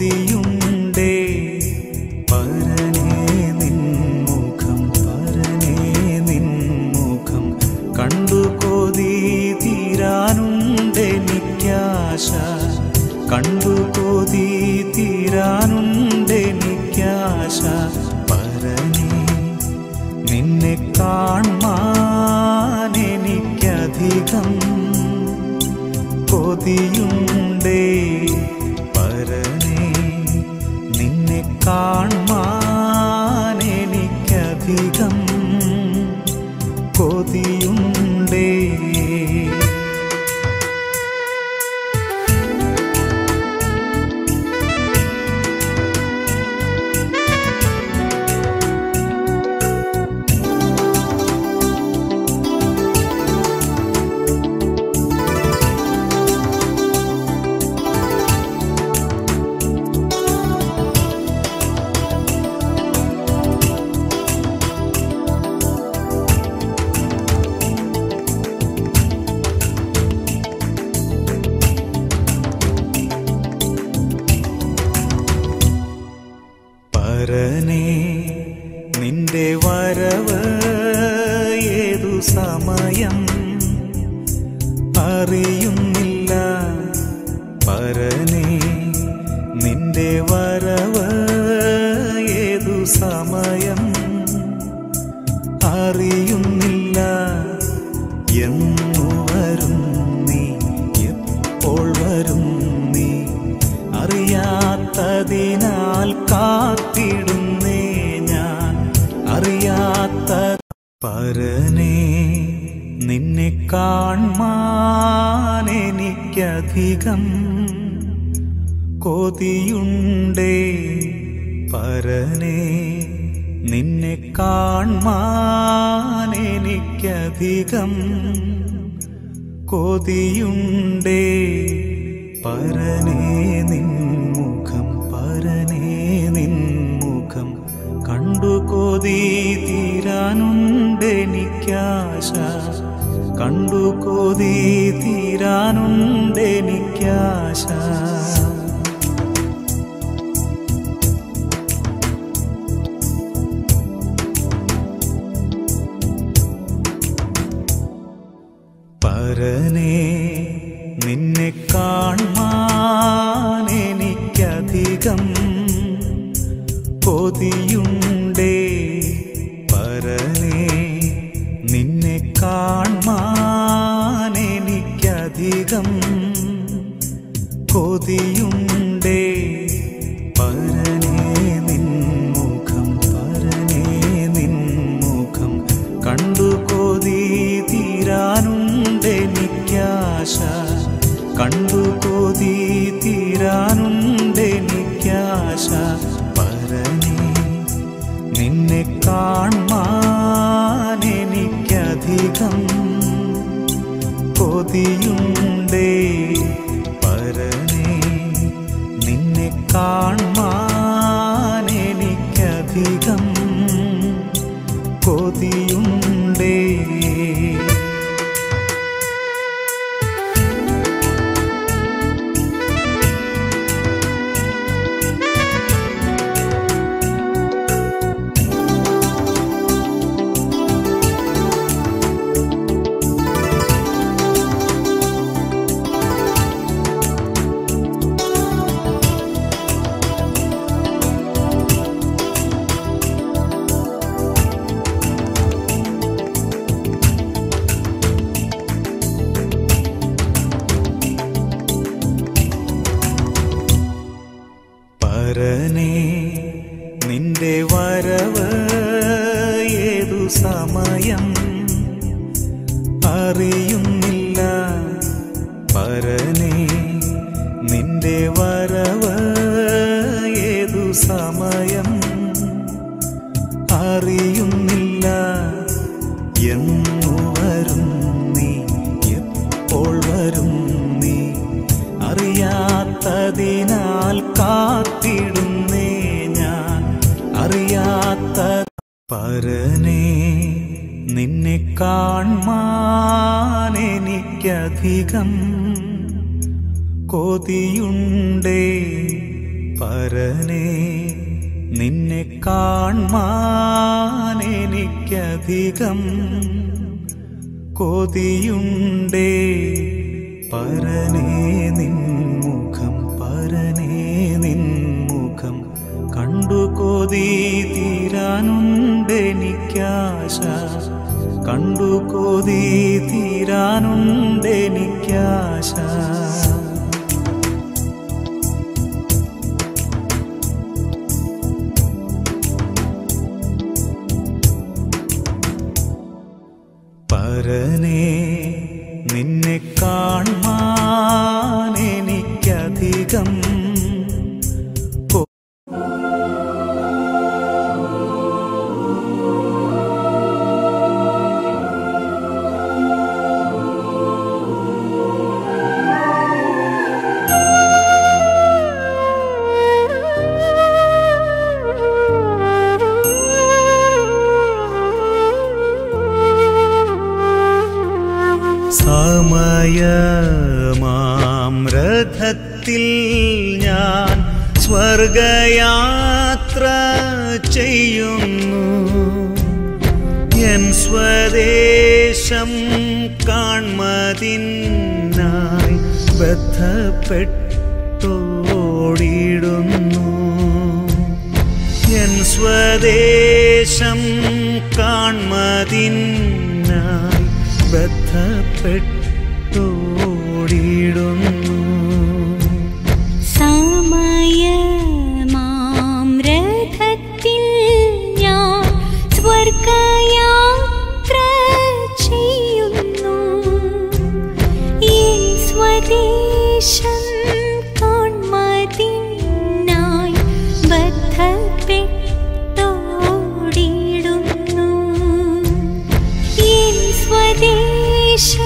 കൊതിയുണ്ടേ പരനേ നിൻമുഖം പരനേ നിൻമുഖം കണ്ടു കൊതി തീരാനുണ്ടെനിക്കാശ കണ്ടു കൊതി തീരാനുണ്ടെനിക്കാശ പരനേ നിന്നെ കാൺമാൻ എനിക്കധികം കൊതിയുണ്ടേ പരനേ നിന്നെ കാൺമാൻ എനിക്കധികം കൊതിയുണ്ടേ പരനേ നിന്റെ വരവ് ഏതു സമയം അറിയുന്നില്ല പരനേ നിന്റെ വരവ് ഏതു സമയം അറിയുന്നില്ല എന്നു വരും നീ എപ്പോൾ വരും നീ അറിയാത്തതിനാൽ കാത്തിടുന്നേ ഞാൻ അറിയാത്ത പരനേ നിന്നെ കാൺമാൻ എനിക്കധികം കൊതിയുണ്ടേ പരനേ നിന്നെ കാൺമാൻ എനിക്കധികം കൊതിയുണ്ടേ പരനേ നിൻമുഖം പരനേ നിൻമുഖം കണ്ടു കൊതി തീരാനുണ്ടെനിക്കാശ കണ്ടു കൊതി തീരാനുണ്ടെനിക്കാശ പരനേ നിന്നെ കാൺമാൻ എനിക്കധികം കൊതിയുണ്ടേ പരനേ നിന്നെ കാൺമാൻ എനിക്കധികം കൊതിയുണ്ടേ പരനേ നിൻമുഖം പരനേ നിൻമുഖം കണ്ടു കൊതി തീരാനുണ്ടെനിക്കാശ കണ്ടു കൊതി തീരാനുണ്ടെനിക്കാശ പരനേ നിന്നെ കാൺമാൻ എനിക്കധികം കൊതിയുണ്ടേ പരനേ നിന്നെ കാൺമാൻ എനിക്കധികം കൊതിയുണ്ടേ പരനേ നിന്റെ വരവ് ഏതു സമയം അറിയുന്നില്ല പരനേ നിന്റെ വരവ് ഏതു സമയം അറിയുന്നില്ല എന്നു വരും നീ എപ്പോൾ വരും നീ അറിയാത്തതിനാൽ കാത്തിടുന്നേ ഞാൻ അറിയാത്ത പരനേ നിന്നെ കാൺമാൻ എനിക്കധികം കൊതിയുണ്ടേ പരനെ നിന്നെ കാൺമാൻ എനിക്കധികം കൊതിയുണ്ടേ പരനെ നിൻമുഖം പരനെ നിൻമുഖം കണ്ടു കൊതി തീരാനുണ്ടെനിക്കാശ കണ്ടു കൊതി തീരാനുണ്ടെനിക്കാശ പരനെ നിന്നെ കാൺമാൻ എനിക്കധികം കൊ- സമയമാം രഥത്തിൽ ഞാൻ സ്വർഗയാത്ര ചെയ്യുന്നു എൻ സ്വദേശം കാൺമതിനായി ബന്ധപ്പെട്ടോടിടുന്നു എൻ സ്വദേശം കാൺമതിനായി ബന്ധപ്പെട്ടോടിടുന്നു സമയമാം രഥത്തിൽ ഞാൻ സ്വർഗയാത്ര ചെയ്യുന്നു എൻ സ്വദേശം കാൺമതിനായി ബദ്ധപ്പെട്ടോടിടുന്നു എൻ സ്വദേശം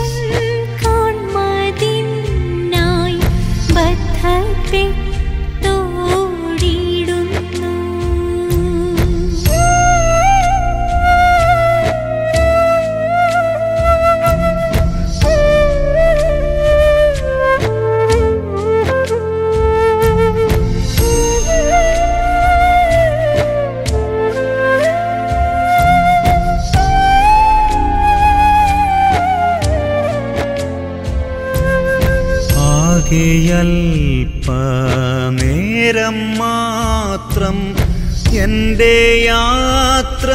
കാൺമതിനായി ബദ്ധപ്പെട്ടോടിടുന്നു ആകെയൽപനേരം മാത്രം എൻ്റെ യാത്ര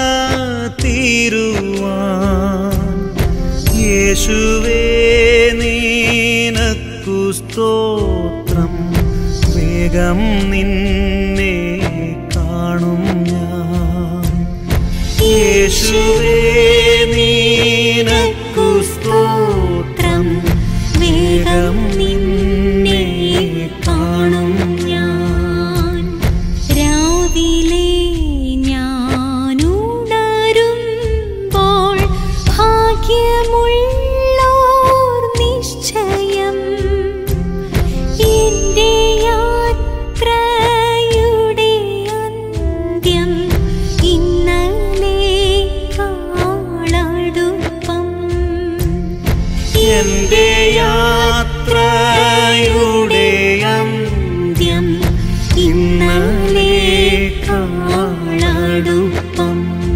തീരുവാൻ യേശുവേ നീനക്കു സ്തോത്രം വേഗം നിന്നെ കാണും ഞാൻ യേശുവേ നീനക്കു സ്തോത്രം വേഗം നിന്നെ കാണും ഞാൻ രാവിലെ ഞാൻ ഉണരുമ്പോൾ ഭാഗ്യമുള്ളോർ നിശ്ചയം എന്റെ യാത്രയുടെ അന്ത്യം ഇന്നലെ കാളടുപ്പം എന്റെ യാത്രയുടെ അന്ത്യം ഇന്നലെ കാളടുപ്പം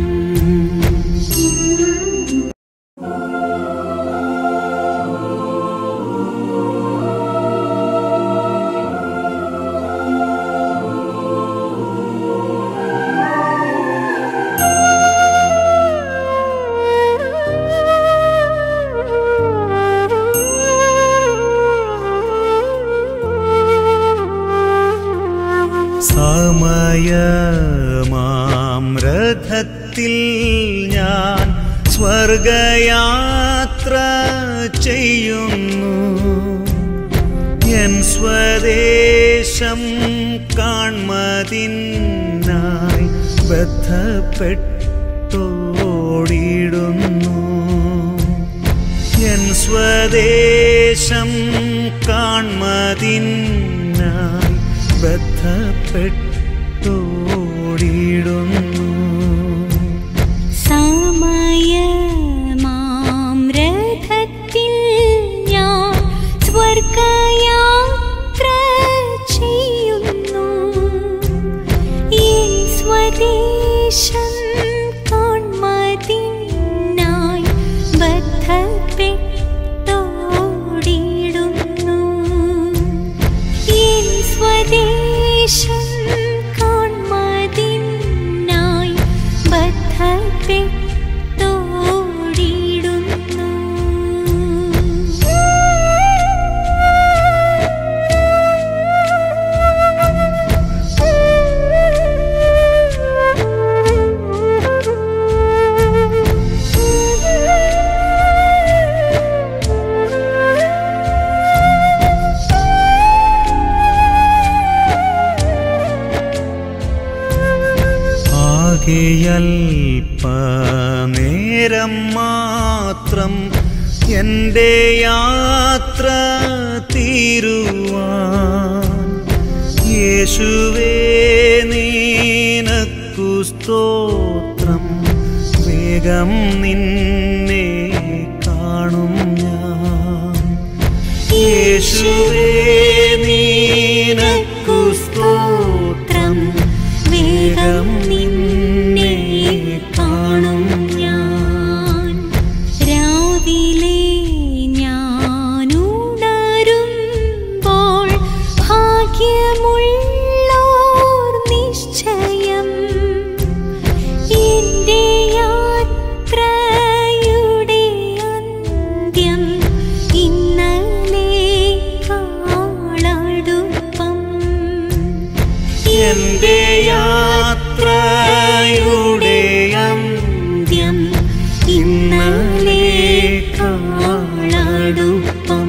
സമയമാം രഥത്തിൽ ഞാൻ സ്വർഗയാത്ര ചെയ്യുന്നു എൻ സ്വദേശം കാൺമതിനായി ബന്ധപ്പെട്ടോടിടുന്നു എൻ സ്വദേശം കാൺമതിനായി ബന്ധപ്പെട്ടോടിടുന്നു സമയമാം രഥത്തിൽ ഞാൻ സ്വർഗയാത്ര ചെയ്യുന്നു സ്വദേശം കാൺമതിനായി ബദ്ധപ്പെട്ടോടിടുന്നു എൻ സ്വദേശം കാൺമതിനായി ആകെയൽപനേരം മാത്രം എൻ്റെ യാത്ര തീരുവാൻ യേശുവേ നീനക്കു സ്തോത്രം വേഗം നിന്നെ കാണും ഞാൻ യേശുവേ നീനക്കു സ്തോത്രം വേഗം നിന്നെ കാണും ഞാൻ രാവിലെ ഞാനുണരുമ്പോൾ ഭാഗ്യമുള്ളോർ നിശ്ചയം എൻ്റെ യാത്രയുടെ അന്ത്യം ഇന്നലെ കാളടുപ്പം എന്റെ യാത്രയുടെ അന്ത്യം ഇന്നലെ കാളടുപ്പം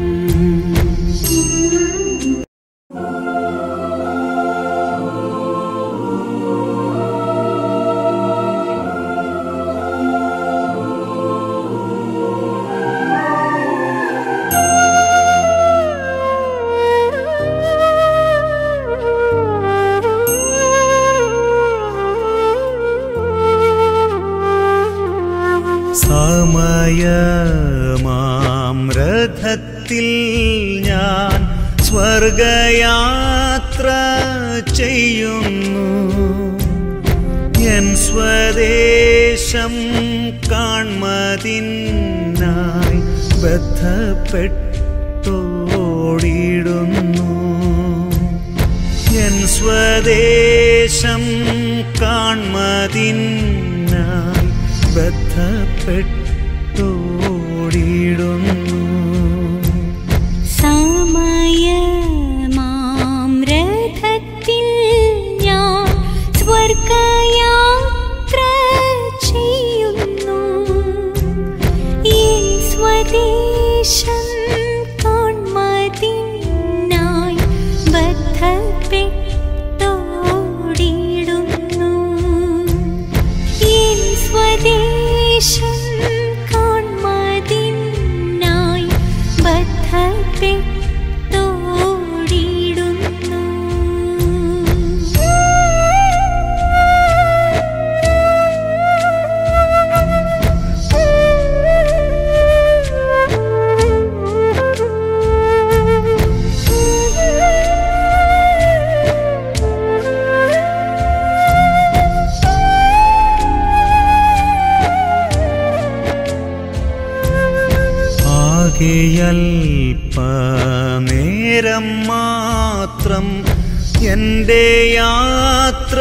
സമയമാം രഥത്തിൽ ഞാൻ സ്വർഗയാത്ര ചെയ്യുന്നു എൻ സ്വദേശം കാൺമതിനായി ബന്ധപ്പെട്ടോടിടുന്നു എൻ സ്വദേശം കാൺമതിനായി ബന്ധപ്പെട്ടോടിടുന്നു സമയമാം രഥത്തിൽ ഞാൻ സ്വർഗയാത്ര ചെയ്യുന്നു എൻ സ്വദേശം കാൺമതിനായി ബദ്ധപ്പെട്ടോടിടുന്നു എൻ സ്വദേശം കാൺമതിനായി ബദ്ധപ്പെട്ടോടിടുന്നു ആകെയൽപനേരം മാത്രം എൻ്റെ യാത്ര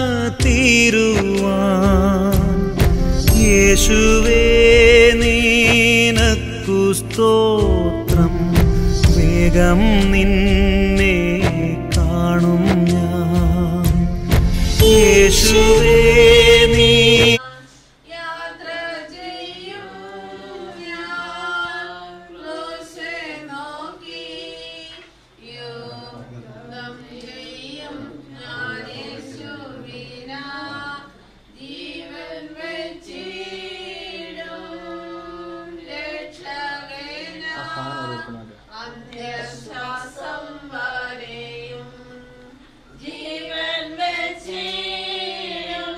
തീരുവാൻ യേശുവേ നീനക്കു സ്തോത്രം വേഗം നിന്നെ കാണും ഞാൻ യേശുവേ നീ യാത്ര ചെയ്യൂ ഞാൻ ക്രൂശെ നോക്കി യുദ്ധം ചെയ്യും ഞാൻ യേശുവിനാ ജീവൻ വെച്ചിടും രക്ഷകനാ അന്ത്യശ്വാസം വരെയും ജീവൻ വെച്ചിടും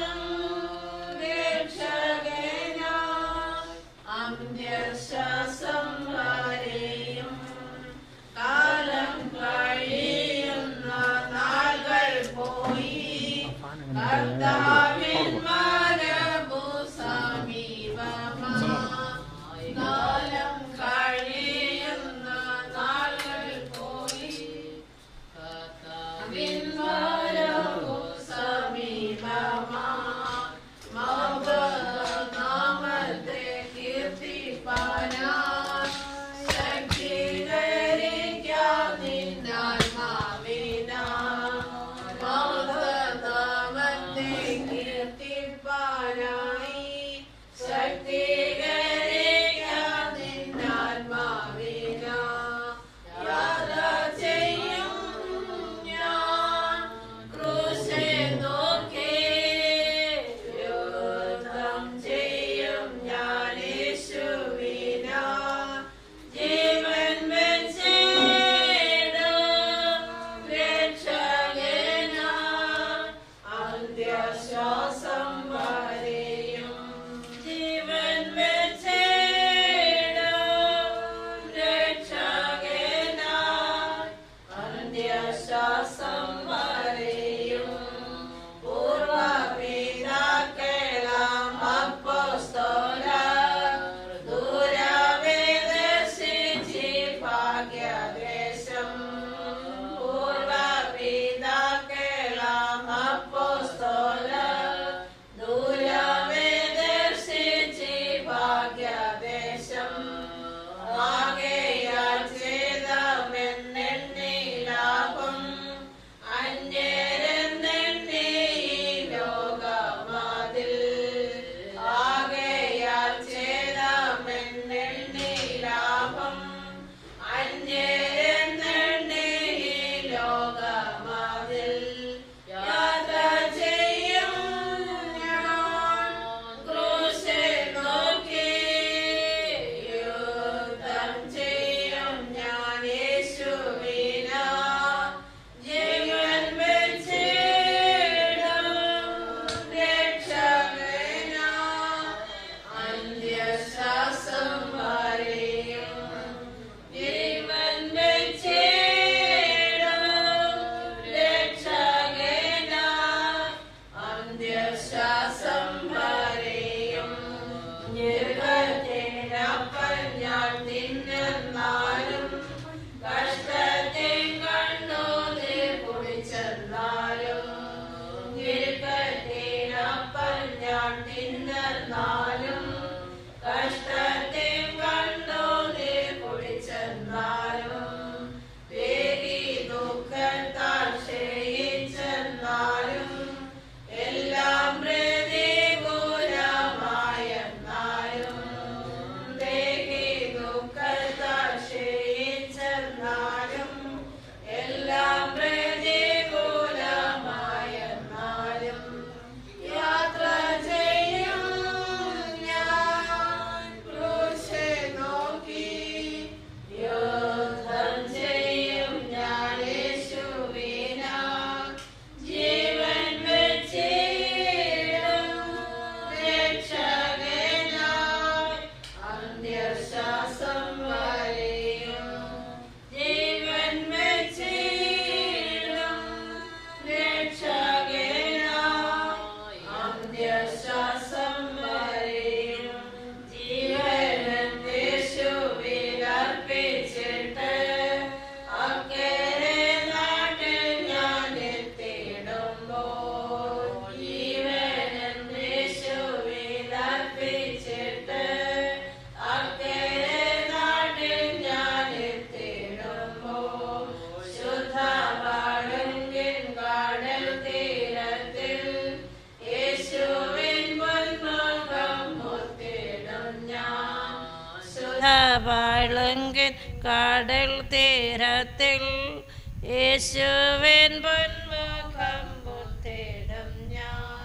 പളുങ്കിൻ കടൽ തീരത്തിൽ യേശുവിൻ പൊന്മുഖം പുത്തിടും ഞാൻ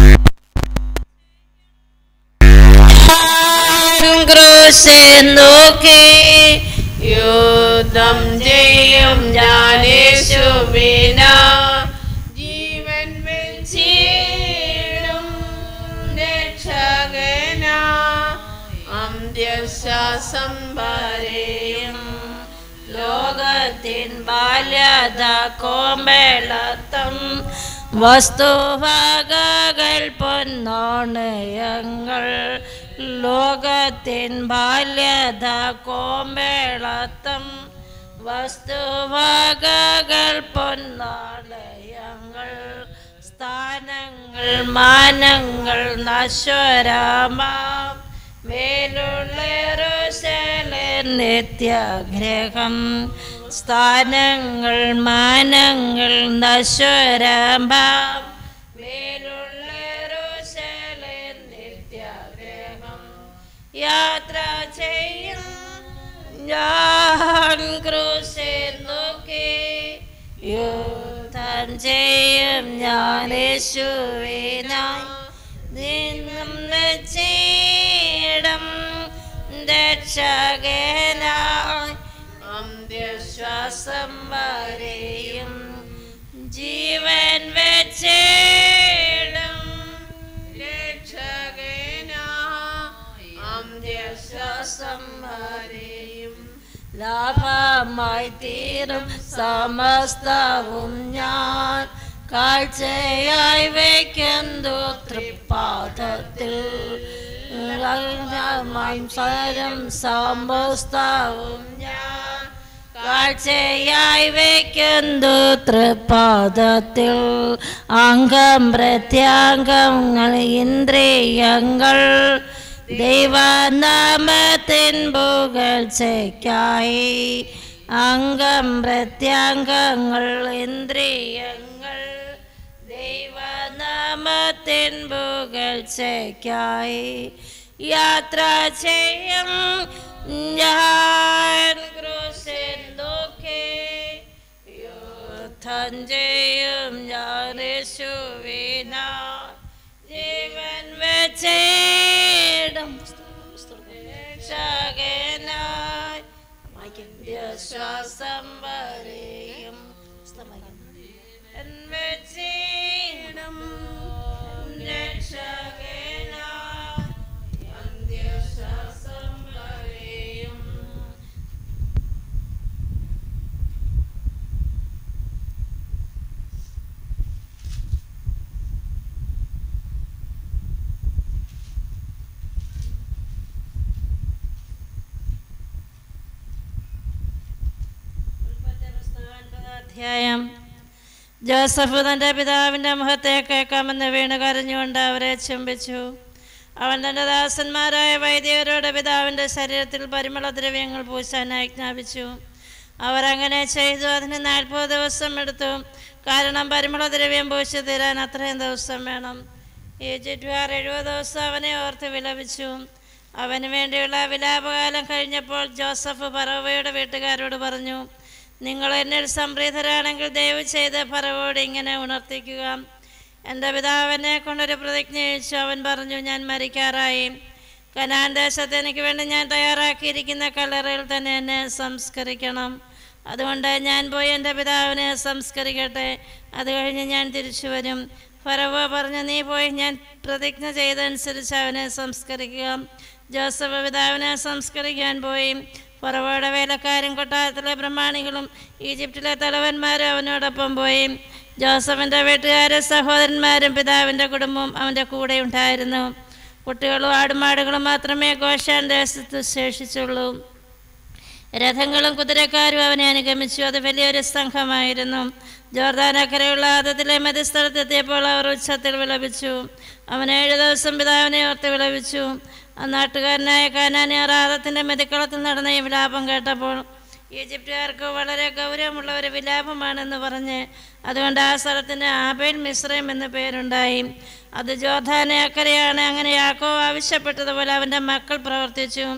ക്രൂശെ നോക്കി യുദ്ധം ചെയ്യും ഞാൻ യേശുവിന ജീവൻ വെച്ചിടും രക്ഷകന അന്ത്യശ്വാസം വരെയും ലോകത്തിൻ ബാല്യത കോമ്പേളത്തം വസ്തുവകകൾ പൊന്നോണയങ്ങൾ ലോകത്തിൻ ബാല്യത കോമ്പേളത്തം വസ്തുവകകൾ പൊന്നോണയങ്ങൾ സ്ഥാനങ്ങൾ മാനങ്ങൾ നശ്വരമാം മേലുള്ളേറുശലെ നിത്യഗ്രഹം സ്ഥാനങ്ങൾ മാനങ്ങൾ നശ്വരമാം മേലുള്ളേറുശലെ നിത്യഗ്രഹം യാത്ര ചെയ്യും ഞാൻ ക്രൂശെ നോക്കി യുദ്ധം ചെയ്യും ഞാൻ യേശുവിനായി നിന്നും വെച്ചിടം രക്ഷകനായി അന്ത്യശ്വാസം വരെയും ജീവൻ വെച്ചിടും രക്ഷകന അന്ത്യശ്വാസം വരെയും ലാഭമായി തീരും സമസ്തവും ഞാൻ കാഴ്ചയായി വയ്ക്കുന്നു തൃപ്പാദത്തിൽ സ്വരം സമസ്തവും ഞാൻ കാഴ്ചയായി വയ്ക്കുന്നു തൃപാദത്തിൽ അംഗം പ്രത്യാംഗങ്ങൾ ഇന്ദ്രിയങ്ങൾ ദൈവനാമത്തിൻ പുകഴ്ചയ്ക്കായി അംഗം പ്രത്യാംഗങ്ങൾ ഇന്ദ്രിയങ്ങൾ ദൈവനാമത്തിൻ പുകഴ്ചയ്ക്കായി യാത്ര ചെയ്യും ഞാൻ ക്രൂശിൻ നോക്കി യുദ്ധം ചെയ്യും ഞാൻ യേശുവിനാ ജീവൻ വെച്ചിടും രക്ഷകനായി ശ്വാസം വരെയും എൻ വെച്ചിടും രക്ഷകനായി അന്ത്യശ്വാസം വരെയും അധ്യായം ജോസഫ് തൻ്റെ പിതാവിൻ്റെ മുഖത്തെ കേൾക്കാമെന്ന് വീണ് കരഞ്ഞുകൊണ്ട് അവരെ ചുംബിച്ചു അവൻ തൻ്റെ ദാസന്മാരായ വൈദികരോട് പിതാവിൻ്റെ ശരീരത്തിൽ പരിമളദ്രവ്യങ്ങൾ പൂശാൻ ആജ്ഞാപിച്ചു അവരങ്ങനെ ചെയ്തു അതിന് നാൽപ്പത് ദിവസം എടുത്തു കാരണം പരിമളദ്രവ്യം പൂശി തീരാൻ അത്രയും ദിവസം വേണം ഈജിപ്തുകാർ എഴുപത് ദിവസം അവനെ ഓർത്ത് വിലപിച്ചു അവന് വേണ്ടിയുള്ള വിലാപകാലം കഴിഞ്ഞപ്പോൾ ജോസഫ് പറവയുടെ വീട്ടുകാരോട് പറഞ്ഞു നിങ്ങൾ എന്നിൽ സംപ്രീതരാണെങ്കിൽ ദയവ് ചെയ്ത് ഫറവോട് ഇങ്ങനെ ഉണർത്തിക്കുക എൻ്റെ പിതാവിനെ കൊണ്ടൊരു പ്രതിജ്ഞ അയച്ചു അവൻ പറഞ്ഞു ഞാൻ മരിക്കാറായി കനാൻ ദേശത്ത് എനിക്ക് വേണ്ടി ഞാൻ തയ്യാറാക്കിയിരിക്കുന്ന കല്ലറയിൽ തന്നെ എന്നെ സംസ്കരിക്കണം അതുകൊണ്ട് ഞാൻ പോയി എൻ്റെ പിതാവിനെ സംസ്കരിക്കട്ടെ അത് കഴിഞ്ഞ് ഞാൻ തിരിച്ചു വരും ഫറവോ പറഞ്ഞു നീ പോയി ഞാൻ പ്രതിജ്ഞ ചെയ്തതനുസരിച്ച് അവനെ സംസ്കരിക്കുക ജോസഫ് പിതാവിനെ സംസ്കരിക്കാൻ പോയി ഫറവോയുടെ വേലക്കാരും കൊട്ടാരത്തിലെ പ്രമാണികളും ഈജിപ്തിലെ തലവന്മാരും അവനോടൊപ്പം പോയി ജോസഫിൻ്റെ വീട്ടുകാരും സഹോദരന്മാരും പിതാവിൻ്റെ കുടുംബവും അവൻ്റെ കൂടെ ഉണ്ടായിരുന്നു കുട്ടികളും ആടുമാടുകളും മാത്രമേ ഗോഷാൻ ദേശത്ത് ശേഷിച്ചുള്ളൂ രഥങ്ങളും കുതിരക്കാരും അവനെ അനുഗമിച്ചു അത് വലിയൊരു സംഘമായിരുന്നു ജോർദാനക്കരയുള്ള ആദത്തിലെ മധ്യസ്ഥലത്തെത്തിയപ്പോൾ അവർ ഉച്ചത്തിൽ വിലപിച്ചു അവൻ ഏഴ് ദിവസം പിതാവിനെ ഓർത്ത് വിലപിച്ചു ആ നാട്ടുകാരനായ കാനാനിയർ ആദത്തിൻ്റെ മെതിക്കളത്തിൽ നടന്ന ഈ വിലാപം കേട്ടപ്പോൾ ഈജിപ്തുകാർക്ക് വളരെ ഗൗരവമുള്ള ഒരു വിലാപമാണെന്ന് പറഞ്ഞ് അതുകൊണ്ട് ആ സ്ഥലത്തിന് ആബേൽ മിശ്രയും എന്ന് പേരുണ്ടായി അത് ജോർദാനെ അക്കരയാണ് അങ്ങനെ യാക്കോ ആവശ്യപ്പെട്ടതുപോലെ അവൻ്റെ മക്കൾ പ്രവർത്തിച്ചു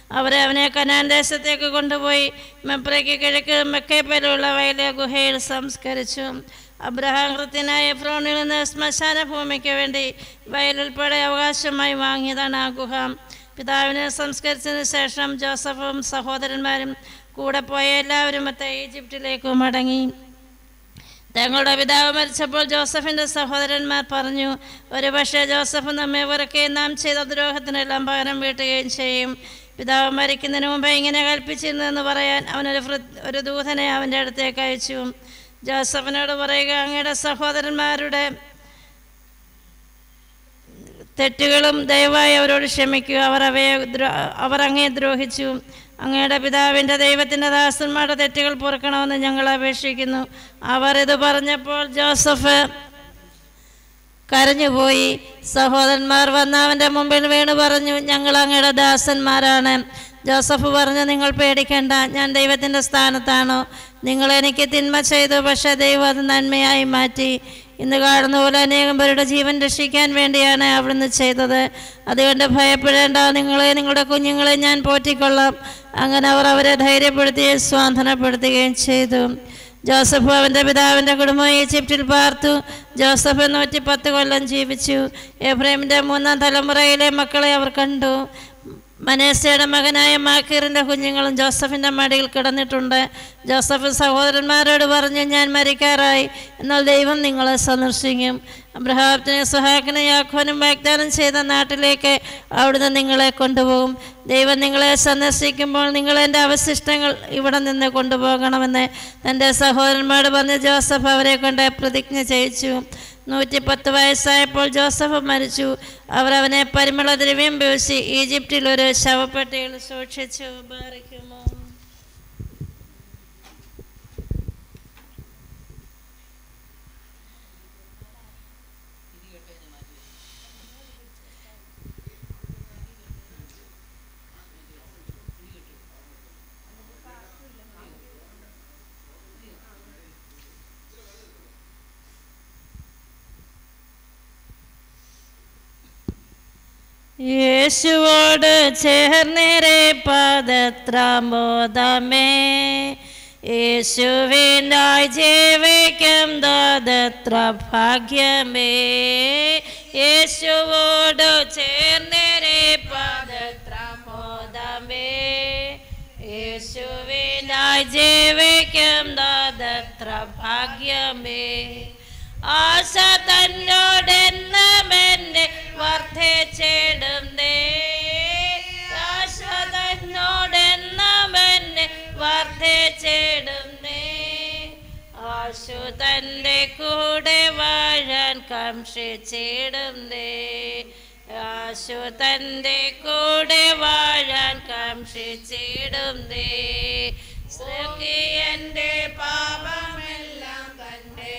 അവരെ അവനെ കനാൻ ദേശത്തേക്ക് കൊണ്ടുപോയി മെപ്രയ്ക്ക് കിഴക്ക് മെക്കേപ്പലുള്ള വയലെ ഗുഹയിൽ സംസ്കരിച്ചു അബ്രഹാം കൃത്യനായ എഫ്രോണിൽ നിന്ന് ശ്മശാന ഭൂമിക്ക് വേണ്ടി വയലുൾപ്പെടെ അവകാശമായി വാങ്ങിയതാണ് ആ ഗുഹ പിതാവിനെ സംസ്കരിച്ചതിന് ശേഷം ജോസഫും സഹോദരന്മാരും കൂടെ പോയ എല്ലാവരും മറ്റേ ഈജിപ്തിലേക്ക് മടങ്ങി തങ്ങളുടെ പിതാവ് മരിച്ചപ്പോൾ ജോസഫിൻ്റെ സഹോദരന്മാർ പറഞ്ഞു ഒരുപക്ഷെ ജോസഫ് നമ്മെ വെറുക്കുകയും നാം ചെയ്ത ദ്രോഹത്തിനെല്ലാം പകരം വീട്ടുകയും ചെയ്യും പിതാവ് മരിക്കുന്നതിന് മുമ്പ് ഇങ്ങനെ കൽപ്പിച്ചിരുന്നെന്ന് പറയാൻ അവനൊരു ഫ്ര- ഒരു ദൂതനെ അവൻ്റെ അടുത്തേക്ക് അയച്ചു ജോസഫിനോട് പറയുക അങ്ങയുടെ സഹോദരന്മാരുടെ തെറ്റുകളും ദയവായി അവരോട് ക്ഷമിക്കുക അവർ അവയെ ദ്രോ- അവർ അങ്ങേ ദ്രോഹിച്ചു അങ്ങയുടെ പിതാവിൻ്റെ ദൈവത്തിൻ്റെ ദാസന്മാരുടെ തെറ്റുകൾ പൊറുക്കണമെന്ന് ഞങ്ങൾ അപേക്ഷിക്കുന്നു അവർ ഇത് പറഞ്ഞപ്പോൾ ജോസഫ് കരഞ്ഞുപോയി സഹോദരന്മാർ വന്ന് അവൻ്റെ മുമ്പിൽ വീണു പറഞ്ഞു ഞങ്ങൾ അങ്ങയുടെ ദാസന്മാരാണ് ജോസഫ് പറഞ്ഞു നിങ്ങൾ പേടിക്കേണ്ട ഞാൻ ദൈവത്തിൻ്റെ സ്ഥാനത്താണോ നിങ്ങൾ എനിക്ക് തിന്മ ചെയ്തു പക്ഷേ ദൈവം അത് നന്മയായി മാറ്റി ഇന്ന് കാണുന്ന പോലെ അനേകം പേരുടെ ജീവൻ രക്ഷിക്കാൻ വേണ്ടിയാണ് അവിടുന്ന് ചെയ്തത് അതുകൊണ്ട് ഭയപ്പെടേണ്ട നിങ്ങളെ നിങ്ങളുടെ കുഞ്ഞുങ്ങളെ ഞാൻ പോറ്റിക്കൊള്ളാം അങ്ങനെ അവർ അവരെ ധൈര്യപ്പെടുത്തുകയും സ്വാന്തനപ്പെടുത്തുകയും ചെയ്തു ജോസഫ് അവൻ്റെ പിതാവിൻ്റെ കുടുംബം ഈജിപ്തിൽ പാർത്തു ജോസഫ് നൂറ്റി പത്ത് കൊല്ലം ജീവിച്ചു എബ്രഹിമിൻ്റെ മൂന്നാം തലമുറയിലെ മക്കളെ അവർ കണ്ടു മനേസയുടെ മകനായ മാക്കീറിൻ്റെ കുഞ്ഞുങ്ങളും ജോസഫിൻ്റെ മടിയിൽ കിടന്നിട്ടുണ്ട് ജോസഫ് സഹോദരന്മാരോട് പറഞ്ഞു ഞാൻ മരിക്കാറായി എന്നാൽ ദൈവം നിങ്ങളെ സന്ദർശിക്കും അബ്രഹാത്തിനെ സുഹാക്കിനെ യാഖോനും വാഗ്ദാനം ചെയ്ത നാട്ടിലേക്ക് അവിടുന്ന് നിങ്ങളെ കൊണ്ടുപോകും ദൈവം നിങ്ങളെ സന്ദർശിക്കുമ്പോൾ നിങ്ങൾ എൻ്റെ അവശിഷ്ടങ്ങൾ ഇവിടെ നിന്ന് കൊണ്ടുപോകണമെന്ന് തൻ്റെ സഹോദരന്മാരോട് പറഞ്ഞ് ജോസഫ് അവരെ കൊണ്ട് പ്രതിജ്ഞ ചെയ്യിച്ചു നൂറ്റി പത്ത് വയസ്സായപ്പോൾ ജോസഫ് മരിച്ചു അവർ അവനെ പരിമള ദ്രവ്യം പൂശി ഈജിപ്തിൽ ഒരു ശവപ്പെട്ടിയിൽ സൂക്ഷിച്ചു ബാറിക്കുമോ യേശുവോട് ചേർന്നേരെ പദത്രാമോദമേ യേശുവിനായി ജീവിക്കും ദത്ര ഭാഗ്യമേ യേശുവോട് ചേർന്നേരെ പദത്രാമോദമേ യേശുവിനായി ജീവിക്കും ദത്ര ഭാഗ്യമേ ആശ തന്നോടെന്നും എന്നെ വർദ്ധിച്ചിടുന്നേ ആശ തന്നോടെന്നും എന്നെ വർദ്ധിച്ചിടുന്നേ ആശു തൻ്റെ കൂടെ വാഴാൻ കാംക്ഷിച്ചിടുന്നേ ആശു തൻ്റെ കൂടെ വാഴാൻ കാംക്ഷിച്ചിടുന്നേ സഖി എൻ്റെ പാപമെല്ലാം തൻ്റെ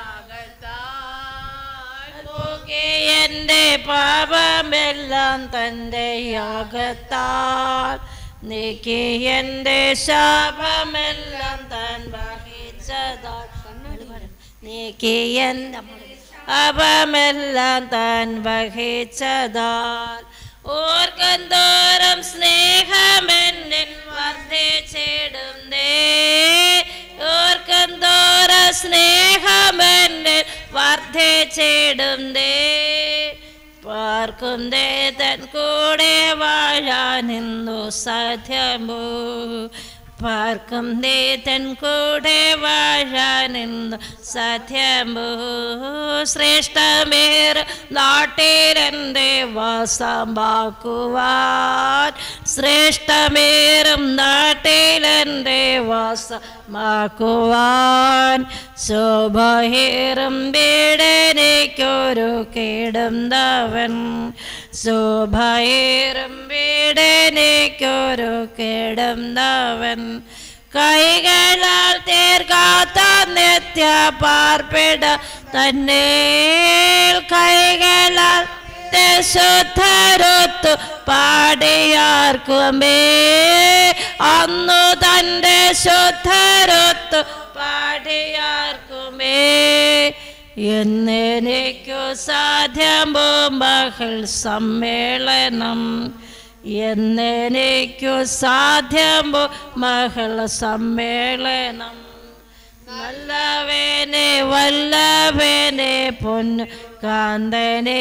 യാഗത്താൽ എൻ്റെ പാപമെല്ലാം തൻ്റെ യാഗത്താൽ നീക്കി എൻ്റെ ശാപമെല്ലാം താൻ വഹിച്ചതാൽ നീക്കി എൻ്റെ പാപമെല്ലാം താൻ വഹിച്ചതാൽ ഓർക്കും തോറും സ്നേഹമെന്നെ വർദ്ധിച്ചിടുന്നേ ഓർക്കും തോറും സ്നേഹമെന്നെ വർദ്ധിച്ചിടുന്നേ പാർക്കുന്നേ തൻ കൂടെ വാഴാനിന്നു സാധ്യമോ പാർക്കും നീ തൻ കൂടെ വാഴാനിന്നു സാധ്യമോ ശ്രേഷ്ഠമേർ നാട്ടിലെൻ്റെ വാസമാക്കുവാൻ ശ്രേഷ്ഠമേറും നാട്ടിലെൻ്റെ വാസമാക്കുവാൻ ശോഭയേറും വീടനിക്കൊരു കേടുന്നവൻ ശോഭയേറും വീടനിക്കൊരു കേടുന്നവൻ കൈകളാൽ തീർക്കാത്ത നിത്യ പാർപ്പിട തന്നെ കൈകളാൽ ശുദ്ധരുത്തു പാടിയാർക്കുമേ അന്നു തൻ്റെ ശുദ്ധരുത്തു പാടിയാർക്കുമേ എന്നെനിക്കു സാധ്യമോ മകൾ സമ്മേളനം എന്നെനിക്കു സാധ്യമോ മഹള സമ്മേളനം നല്ലവേനെ വല്ലവേനെ പൊന്നു കാന്തനെ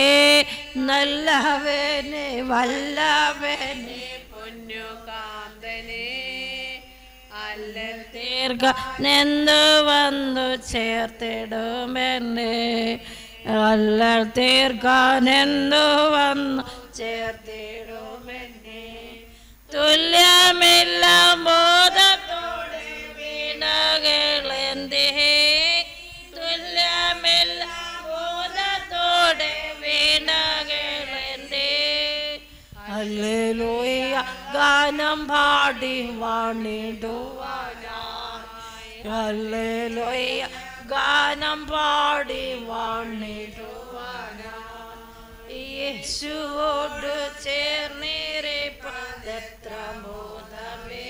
നല്ലവേനെ വല്ലവേനെ പൊന്നു കാന്തനെ അല്ല തീർക്കാനെന്തു വന്നു ചേർത്തിടുമെന്നെ അല്ല തീർക്കാനെന്തു വന്നു ചേർത്തിടുമെന്നെ തുല്യമില്ല ബോധത്തോടെ വീണകളെന്തേ തുല്യമില്ല ബോധത്തോടെ വീണകളെന്തേ ഹല്ലേലൂയ ഗാനം പാടി വാണിടുവാനായി ഹല്ലേലൂയ ഗാനം പാടി വാണിടുവാനായി യേശുവോട് ചേർന്നിരിപ്പതെത്ര ബോധമേ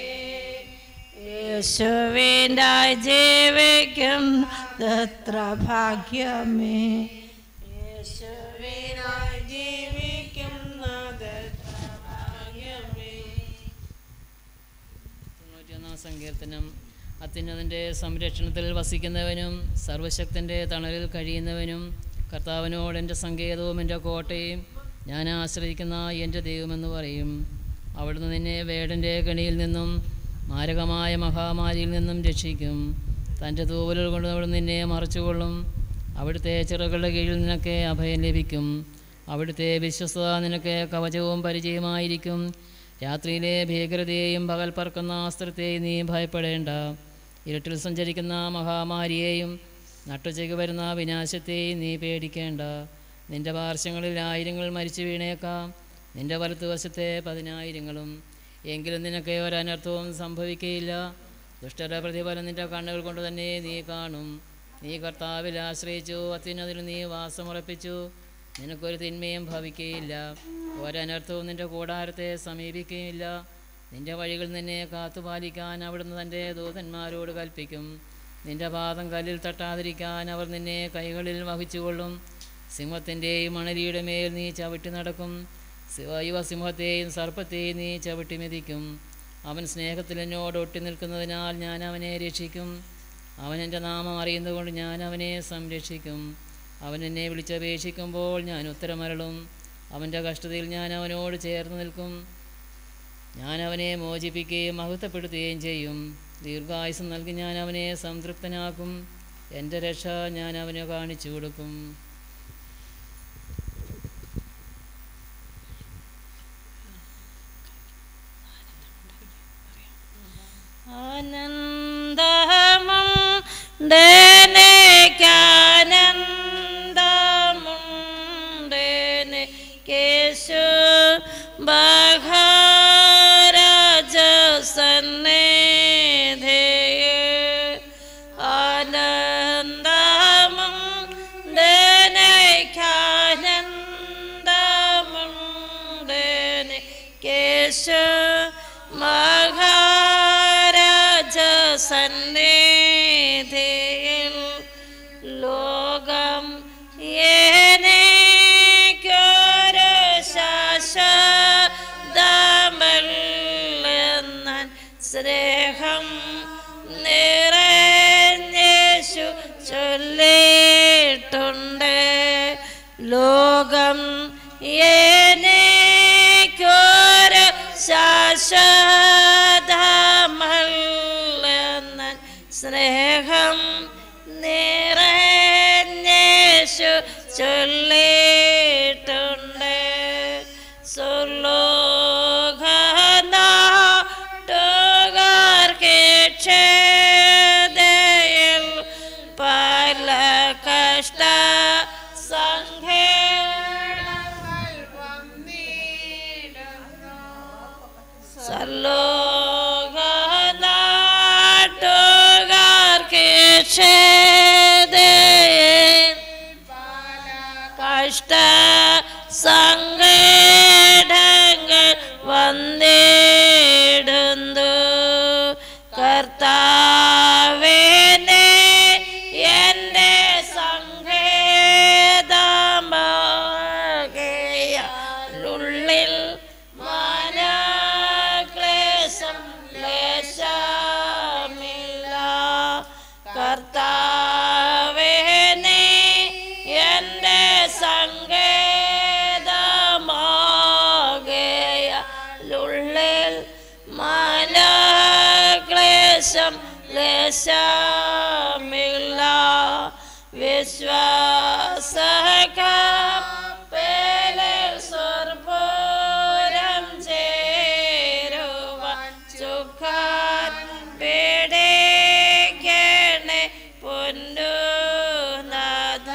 യേശുവിനായി ജീവിക്കുന്നതെത്ര ഭാഗ്യമേ യേശുവിനായി ജീവിക്കുന്നതെത്ര ഭാഗ്യമേ തൊണ്ണൂറ്റിയൊന്നാം സങ്കീർത്തനം അത്യുന്നതിൻ്റെ സംരക്ഷണത്തിൽ വസിക്കുന്നവനും സർവശക്തൻ്റെ തണലിൽ കഴിയുന്നവനും കർത്താവിനോട് എൻ്റെ സങ്കേതവും എൻ്റെ കോട്ടയും ഞാൻ ആശ്രയിക്കുന്ന എൻ്റെ ദൈവമെന്ന് പറയും അവിടുന്ന് നിന്നെ വേടൻ്റെ കണിയിൽ നിന്നും മാരകമായ മഹാമാരിയിൽ നിന്നും രക്ഷിക്കും തൻ്റെ തൂവലുകൾ കൊണ്ട് അവിടുന്ന് നിന്നെ മറച്ചുകൊള്ളും അവിടുത്തെ ചിറകളുടെ കീഴിൽ നിനക്ക് അഭയം ലഭിക്കും അവിടുത്തെ വിശ്വസ്തത നിനക്ക് കവചവും പരിചയമായിരിക്കും രാത്രിയിലെ ഭീകരതയെയും പകൽ പറക്കുന്ന അസ്ത്രത്തെയും നീ ഭയപ്പെടേണ്ട ഇരുട്ടിൽ സഞ്ചരിക്കുന്ന മഹാമാരിയെയും നട്ടുച്ചയ്ക്ക് വരുന്ന വിനാശത്തെയും നീ പേടിക്കേണ്ട നിന്റെ പാർശ്വങ്ങളിൽ ആയിരങ്ങൾ മരിച്ചു വീണേക്കാം നിന്റെ വലത്തുവശത്തെ പതിനായിരങ്ങളും എങ്കിലും നിനക്ക് ഒരനർത്ഥവും സംഭവിക്കുകയില്ല ദുഷ്ടരുടെ പ്രതിഫലം നിന്റെ കണ്ണുകൾ കൊണ്ട് തന്നെ നീ കാണും നീ കർത്താവിൽ ആശ്രയിച്ചു അത്യുന്നതിൽ നീ വാസമുറപ്പിച്ചു നിനക്കൊരു തിന്മയും ഭവിക്കുകയില്ല ഒരനർത്ഥവും നിന്റെ കൂടാരത്തെ സമീപിക്കുകയില്ല നിന്റെ വഴികൾ നിന്നെ കാത്തുപാലിക്കാൻ അവിടുന്ന് തൻ്റെ ദൂതന്മാരോട് കൽപ്പിക്കും നിന്റെ പാദം കല്ലിൽ തട്ടാതിരിക്കാൻ അവർ നിന്നെ കൈകളിൽ വഹിച്ചുകൊള്ളും സിംഹത്തിൻ്റെയും മണലിയുടെ മേൽ നീ ചവിട്ടി നടക്കും സിവ- യുവസിംഹത്തെയും സർപ്പത്തെയും നീ ചവിട്ടി മെതിക്കും അവൻ സ്നേഹത്തിൽ എന്നോട് ഒട്ടി നിൽക്കുന്നതിനാൽ ഞാൻ അവനെ രക്ഷിക്കും അവൻ എൻ്റെ നാമം അറിയുന്നതുകൊണ്ട് ഞാൻ അവനെ സംരക്ഷിക്കും അവൻ എന്നെ വിളിച്ചപേക്ഷിക്കുമ്പോൾ ഞാൻ ഉത്തരമരളും അവൻ്റെ കഷ്ടതയിൽ ഞാൻ അവനോട് ചേർന്ന് നിൽക്കും ഞാൻ അവനെ മോചിപ്പിക്കുകയും മഹത്വപ്പെടുത്തുകയും ചെയ്യും ദീർഘായുസം നൽകി ഞാൻ അവനെ സംതൃപ്തനാക്കും എൻ്റെ രക്ഷ ഞാൻ അവന് കാണിച്ചു കൊടുക്കും ആനന്ദമുണ്ടേനെ കേശു ബഹരാജ സന്നിധേ ആനന്ദമുണ്ടേനെ കേശു മഹാരാജ സന്നിധിയിൽ ലോകം ഏനേക്കൊരു ശാശ്വതമല്ലെന്നാൻ സ്നേഹം നിറഞ്ഞേശു ചൊല്ലിയിട്ടുണ്ട് ലോകം ഏനേക്കൊരു ശാശ്വതമല്ലെന്നാൻ സ്നേഹം നിറഞ്ഞേശു ചൊല്ലിയിട്ടുണ്ട് സുലോകനാട്ടുകാർക്കേക്ഷതയിൽ പല കഷ്ട സംഘേളങ്ങൾ സർലോകനാട്ടുകാർക്കേക്ഷതയിൽ കഷ്ട സങ്കടങ്ങൾ വന്നിടുന്നു കർത്താവേനെ എൻ്റെ സങ്കേതമാകയാലുള്ളിൽ മാ വശമില്ല വിശ്വാസകപ്പലിൽ സ്വർപൂരം ചേരുവാൻ ചുക്കാൻ പിടിക്കണേ പൊന്നുനാഥ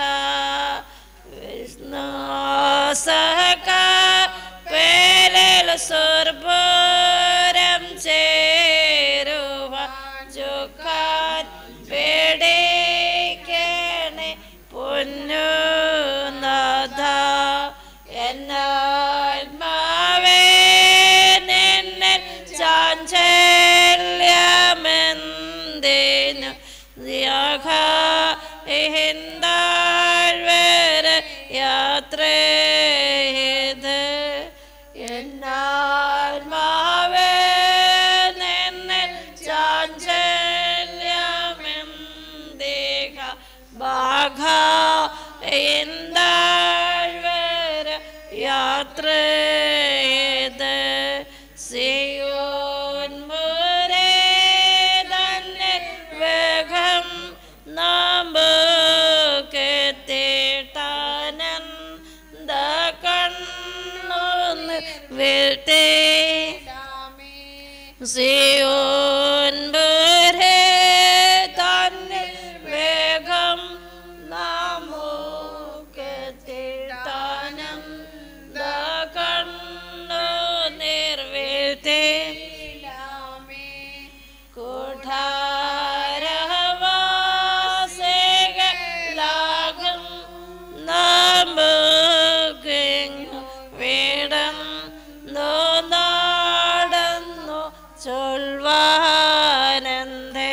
വിശ്വാസകപ്പലിൽ സ്വർപൂരം ചേരുവാൻ ചുക്കാൻ പിടിക്കണേ പൊന്നുനാഥ എന്നാത്മാവേ നിന്നെ ചാഞ്ചല്യമെന്തിനു യാഹ ഹിന്ദാൾ വരെ യാത്രേത് എന്നാത്മാവേ നിന്നെ ചാഞ്ചല്യമെന്തിക ബാഘ എന്താൾ വരെ യാത്രേത് സിയോൻ മുരേ തന്നെ വേഗം നമുക്കെത്തിട്ടാനന്ദ കണ്ണൊന്ന് വീഴ്ത്തേ സിയോൻ മുരേ തന്നെ വേഗം നമുക്കെത്തിട്ടാനന്ദ കണ്ണു നിർവീഴ്ത്തേ കൊഠാരവാസികളാകും നമുക്കെങ്ങു വീടം നടന്നു ചൊൽവാനന്ദേ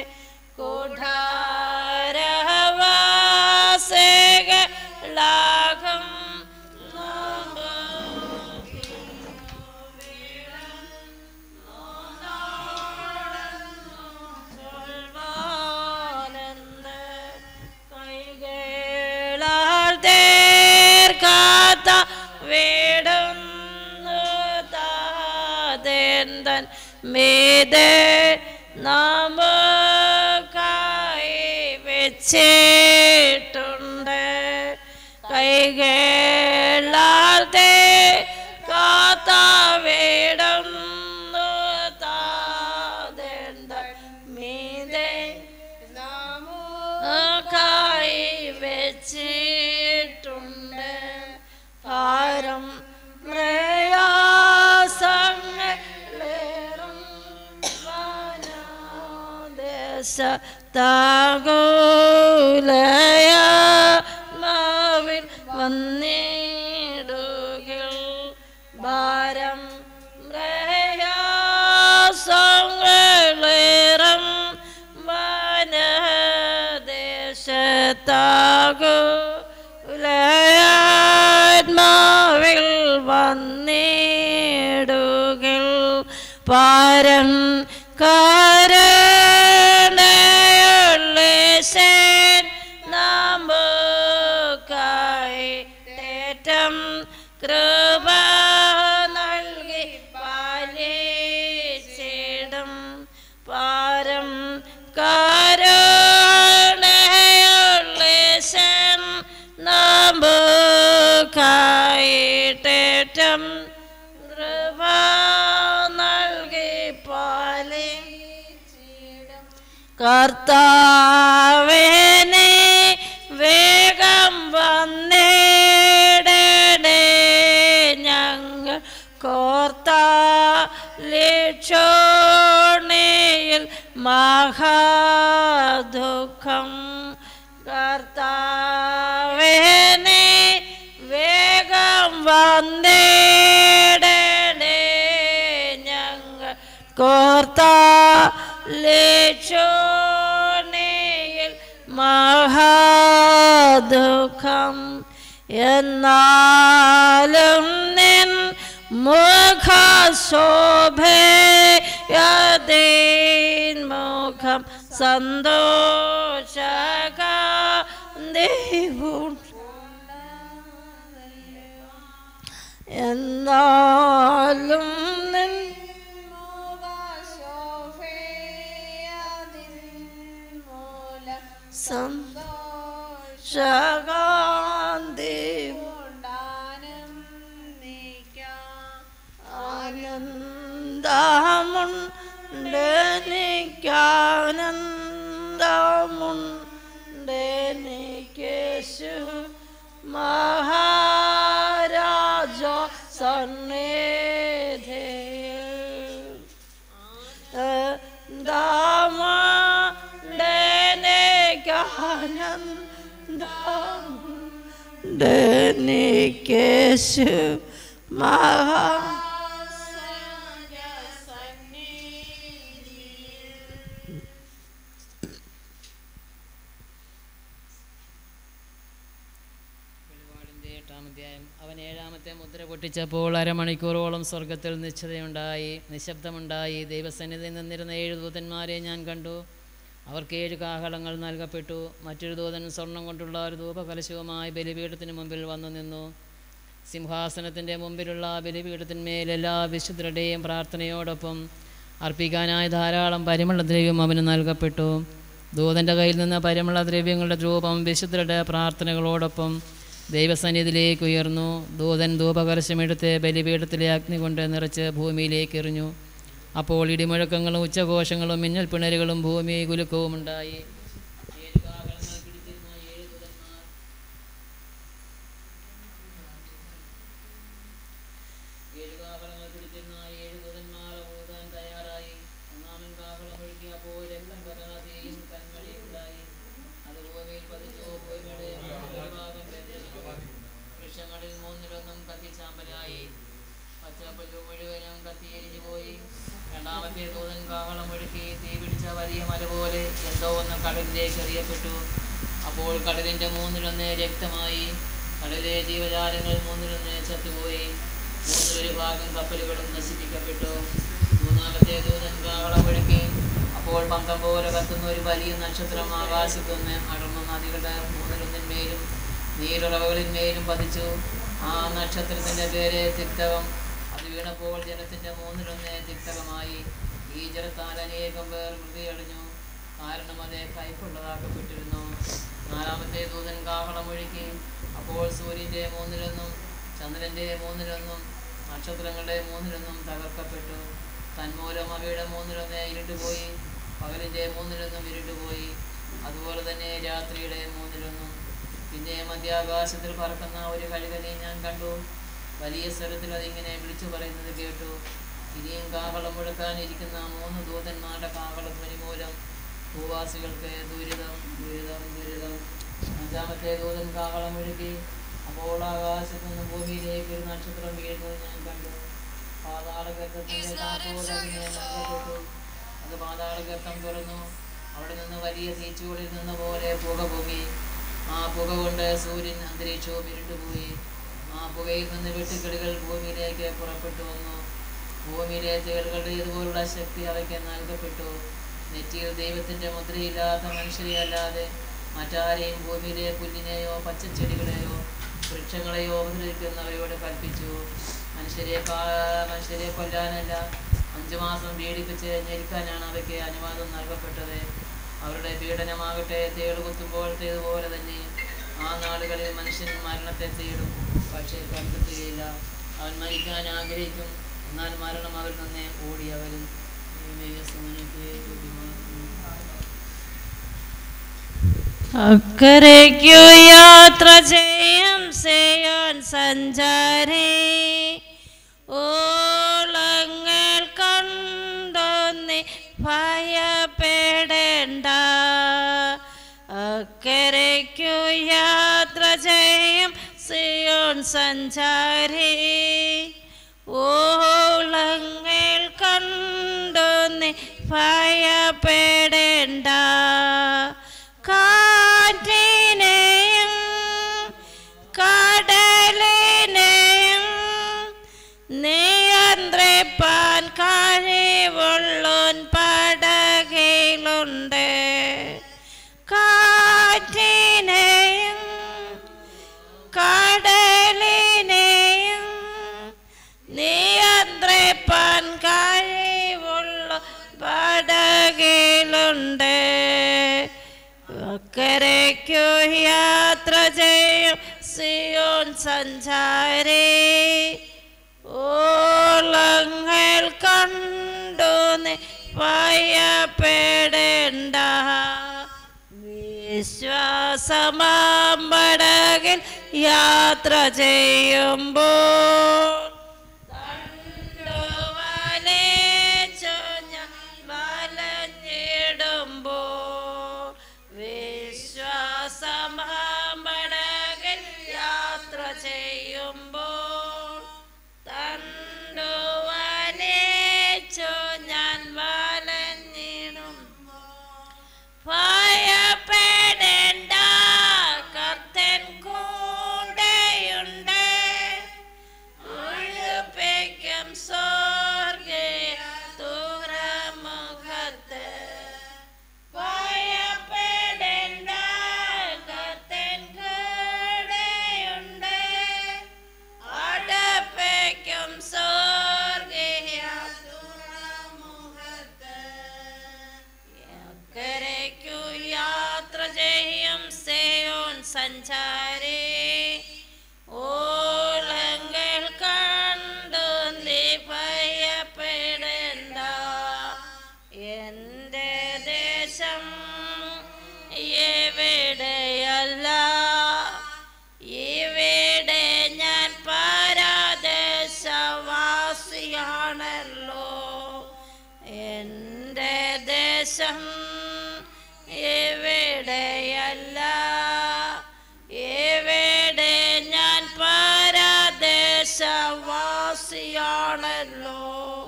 കൊഠാരവാസികളാകും കൈകളാൽ തേർക്കാത്ത വീടുന്നു താതേന്തൻ മീതെ നമുക്കായി വെച്ചിട്ടുണ്ട് കൈകളാൽ തേർക്കാത്ത വീടുന്നു താതേന്തൻ മീതെ കായി വെച്ചിട്ടുണ്ട് ഭാരം പ്രയാസങ്ങളേറും വനദേശ താകൂലയ മാവിൽ വന്നിടുകിൽ ഭാരം പ്രയാസങ്ങളേറും വനദേശത്താകുലയാത്മാവിൽ വന്നിടുകിൽ പാരം കാരണയുള്ളേശൻ നമുക്കായി തേറ്റം കൃപ നൽകി പാലിച്ചിടും പാരം കാരണയുള്ളേശൻ നമുക്കായിട്ടേറ്റം കൃപ നൽകി പാലിച്ചിടും കർത്താവേനെ വേഗം വന്നിടണേ ഞങ്ങൾ കോർത്ത ലക്ഷോണിയിൽ മഹാദുഃഖം കർത്താവേനെ വേഗം വന്നിടണേ ഞങ്ങൾ കോർത്ത ലക്ഷോണിയിൽ മഹാദുഃഖം എന്നാലും നിൻ മുഖശോഭയതീൻ മുഖം സന്തോഷകാന്തിവും എന്നാലും നിൻ മഹാരാജ സന്നിധിയിൽ ധനിക്കേശു മഹാ വെളിപാടിൻ്റെ എട്ടാം അധ്യായം അവൻ ഏഴാമത്തെ മുദ്ര പൊട്ടിച്ചപ്പോൾ അരമണിക്കൂറോളം സ്വർഗത്തിൽ നിശ്ചതയുണ്ടായി നിശബ്ദമുണ്ടായി ദൈവസന്നിധിയിൽ നിന്നിരുന്ന ഏഴ് ദൂതന്മാരെ ഞാൻ കണ്ടു അവർക്ക് ഏഴ് കാഹളങ്ങൾ നൽകപ്പെട്ടു മറ്റൊരു ദൂതൻ സ്വർണം കൊണ്ടുള്ള ഒരു ധൂപകലശവുമായി ബലിപീഠത്തിന് മുമ്പിൽ വന്നു നിന്നു സിംഹാസനത്തിൻ്റെ മുമ്പിലുള്ള ബലിപീഠത്തിന്മേൽ എല്ലാ വിശുദ്ധരുടെയും പ്രാർത്ഥനയോടൊപ്പം അർപ്പിക്കാനായി ധാരാളം പരിമളദ്രവ്യം അവന് നൽകപ്പെട്ടു ദൂതൻ്റെ കയ്യിൽ നിന്ന് പരിമളദ്രവ്യങ്ങളുടെ രൂപം വിശുദ്ധരുടെ പ്രാർത്ഥനകളോടൊപ്പം ദൈവസന്നിധിയിലേക്ക് ഉയർന്നു ദൂതൻ ധൂപകലശമെടുത്ത് ബലിപീഠത്തിലെ അഗ്നി കൊണ്ട് നിറച്ച് ഭൂമിയിലേക്ക് എറിഞ്ഞു അപ്പോൾ ഇടിമുഴക്കങ്ങളും ഉച്ചഘോഷങ്ങളും മിന്നൽ പിണരുകളും ഭൂമി കുലുക്കവും ഉണ്ടായി ഏഴ് കാഹളങ്ങൾ പിടിച്ചിരുന്ന ഏഴ് ദൂതന്മാർ ഏഴ് കാഹളങ്ങൾ പിടിച്ചിരുന്ന ഏഴ് ദൂതന്മാർ ഊതാൻ തയ്യാറായി ഒന്നാമൻ കാഹളം ഒഴുകിയപ്പോൾ രക്തം കഥാതെയും കന്മഴയും ഉണ്ടായി അത് ഭൂമിയിൽ പതിച്ചു ഭൂമിയുടെ മൂന്നിലൊരു ഭാഗം വെന്തു. വൃക്ഷങ്ങളിൽ മൂന്നിലൊന്നും കത്തിച്ചാമ്പലായി പച്ചപ്പുല്ല് മുഴുവനും കത്തിയെരിഞ്ഞു പോയി രണ്ടാമത്തെ ദൂതൻ കാഹളം ഒഴുക്കി തീ പിടിച്ച വലിയ മല പോലെ എന്തോ ഒന്ന് കടലിലേക്ക് എറിയപ്പെട്ടു അപ്പോൾ കടലിൻ്റെ മൂന്നിലൊന്ന് രക്തമായി കടലിലെ ജീവജാലങ്ങൾ മൂന്നിലൊന്ന് ചത്തുപോയി മൂന്നിലൊരു ഭാഗം കപ്പലുകളും നശിപ്പിക്കപ്പെട്ടു മൂന്നാമത്തെ ദൂതൻ കാഹളം ഒഴുക്കി അപ്പോൾ പന്തം പോലെ കത്തുന്ന ഒരു വലിയ നക്ഷത്രം ആകാശത്തുനിന്ന് അടർന്ന നദികളുടെ മൂന്നിലൊന്നിന്മേലും നീരുറവുകളിന്മേലും പതിച്ചു ആ നക്ഷത്രത്തിൻ്റെ പേര് തിക്തകം അത് വീണപ്പോൾ ജലത്തിൻ്റെ മൂന്നിലൊന്ന് തിക്തകമായി ഈ ജലത്താൽ അനേകം പേർ മൃതിയടഞ്ഞു കാരണം അത് കൈപ്പുള്ളതാക്കപ്പെട്ടിരുന്നു നാലാമത്തെ ദൂതൻ കാഹളം ഒഴുക്കി അപ്പോൾ സൂര്യൻ്റെ മൂന്നിലൊന്നും ചന്ദ്രൻ്റെ മൂന്നിലൊന്നും നക്ഷത്രങ്ങളുടെ മൂന്നിലൊന്നും തകർക്കപ്പെട്ടു തന്മൂലം അവയുടെ മൂന്നിലൊന്ന് ഇരുട്ടുപോയി പകലിൻ്റെ മൂന്നിലൊന്നും ഇരുട്ടുപോയി അതുപോലെ തന്നെ രാത്രിയുടെ മൂന്നിലൊന്നും പിന്നെ മധ്യാകാശത്തിൽ പറക്കുന്ന ഒരു കഴുകനെ ഞാൻ കണ്ടു വലിയ സ്വരത്തിൽ അതിങ്ങനെ വിളിച്ചു പറയുന്നത് കേട്ടു ഇനിയും കാഹളം മുഴക്കാനിരിക്കുന്ന മൂന്ന് ദൂതന്മാരുടെ കാഹളധ്വനി മൂലം ഭൂവാസികൾക്ക് ദുരിതം ദുരിതം ദുരിതം അഞ്ചാമത്തെ ദൂതൻ കാഹളം ഒഴുകി അപ്പോൾ ആകാശത്തു നിന്ന് ഭൂമിയിലേക്ക് ഒരു നക്ഷത്രം വീഴുന്നത് ഞാൻ കണ്ടു പാതാളഗർത്തത്തിൻ്റെ താക്കോൽ അതിനെ നൽകപ്പെട്ടു അത് പാതാളഗർത്തം തുറന്നു അവിടെ നിന്ന് വലിയ തീച്ചുകളിൽ നിന്ന പോലെ പുക പൊങ്ങി ആ പുക കൊണ്ട് സൂര്യൻ അന്തരീക്ഷവും ഇരുണ്ടുപോയി ആ പുകയിൽ നിന്ന് വെട്ടുക്കിളികൾ ഭൂമിയിലേക്ക് പുറപ്പെട്ടു വന്നു ഭൂമിയിലെ തേളുകളുടെ ഇതുപോലുള്ള ശക്തി അവയ്ക്ക് നൽകപ്പെട്ടു നെറ്റിയിൽ ദൈവത്തിൻ്റെ മുദ്രയില്ലാത്ത മനുഷ്യരെ അല്ലാതെ മറ്റാരെയും ഭൂമിയിലെ പുല്ലിനെയോ പച്ചച്ചെടികളെയോ വൃക്ഷങ്ങളെയോ ഉപദ്രവിക്കുന്നവരോട് കൽപ്പിച്ചു മനുഷ്യരെ കാ- മനുഷ്യരെ കൊല്ലാനല്ല അഞ്ചു മാസം പീഡിപ്പിച്ച് ഞെരുക്കാനാണ് അവയ്ക്ക് അനുവാദം നൽകപ്പെട്ടത് അവരുടെ പീഡനമാകട്ടെ തേട് കുത്തുമ്പോഴത്തേതുപോലെ തന്നെ ആ നാടുകളിൽ മനുഷ്യൻ മരണത്തെ തേടും പക്ഷേ കണ്ടെത്തുകയില്ല അവൻ മരിക്കാൻ ആഗ്രഹിക്കും എന്നാൽ മരണം അവരിൽ നിന്ന് ഓടിയവരും അക്കരയ്ക്കു യാത്ര ചെയ്യും ചെയ്യാൻ സഞ്ചാരി ഓളങ്ങൾ കണ്ടൊന്നി ഭയപ്പെടേണ്ട അക്കരയ്ക്കു യാത്ര ചെയ്യും സിയോൺ സഞ്ചാരി ഓളങ്ങൾ കണ്ടൊന്നി ഭയപ്പെടേണ്ട കാറ്റിനെയും കടലിനെയും നിയന്ത്രിപ്പാൻ കഴിവുള്ളോൻ പടകയിലുണ്ട് കാറ്റിനെയും കടലിനെയും നിയന്ത്രിപ്പാൻ കഴിവുള്ള പടകയിലുണ്ട് അക്കരയ്ക്കു യാത്ര ചെയ്യും സിയോൻ സഞ്ചാരി ഓളങ്ങൾ കണ്ടു നീ ഭയപ്പെടേണ്ട വിശ്വാസമാമ്പടകിൽ യാത്ര ചെയ്യുമ്പോൾ തണ്ടുവലേച്ചു ഞാൻ വലഞ്ഞിടുമ്പോൾ വിശ്വാസമാമ്പടകിൽ യാത്ര ചെയ്യുമ്പോൾ തണ്ടുവലേച്ചു ഞാൻ വലഞ്ഞിടുമ്പോൾ ഭയപ്പെടേണ്ട കർത്തൻ കൂടെയുണ്ട് ഒഴിപ്പിക്കും സ്വർഗീയ തുറമുഖത്ത് ഭയപ്പെടേണ്ട കർത്തൻ കൂടെയുണ്ട് അടുപ്പിക്കും സ്വർഗീയ തുറമുഖത്ത് അക്കരയ്ക്കു യാത്ര ചെയ്യും സേയോൻ സഞ്ചാരി ഓളങ്ങൾ കണ്ടു നീ ഭയപ്പെടേണ്ട എൻ്റെ ദേശം എവിടെയല്ല ഇവിടെ ഞാൻ പരദേശവാസിയാണല്ലോ എൻ്റെ ദേശം എവിടെയല്ല എവിടെ ഞാൻ പരദേശവാസിയാണല്ലോ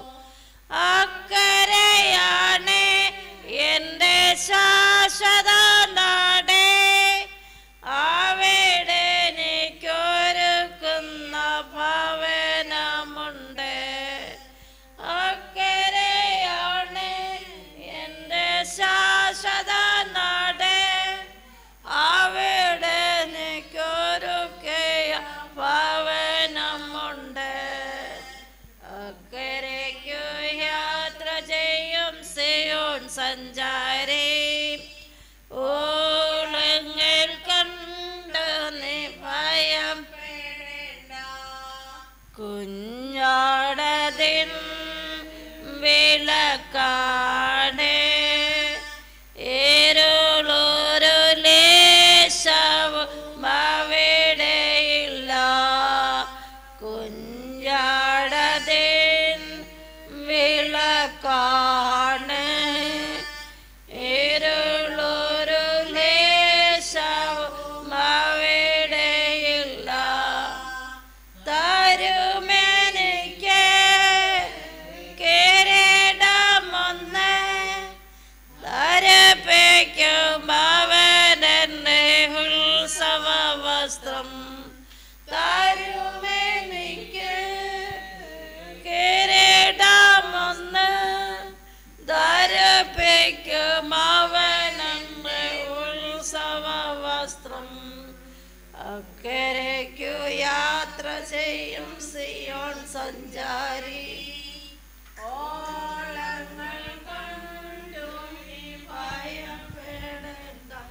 അക്കരയാണ് എൻ്റെ ശാശ്വത നാടേ അവിടെ എനിക്കൊരുക്കുന്ന ഭവനമുണ്ട് അക്കരയാണ് എൻ്റെ ശാശ്വത നാട് അവിടെ എനിക്കൊരുക്കിയ ഭവനമുണ്ട് അക്കരയ്ക്കു യാത്ര ചെയ്യും സിയോൻ സഞ്ചാരി ഓളങ്ങൾ കണ്ട് നീ ഭയം കുഞ്ഞാടതിൻ വിളക്കാണ് ഇരുളൊരു ലേശവും അവിടെയില്ല കുഞ്ഞാടതിൻ വിളക്കാണ് ഇരുളൊരു ലേശവും അവിടെയില്ല തരുമെനിക്ക് കിരീടമൊന്ന് ധരിപ്പിക്കും അവനെന്നെ ഉത്സവ വസ്ത്രം തരുമെനിക്ക് കിരീടമൊന്ന് ധരിപ്പിക്കും അവനെന്നെ ഉത്സവ വസ്ത്രം അക്കരയ്ക്കു യാത്ര ചെയ്യും സിയോൺ സഞ്ചാരി ഓളങ്ങൾ കണ്ടു നീ ഭയപ്പെടേണ്ട.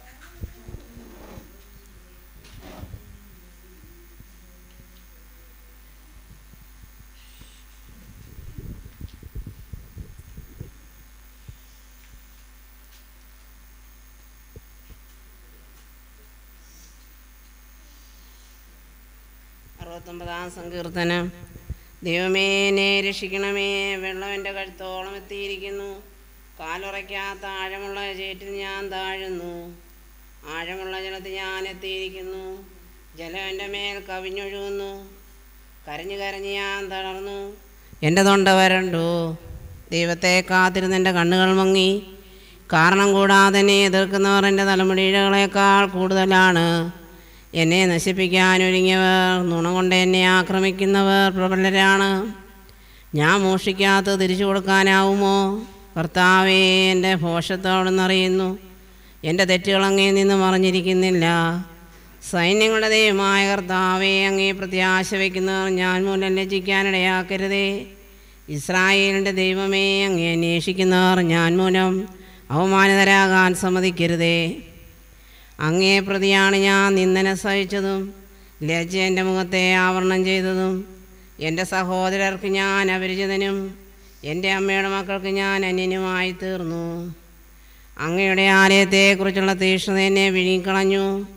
അറുപത്തൊമ്പതാം സങ്കീർത്തനം ദൈവമേ എന്നെ രക്ഷിക്കണമേ വെള്ളം എൻ്റെ കഴുത്തോളം എത്തിയിരിക്കുന്നു കാലുറയ്ക്കാത്ത ആഴമുള്ള ചേറ്റിൽ ഞാൻ താഴുന്നു ആഴമുള്ള ജലത്തിൽ ഞാൻ എത്തിയിരിക്കുന്നു ജലം എൻ്റെ മേൽ കവിഞ്ഞൊഴുകുന്നു കരഞ്ഞു കരഞ്ഞ് ഞാൻ തളർന്നു എൻ്റെ തൊണ്ട വരണ്ടു ദൈവത്തെ കാത്തിരുന്ന് എൻ്റെ കണ്ണുകൾ മങ്ങി കാരണം കൂടാതെ എന്നെ എതിർക്കുന്നവർ എൻ്റെ തലമുടികളേക്കാൾ കൂടുതലാണ് എന്നെ നശിപ്പിക്കാൻ ഒരുങ്ങിയവർ നുണ കൊണ്ട് എന്നെ ആക്രമിക്കുന്നവർ പ്രബലരാണ് ഞാൻ മോഷ്ടിക്കാത്ത തിരിച്ചു കൊടുക്കാനാവുമോ കർത്താവേ എൻ്റെ ഭോഷത്തോടെന്നറിയുന്നു എൻ്റെ തെറ്റുകൾ അങ്ങേ നിന്ന് മറിഞ്ഞിരിക്കുന്നില്ല സൈന്യങ്ങളുടെ ദൈവമായ കർത്താവേ അങ്ങേ പ്രത്യാശ വയ്ക്കുന്നവർ ഞാൻ മൂലം ലജ്ജിക്കാനിടയാക്കരുതേ ഇസ്രായേലിൻ്റെ ദൈവമേ അങ്ങേ അന്വേഷിക്കുന്നവർ ഞാൻ മൂലം അവമാനിതരാകാൻ സമ്മതിക്കരുതേ അങ്ങേ പ്രതിയാണ് ഞാൻ നിന്ദന സഹിച്ചതും ലജ്ജ എൻ്റെ മുഖത്തെ ആവരണം ചെയ്തതും എൻ്റെ സഹോദരർക്ക് ഞാൻ അപരിചിതനും എൻ്റെ അമ്മയുടെ മക്കൾക്ക് ഞാൻ അന്യനുമായി തീർന്നു അങ്ങയുടെ ആലയത്തെക്കുറിച്ചുള്ള തീക്ഷ്ണത എന്നെ വിഴുങ്ങിക്കളഞ്ഞു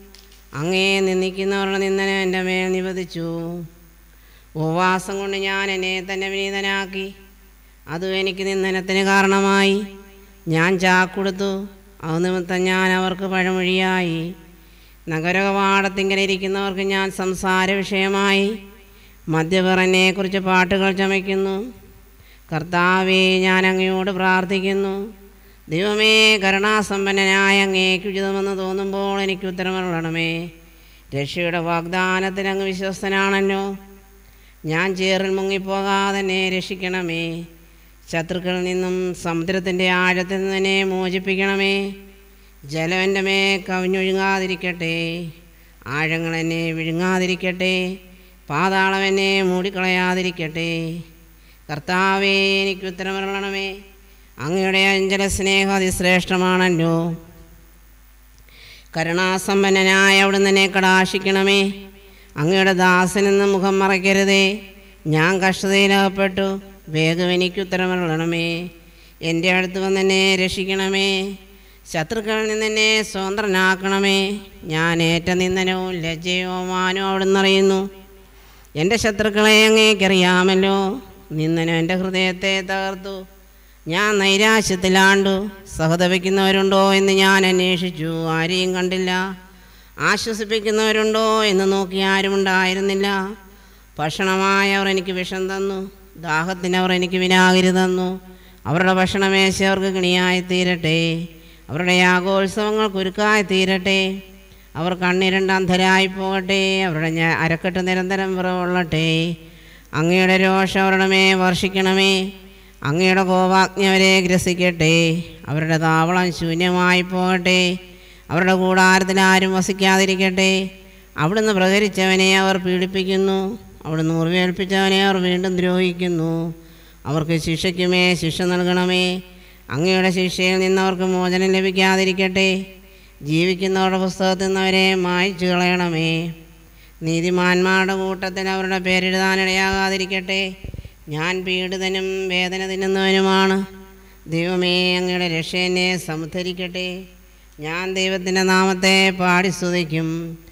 അങ്ങേ നിന്ദിക്കുന്നവരുടെ നിന്ദന എൻ്റെ മേൽ നിവദിച്ചു ഉപവാസം കൊണ്ട് ഞാൻ എന്നെ തന്നെ വിനീതനാക്കി അതും എനിക്ക് നിന്ദനത്തിന് കാരണമായി ഞാൻ ചാക്കൊടുത്തു അത് നിമിത്തം ഞാൻ അവർക്ക് പഴമൊഴിയായി നഗരകവാടത്തിങ്കൽ ഇരിക്കുന്നവർക്ക് ഞാൻ സംസാര വിഷയമായി മദ്യപറനെക്കുറിച്ച് പാട്ടുകൾ ചമയ്ക്കുന്നു കർത്താവേ ഞാൻ അങ്ങയോട് പ്രാർത്ഥിക്കുന്നു ദൈവമേ കരുണാസമ്പന്നനായ അങ്ങേക്ക് ഉചിതമെന്ന് തോന്നുമ്പോൾ എനിക്ക് ഉത്തരമരുളണമേ രക്ഷയുടെ വാഗ്ദാനത്തിൽ അങ്ങ് വിശ്വസ്തനാണല്ലോ ഞാൻ ചേറിൽ മുങ്ങിപ്പോകാതെ എന്നെ രക്ഷിക്കണമേ ശത്രുക്കളിൽ നിന്നും സമുദ്രത്തിൻ്റെ ആഴത്തിൽ നിന്ന് എന്നെ മോചിപ്പിക്കണമേ ജലം എൻ്റെ മേ കവിഞ്ഞൊഴുങ്ങാതിരിക്കട്ടെ ആഴങ്ങൾ എന്നെ വിഴുങ്ങാതിരിക്കട്ടെ പാതാളം എന്നെ മൂടിക്കളയാതിരിക്കട്ടെ കർത്താവേ എനിക്ക് ഉത്തരമരണമേ അങ്ങയുടെ അഞ്ചല സ്നേഹം അതിശ്രേഷ്ഠമാണല്ലോ കരുണാസമ്പന്നനായ അവിടുന്ന് എന്നെ കടാശിക്കണമേ അങ്ങയുടെ ദാസനെന്ന് മുഖം മറയ്ക്കരുതേ ഞാൻ കഷ്ടതയിലകപ്പെട്ടു വേഗം എനിക്ക് ഉത്തരമരണമേ എൻ്റെ അടുത്ത് വന്ന് എന്നെ രക്ഷിക്കണമേ ശത്രുക്കളിൽ നിന്ന് എന്നെ സ്വതന്ത്രനാക്കണമേ ഞാൻ ഏറ്റ നിന്ദനവും ലജ്ജയോ മാനോ അവിടുന്ന് അറിയുന്നു എൻ്റെ ശത്രുക്കളെ അങ്ങേക്കറിയാമല്ലോ നിന്നനും എൻ്റെ ഹൃദയത്തെ തകർത്തു ഞാൻ നൈരാശ്യത്തിലാണ്ടു സഹതപിക്കുന്നവരുണ്ടോ എന്ന് ഞാൻ അന്വേഷിച്ചു ആരെയും കണ്ടില്ല ആശ്വസിപ്പിക്കുന്നവരുണ്ടോ എന്ന് നോക്കി ആരും ഉണ്ടായിരുന്നില്ല ഭക്ഷണമായി അവർ എനിക്ക് വിഷം തന്നു ദാഹത്തിന് അവർ എനിക്ക് വിനാഗിരി തന്നു അവരുടെ ഭക്ഷണമേശ അവർക്ക് കിണിയായി തീരട്ടെ അവരുടെ യാഗോത്സവങ്ങൾ കുരുക്കായി തീരട്ടെ അവർ കണ്ണിരണ്ട് അന്ധരായി പോകട്ടെ അവരുടെ ഞ- അരക്കെട്ട് നിരന്തരം വിറവുള്ളട്ടെ അങ്ങയുടെ രോഷം അവരുടെ മേ വർഷിക്കണമേ അങ്ങയുടെ കോപാഗ്നി അവരെ ഗ്രസിക്കട്ടെ അവരുടെ താവളം ശൂന്യമായി പോകട്ടെ അവരുടെ കൂടാരത്തിൽ ആരും വസിക്കാതിരിക്കട്ടെ അവിടുന്ന് പ്രഹരിച്ചവനെ അവർ പീഡിപ്പിക്കുന്നു അവിടുന്ന് മുറിവേൽപ്പിച്ചവനെ അവർ വീണ്ടും ദ്രോഹിക്കുന്നു അവർക്ക് ശിക്ഷയ്ക്കുമേ ശിക്ഷ നൽകണമേ അങ്ങയുടെ ശിക്ഷയിൽ നിന്നവർക്ക് മോചനം ലഭിക്കാതിരിക്കട്ടെ ജീവിക്കുന്നവരുടെ പുസ്തകത്തിൽ നിന്ന് അവരെ മായ്ച്ചു കളയണമേ നീതിമാന്മാരുടെ കൂട്ടത്തിൽ അവരുടെ പേരെഴുതാനിടയാകാതിരിക്കട്ടെ ഞാൻ പീഡിതനും വേദന തിന്നുന്നവനുമാണ് ദൈവമേ അങ്ങയുടെ രക്ഷ എന്നെ സമുദ്ധരിക്കട്ടെ ഞാൻ ദൈവത്തിൻ്റെ നാമത്തെ പാടി സ്തുതിക്കും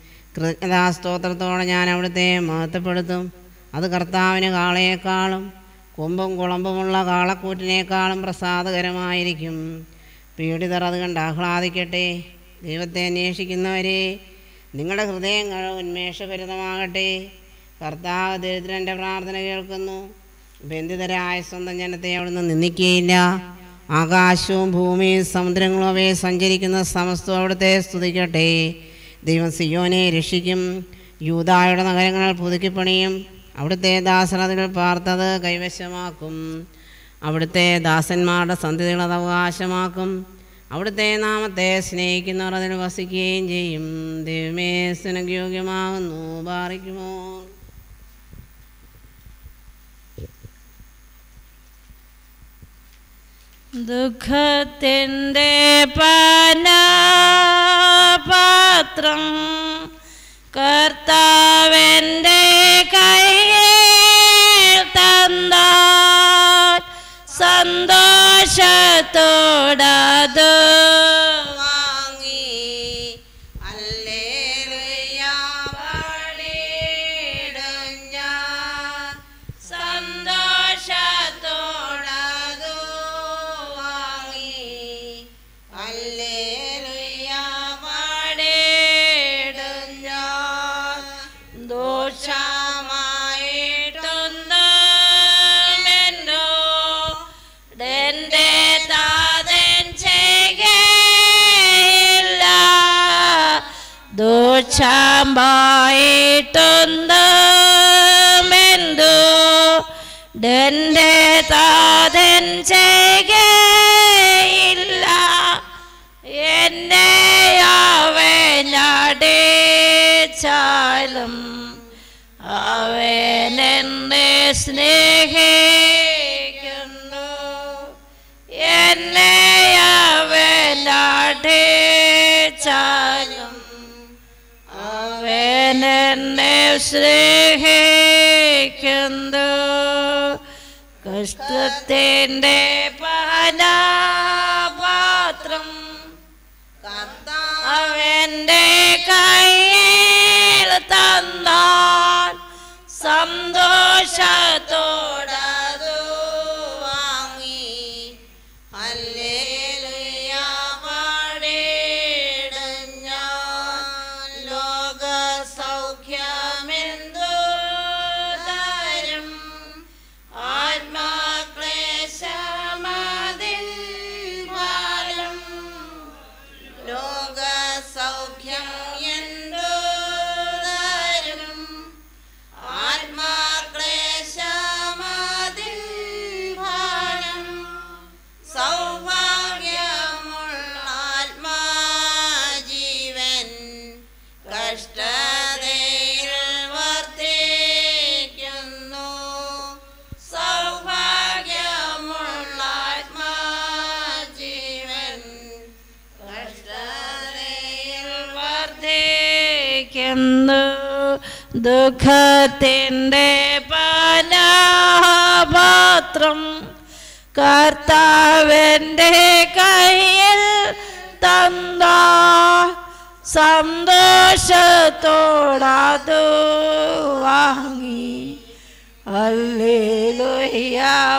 കൃതജ്ഞതാസ്തോത്രത്തോടെ ഞാൻ അവിടുത്തെ മഹത്വപ്പെടുത്തും അത് കർത്താവിന് കാളയേക്കാളും കൊമ്പും കുളമ്പുമുള്ള കാളക്കൂറ്റിനേക്കാളും പ്രസാദകരമായിരിക്കും പീഡിതർ അത് കണ്ട് ആഹ്ലാദിക്കട്ടെ ദൈവത്തെ അന്വേഷിക്കുന്നവരെ നിങ്ങളുടെ ഹൃദയങ്ങൾ ഉന്മേഷഭരിതമാകട്ടെ കർത്താവ് ദരിദ്രൻ്റെ പ്രാർത്ഥന കേൾക്കുന്നു ബന്ധിതരായ സ്വന്തം ജനത്തെ അവിടുന്ന് നിന്ദിക്കുകയില്ല ആകാശവും ഭൂമിയും സമുദ്രങ്ങളും അവയെ സഞ്ചരിക്കുന്ന സമസ്തം അവിടുത്തെ സ്തുതിക്കട്ടെ ദൈവം സിയോനെ രക്ഷിക്കും യൂതായുടെ നഗരങ്ങൾ പുതുക്കിപ്പണിയും അവിടുത്തെ ദാസർ അതിൽ പാർത്തത് കൈവശമാക്കും അവിടുത്തെ ദാസന്മാരുടെ സന്ധികൾ അത് അവകാശമാക്കും അവിടുത്തെ നാമത്തെ സ്നേഹിക്കുന്നവർ അതിൽ വസിക്കുകയും ചെയ്യും ദൈവമേ സ്നഗ്യോഗ്യമാകുന്നു പാറിക്കുമോ ദുഃഖത്തിൻ്റെ പാനപാത്രം കർത്താവിൻ്റെ കയ്യിൽ തന്നാൽ സന്തോഷത്തോടത് വാങ്ങി ഹല്ലേലൂയ പാടിയിടും ഞാൻ. സന്തോഷത്തോടതു വാങ്ങി ഹല്ലേലൂയ പാടിയിടും ഞാൻ. ദോഷമായിട്ടൊന്നുമെന്നോ എന്റെ താതൻ ചെയ്യയില്ല ദോഷമായിട്ടൊന്നുമെന്തോ എന്റെ താതൻ ചെയ്യയില്ല എന്നെ അവനടിച്ചാലും അവൻ എന്നെ സ്നേഹിക്കുന്നു എന്നെ അവൻ അടിച്ചാലും അവൻ എന്നെ സ്നേഹിക്കുന്നു കഷ്ടത്തിൻ്റെ പാനപാത്രം അവന്റെ കയ്യിൽ തന്നാൽ സന്തോഷത്തോടതു വാങ്ങി ഹല്ലേലൂയ പാടിടും ഞാൻ ലോക സൗഖ്യമെന്തു തരും ആത്മാക്ലേശമതിൽ ഫലം ലോക സൗഖ്യം എന്തു തരും ആത്മാക്ലേശമതിൽ ഫലം സൗഭാഗ്യമുള്ള ആത്മാജീവൻ കഷ്ടതയിൽ വർദ്ധിക്കുന്നു സൗഭാഗ്യമുള്ള ആത്മാജീവൻ കഷ്ടതയിൽ വർദ്ധിക്കുന്നു ദുഃഖത്തിൻ്റെ പാനാപാത്രം കർത്താവിൻ്റെ കയ്യിൽ തന്ന സന്തോഷത്തോടതു വാങ്ങി അല്ലേലുയ്യ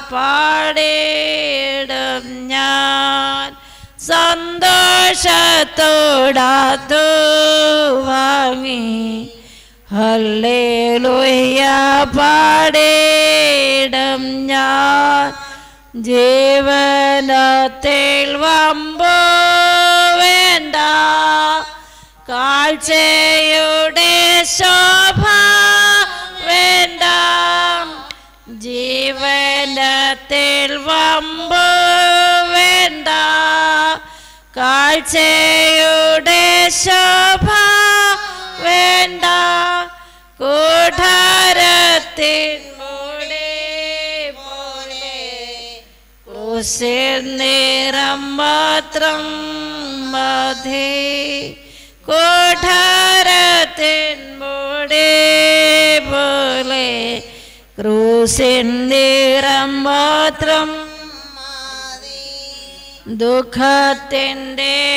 പാടിടും ഞാൻ സന്തോഷത്തോടതു വാങ്ങി ഹല്ലേലൂയ പാടിടും ഞാൻ ജീവനത്തിൽ വമ്പോ വേണ്ട കാഴ്ചയുടെ ശോഭ വേണ്ട ജീവനത്തിൽ വമ്പോ വേണ്ട കാഴ്ചയുടെ ശോഭ വേണ്ട കൂഠാരത്തിൻ മൂടി പോലെ ക്രൂശിൽ നിറം മാത്രം മതി കൂഠാരത്തിൻ മൂടി പോലെ ക്രൂശിൻ നിറം മാത്രം ദുഃഖത്തിൻ്റെ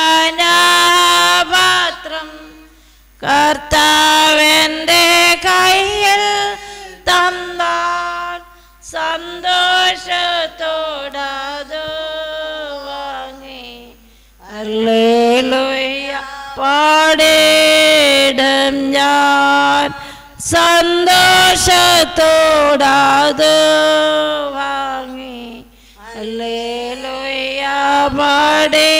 പാനാപാത്രം കർത്താവിൻ്റെ കയ്യിൽ തന്നാൽ സന്തോഷത്തോടതു വാങ്ങി അല്ലേലൂയ പാടിടും ഞാൻ സന്തോഷത്തോടതു വാങ്ങി അല്ലേലൂയ പാടി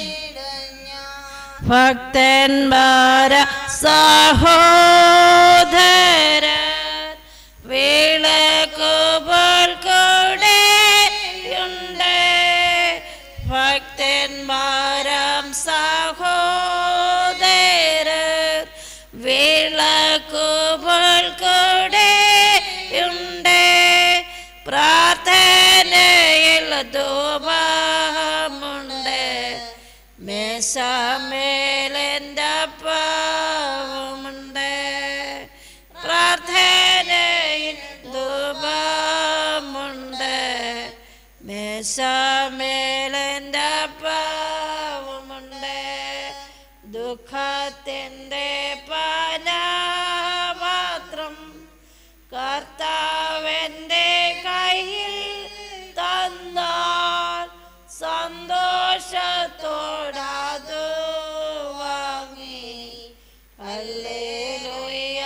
ഭക്തന്മാര സഹോദര വിളക്കുപോൽ കൂടെയുണ്ട് ഭക്തന്മാരം സഹോദര വിളക്കുപോൽ കൂടെയുണ്ട് പ്രാർത്ഥനയിൽ ധൂപമുണ്ട് മേശമേലെൻ്റെ പാവമുണ്ട് പ്രാർത്ഥനയിൽ ധൂപമുണ്ട് മേശമേലെൻ്റെ പാവമുണ്ട് ദുഃഖത്തിൻ്റെ പാനപാത്രം കർത്താവിൻ്റെ കയ്യിൽ തന്നാൽ സന്തോഷത്തോടതു വാങ്ങി അല്ലേലൂയ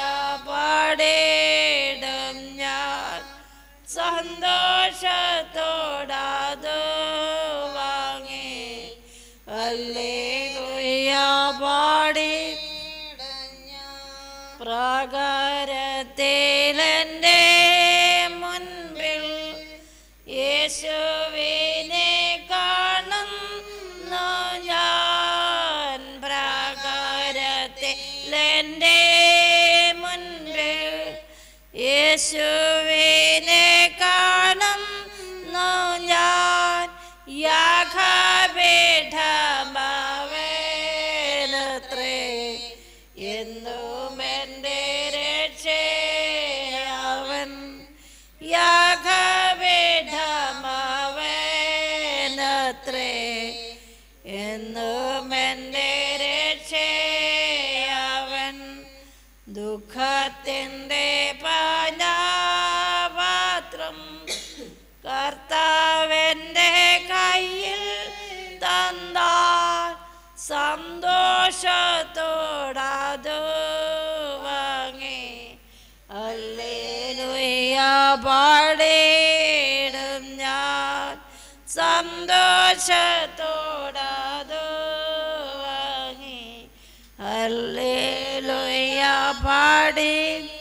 പാടിടും ഞാൻ സന്തോഷത്തോടതു വാങ്ങി അല്ലേലൂയ പാടി പ്രാകാരത്തിലെൻ്റെ മുൻപിൽ യേശുവിനെ കാണുന്നു ഞാൻ പ്രാകാരത്തിലെൻ്റെ മുൻപിൽ യേശുവിനെ കാണുന്നു ഞാൻ യാഘപീഠമവേനത്രേ എന്നും എൻ്റെ രക്ഷയവൻ യാഘപീഠമവേനത്രേ എന്നും എൻ്റെ രക്ഷയവൻ ദുഃഖത്തിൻ്റെ പാനാപാത്രം കർത്താവെൻ്റെ കയ്യിൽ തന്നാൽ സന്തോഷത്തോടതു വാങ്ങി അല്ലേലുയ്യ പാടിയിടും ഞാൻ സന്തോഷത്തോടതു വാങ്ങി അല്ലേലുയ്യ പാടി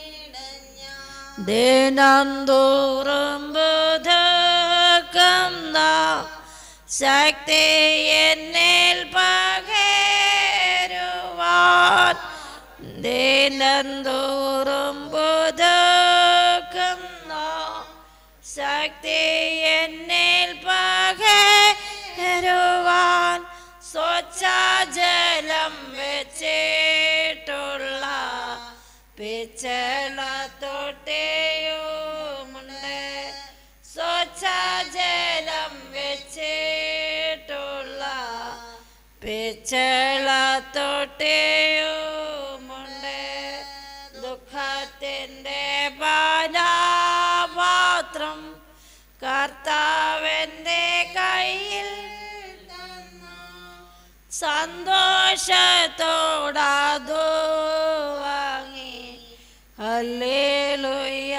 ദിനന്തോറും ബുധക്കുന്ന ശക്തി എന്നിൽ പകരുവാൻ ദിനന്തോറും ബുധക്കുന്ന ശക്തി എന്നിൽ പകരുവാൻ സ്വച്ഛജലം വെച്ചിട്ടുള്ള പിച്ചള തൊട്ടിയുമുണ്ട് സ്വച്ഛജലം വെച്ചിട്ടുള്ള പിച്ചള തൊട്ടിയുമുണ്ട് ദുഃഖത്തിൻ്റെ പാനാപാത്രം കർത്താവൻ്റെ കയ്യിൽ സന്തോഷത്തോടതു വാങ്ങി ഹല്ലേലൂയ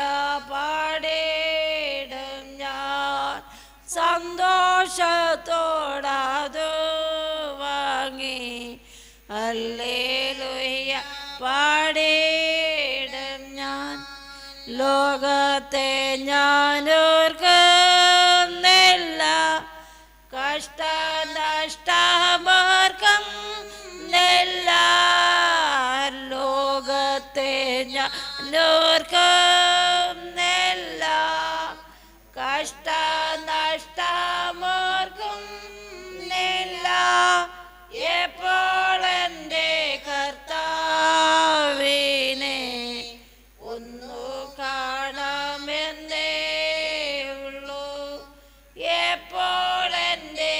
പാടിടും ഞാൻ സന്തോഷത്തോടതു വാങ്ങി ഹല്ലേലൂയ പാടിടും ഞാൻ ലോകത്തെ ഞാനോർക്കുന്നില്ല കഷ്ടനഷ്ടമാർഗം നെല്ല ലോകത്തെ ഞാനോർക്കുന്നില്ല കഷ്ടനഷ്ടമാർഗം നെല്ല എപ്പോൾ എൻ്റെ കർത്താവിനെ ഒന്നു കാണാമെന്നേ ഉള്ളൂ എപ്പോൾ എൻ്റെ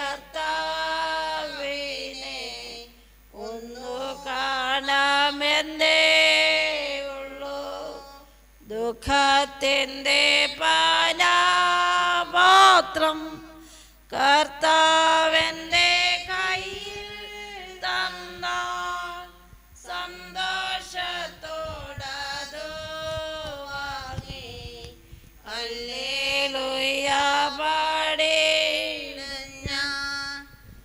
കർത്താവിനെ ഒന്നു കാണാമെന്നേ ഉള്ളൂ ദുഃഖത്തിൻ്റെ പാനാപാത്രം കർത്താവൻ്റെ കയ്യിൽ തന്നാൽ സന്തോഷത്തോടതു വാങ്ങി ഹല്ലേലൂയ പാടിയിടും ഞാൻ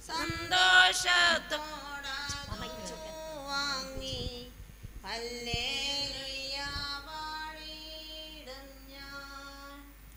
സന്തോഷത്തോടതു വാങ്ങി ഹല്ലേലൂയ പാടിയിടും ഞാൻ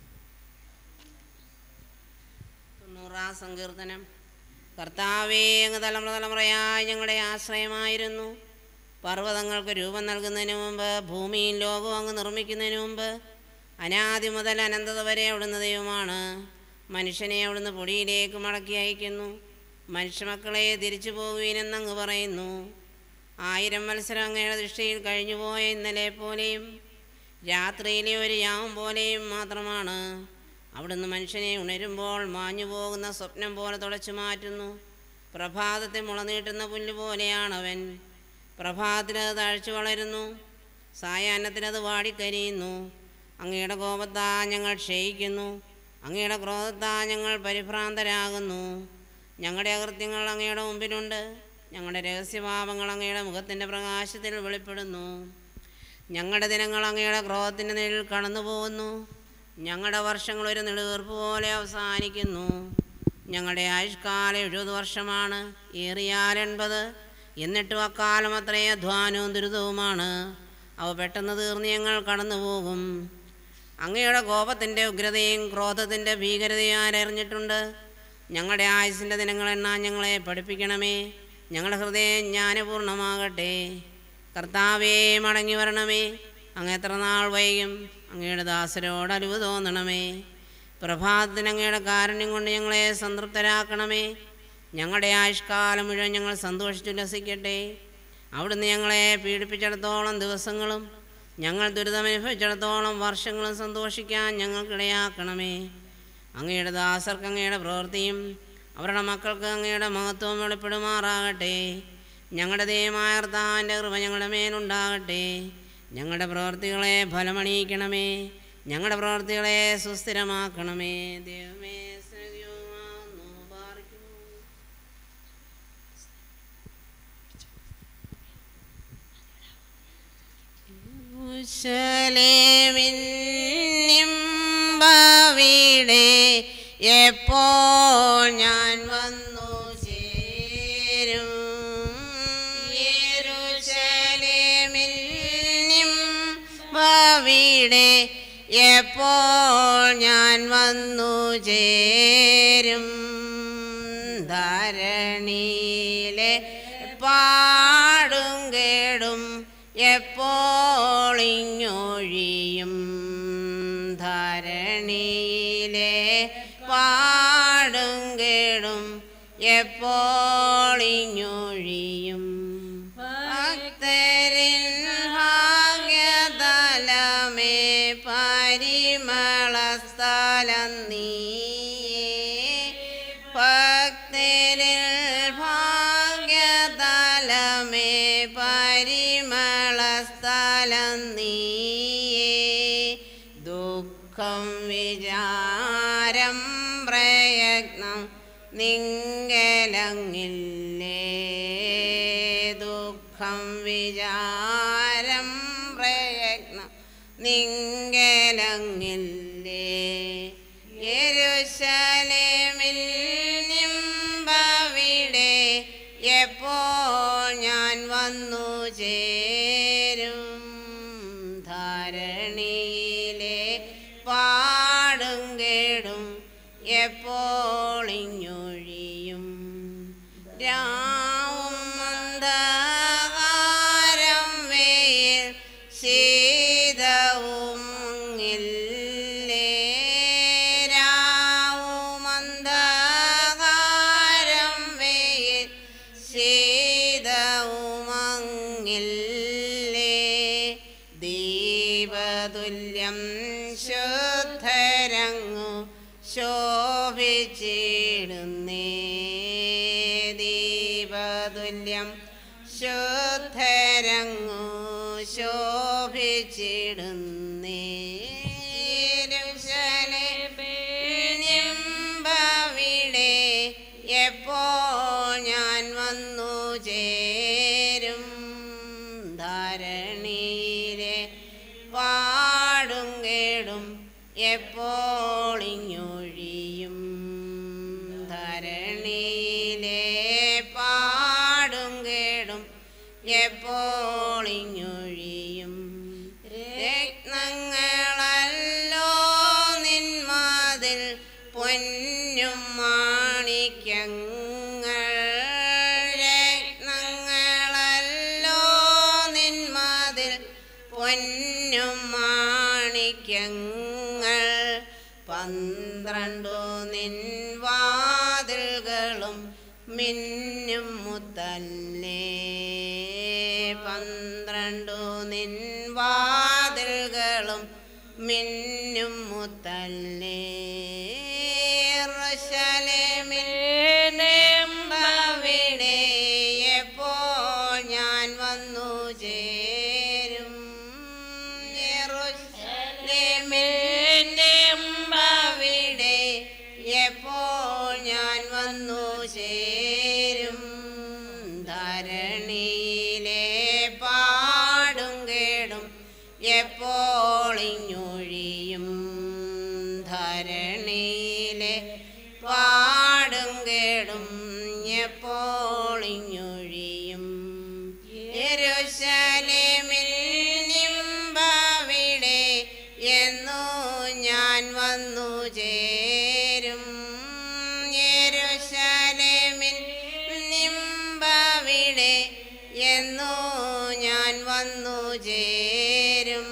തൊണ്ണൂറാം സങ്കീർത്തനം കർത്താവേ അങ്ങ് തലമുറ തലമുറയായി ഞങ്ങളുടെ ആശ്രയമായിരുന്നു പർവ്വതങ്ങൾക്ക് രൂപം നൽകുന്നതിന് മുമ്പ് ഭൂമിയും ലോകവും അങ്ങ് നിർമ്മിക്കുന്നതിന് മുമ്പ് അനാദി മുതൽ അനന്തത വരെ അവിടുന്ന് ദൈവമാണ് മനുഷ്യനെ അവിടുന്ന് പൊടിയിലേക്ക് മടക്കി അയക്കുന്നു മനുഷ്യമക്കളെ തിരിച്ചു പോകുവീനെന്ന് അങ്ങ് പറയുന്നു ആയിരം മത്സരം അങ്ങയുടെ ദൃഷ്ടിയിൽ കഴിഞ്ഞുപോയ ഇന്നലെ പോലെയും രാത്രിയിലെ ഒരു യാമം പോലെയും മാത്രമാണ് അവിടുന്ന് മനുഷ്യനെ ഉണരുമ്പോൾ മാഞ്ഞു പോകുന്ന സ്വപ്നം പോലെ തുടച്ചു മാറ്റുന്നു പ്രഭാതത്തെ മുളനീട്ടുന്ന പുല്ല് പോലെയാണവൻ പ്രഭാതത്തിനത് തഴച്ചു വളരുന്നു സായാഹ്നത്തിനത് വാടിക്കരിയുന്നു അങ്ങയുടെ കോപത്താ ഞങ്ങൾ ക്ഷയിക്കുന്നു അങ്ങയുടെ ക്രോധത്താ ഞങ്ങൾ പരിഭ്രാന്തരാകുന്നു ഞങ്ങളുടെ അകൃത്യങ്ങൾ അങ്ങയുടെ മുമ്പിലുണ്ട് ഞങ്ങളുടെ രഹസ്യഭാവങ്ങൾ അങ്ങയുടെ മുഖത്തിൻ്റെ പ്രകാശത്തിൽ വെളിപ്പെടുന്നു ഞങ്ങളുടെ ദിനങ്ങൾ അങ്ങയുടെ ക്രോധത്തിൻ്റെ നിഴൽ കടന്നു പോകുന്നു ഞങ്ങളുടെ വർഷങ്ങൾ ഒരു നെടുവീർപ്പ് പോലെ അവസാനിക്കുന്നു ഞങ്ങളുടെ ആയുഷ്കാലം എഴുപത് വർഷമാണ് ഏറിയാൽ എൺപത് എന്നിട്ടും അക്കാലം അത്രയും അധ്വാനവും ദുരിതവുമാണ് അവ പെട്ടെന്ന് തീർന്ന് ഞങ്ങൾ കടന്നു പോകും അങ്ങയുടെ കോപത്തിൻ്റെ ഉഗ്രതയും ക്രോധത്തിൻ്റെ ഭീകരതയും ആരറിഞ്ഞിട്ടുണ്ട് ഞങ്ങളുടെ ആയുസിൻ്റെ ദിനങ്ങൾ എണ്ണാൻ ഞങ്ങളെ പഠിപ്പിക്കണമേ ഞങ്ങളുടെ ഹൃദയം ജ്ഞാനപൂർണ്ണമാകട്ടെ കർത്താവേ മടങ്ങി വരണമേ അങ്ങ് എത്ര നാൾ വൈകും അങ്ങയുടെ ദാസരോട് അലിവ് തോന്നണമേ പ്രഭാതത്തിന് അങ്ങയുടെ കാരുണ്യം കൊണ്ട് ഞങ്ങളെ സംതൃപ്തരാക്കണമേ ഞങ്ങളുടെ ആയുഷ്കാലം മുഴുവൻ ഞങ്ങൾ സന്തോഷിച്ചുല്ലസിക്കട്ടെ അവിടുന്ന് ഞങ്ങളെ പീഡിപ്പിച്ചിടത്തോളം ദിവസങ്ങളും ഞങ്ങൾ ദുരിതമനുഭവിച്ചിടത്തോളം വർഷങ്ങളും സന്തോഷിക്കാൻ ഞങ്ങൾക്കിടയാക്കണമേ അങ്ങയുടെ ദാസർക്ക് അങ്ങയുടെ പ്രവൃത്തിയും അവരുടെ മക്കൾക്ക് അങ്ങയുടെ മഹത്വം വെളിപ്പെടുമാറാകട്ടെ ഞങ്ങളുടെ ദൈവമായ കർത്താവിൻ്റെ കൃപ ഞങ്ങളുടെ മേലുണ്ടാകട്ടെ ഞങ്ങളുടെ പ്രവൃത്തികളെ ഫലമണിയിക്കണമേ ഞങ്ങളുടെ പ്രവൃത്തികളെ സുസ്ഥിരമാക്കണമേ ദൈവമേ സ്നേഹമാകുന്നു പാർക്കുന്നു നിംബവിടെ എപ്പോൾ ഞാൻ വന്നു ചേരും യെരൂശലേമിൽ നിംബവിടെ എപ്പോൾ ഞാൻ വന്നു ചേരും ധരണിയിലെ പാടും കേടും എപ്പോൾ ഇങ്ങൊഴിയും ധരണിയിലെ പാടും കേടും എപ്പോൾ ഇങ്ങൊഴിയും ഭക്തരിൻ ഭാഗ്യതലമേ പരിമള സ്ഥലം നീയേ ഭക്തരിൽ ഭാഗ്യതലമേ പരിമള സ്ഥലം നീയേ ദുഃഖം വിചാരം പ്രയത്നം നിങ്കലങ്ങില്ലേ ദുഃഖം വിചാരം പ്രയത്നം നിങ്കലങ്ങില്ലേ യെരൂശലേമിൽ നിമ്പവിടെ എപ്പോ ഞാൻ വന്നു ചേരും ധാരണിയിലെ പാടും കേടും എപ്പോൾ ഇങ്ങൊഴിയും രാവും അന്ധകാരം വെയിൽ ശീതവും ഇല്ലേ രാവും അന്ധകാരം വെയിൽ ശീതവും അങ്ങില്ലേ ദീപതുല്യം ശുദ്ധരങ്ങു ശോഭിച്ചിടുന്നേ ദീപതുല്യം ശുദ്ധരങ്ങു ശോഭിച്ചിടുന്നേ വിടെ എപ്പോ ഞാൻ വന്നു ചേരും ധാരണിയിലെ പാടും കേടും എപ്പോൾ ഇങ്ങൊഴിയും ധരണിയിലെ പാടും കേടും എപ്പോൾ ഇങ്ങൊഴിയും രത്നങ്ങളല്ലോ നിന്മാതിൽ പൊന്നും മാണിക്യങ്ങൾ രത്നങ്ങളല്ലോ നിന്മാതിൽ പൊന്നും മാണിക്യങ്ങൾ പന്ത്രണ്ടു നിൻ വാതിലുകളും മിന്നും മുത്തല്ലേ പന്ത്രണ്ടു നിൻ വാതിലുകളും മിന്നും മുത്തല്ലേ യെരൂശലേമിൽ നിമ്പവിടെ എപ്പോൾ ഞാൻ വന്നു ചേരും യെരൂശലേമിൽ നിമ്പവിടെ എപ്പോൾ ഞാൻ വന്നു ചേരും ധരണിയിലെ പാടും കേടും എപ്പോൾ ഇങ്ങൊഴിയും ധരണിയിലെ പാടും കേടും എപ്പോൾ ഇങ്ങൊഴിയും യെരൂശലേമിൽ നിമ്പവിടെ എന്നു ഞാൻ വന്നു ചേരും യെരൂശലേമിൻ നിമ്പവിടെ എന്നു ഞാൻ വന്നു ചേരും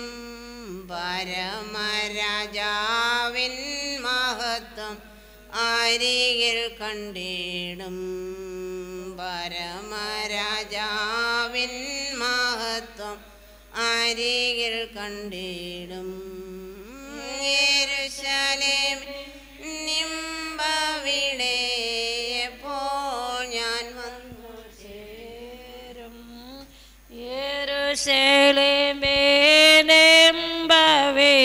പരമരാജാവിൻ മഹത്വം അരികിൽ കണ്ടിടും പരമരാജാവിൻ മഹത്വം അരികിൽ കണ്ടിടും യെരൂശലേം നിമ്പവിടെ എപ്പോൾ ഞാൻ വന്നു ചേരും യെരൂശലേമേ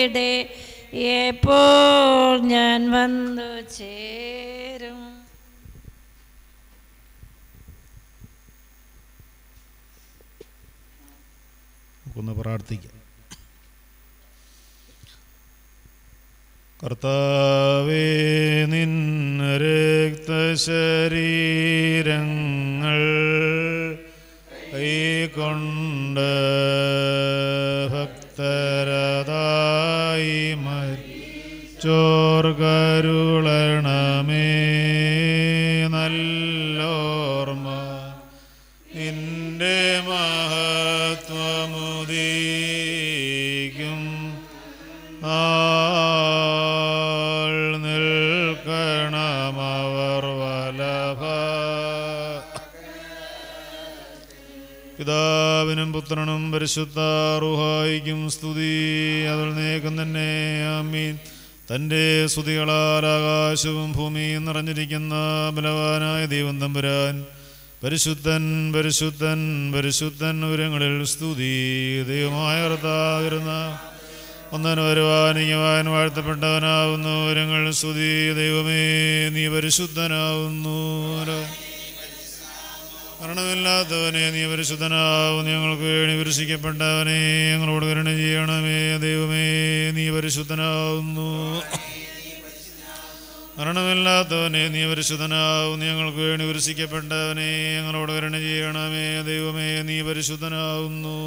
ഇവിടെ എപ്പോൾ ഞാൻ വന്നു ചേരും നമുക്കൊന്ന് പ്രാർത്ഥിക്കാം കർത്താവേ നിൻ രക്തശരീരങ്ങൾ കൈകൊണ്ട് ഭക്തരതായി ചോർകരുളണമേ നല്ലോർമ്മ നിന്റെ മഹത്വമുദീക്കും ആൾ നിൽക്കണമവർ വലഭ പിതാവിനും പുത്രനും പരിശുദ്ധ റുഹായിക്കും സ്തുതി അതിൽ നീക്കം തന്നെ ആമീൻ തൻ്റെ സ്തുതികളാൽ ആകാശവും ഭൂമിയും നിറഞ്ഞിരിക്കുന്ന ബലവാനായ ദൈവം തമ്പുരാൻ പരിശുദ്ധൻ പരിശുദ്ധൻ പരിശുദ്ധൻ ഉരങ്ങളിൽ സ്തുതി ദൈവമായ കർത്താവിരുന്ന ഒന്നൻ വരുവാനിക്കുവാൻ വാഴ്ത്തപ്പെട്ടവനാവുന്നു ഉരങ്ങൾ സ്തുതി ദൈവമേ നീ പരിശുദ്ധനാവുന്നു മരണമില്ലാത്തവനെ നീ പരിശുദ്ധനാവും ഞങ്ങൾക്ക് വേണ്ടി വിരസിക്കപ്പെട്ടവനെ ഞങ്ങളോട് കരുണ ചെയ്യണമേ ദൈവമേ നീ പരിശുദ്ധനാവുന്നു മരണമില്ലാത്തവനെ നീ പരിശുദ്ധനാവും ഞങ്ങൾക്ക് വേണ്ടി വിരസിക്കപ്പെട്ടവനെ ഞങ്ങളോട് കരുണ ചെയ്യണമേ ദൈവമേ നീ പരിശുദ്ധനാവുന്നു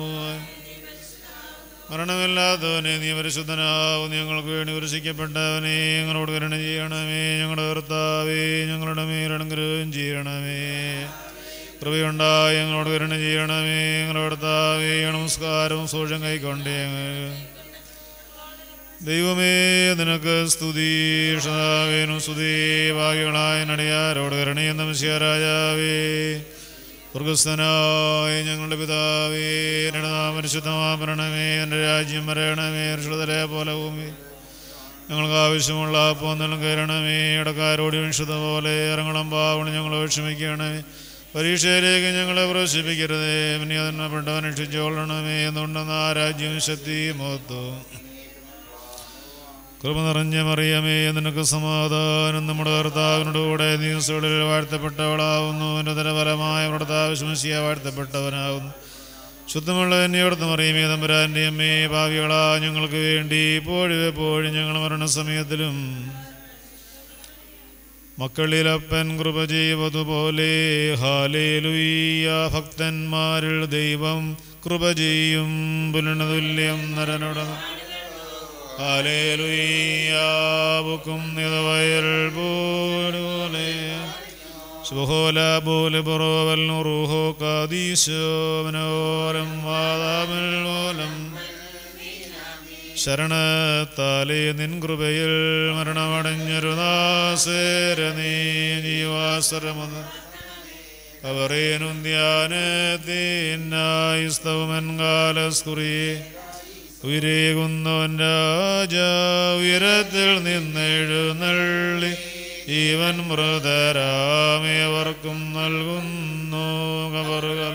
മരണമില്ലാത്തവനെ നീ പരിശുദ്ധനാവും ഞങ്ങൾക്ക് വേണ്ടി വിരസിക്കപ്പെട്ടവനെ ഞങ്ങളോട് കരുണ ചെയ്യണമേ ഞങ്ങളുടെ കർത്താവേ ഞങ്ങളുടെ മേലനുഗ്രഹം ചെയ്യണമേ കൃപയുണ്ടായി ഞങ്ങളോട് കരുണ ചെയ്യണമേ ഞങ്ങളുടെ കർത്താവേ നമസ്കാരവും സൂക്ഷം കൈക്കൊണ്ടേ ദൈവമേ നിനക്ക് സ്തുതി ഷാവേനും സ്തുതി ഭാഗ്യങ്ങളായ നടിയാരോട് കരുണയെന്ന മിശ്യാരാജാവേ സ്വർഗസ്ഥനായ ഞങ്ങളുടെ പിതാവേ എൻ്റെ നാമം പരിശുദ്ധമാപരണമേ എൻ്റെ രാജ്യം വരണമേ ഋഷതലെ പോലെ ഭൂമി ഞങ്ങൾക്ക് ആവശ്യമുള്ള അപ്പം നിന്നും കയറണമേ ഇടക്കാരോട് വിഷത പോലെ ഇറങ്ങണം പാവണം ഞങ്ങൾ ക്ഷമിക്കണമേ പരീക്ഷയിലേക്ക് ഞങ്ങളെ പ്രവേശിപ്പിക്കരുതേ പിന്നെ അതിനെപ്പെട്ടവൻ രക്ഷിച്ചോളണമേ എന്നുണ്ടെന്ന് ആ രാജ്യം ശക്തി മഹത്വം കൃപ നിറഞ്ഞ മറിയമേ നിനക്ക് സമാധാനം നമ്മുടെ കർത്താവിനോട് കൂടെ നീസുകളിൽ വാഴ്ത്തപ്പെട്ടവളാവുന്നു എൻ്റെ തരഫലമായ ഭർത്താവ് ശുമസിയ വാഴ്ത്തപ്പെട്ടവനാവുന്നു ശുദ്ധമുള്ള എന്നോടത്ത് മറിയമേ തമ്പുരാൻ്റെ അമ്മേ ഭാവികളാ ഞങ്ങൾക്ക് വേണ്ടി ഇപ്പോഴും എപ്പോഴും ഞങ്ങൾ മരണസമയത്തിലും മക്കളിലപ്പൻ കൃപ ചെയ്വതുപോലെ ഹാലേലുയ്യ ഭക്തന്മാരിൽ ദൈവം കൃപ ചെയ്യും പുലനതുല്യം നരനോട് ഹാലേലുയ്യാബുക്കും നിതവയൽ പോലെ സുഹോല പോലെ പുറവൽ നുറുഹോ കാദീശോ മനോരം വാദാമൽ മൂലം ശരണത്താലേ നിൻ കൃപയിൽ മരണമടഞ്ഞൊരു ദാസേര നീ ജീവാസരമെന്ന് അവരേനും ധ്യാനത്തിനായി സ്തവമൻ കാലസ്കുറി ഉയരേകുന്നവൻ രാജ ഉയരത്തിൽ നിന്നെഴുന്നള്ളി ജീവൻ മൃതരാമേവർക്കും നൽകുന്നു കബറുകൾ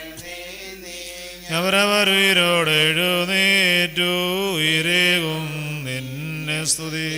അവരവരുയിരോട് എഴുന്നേറ്റു ഉയരേകും നിന്നെ സ്തുതി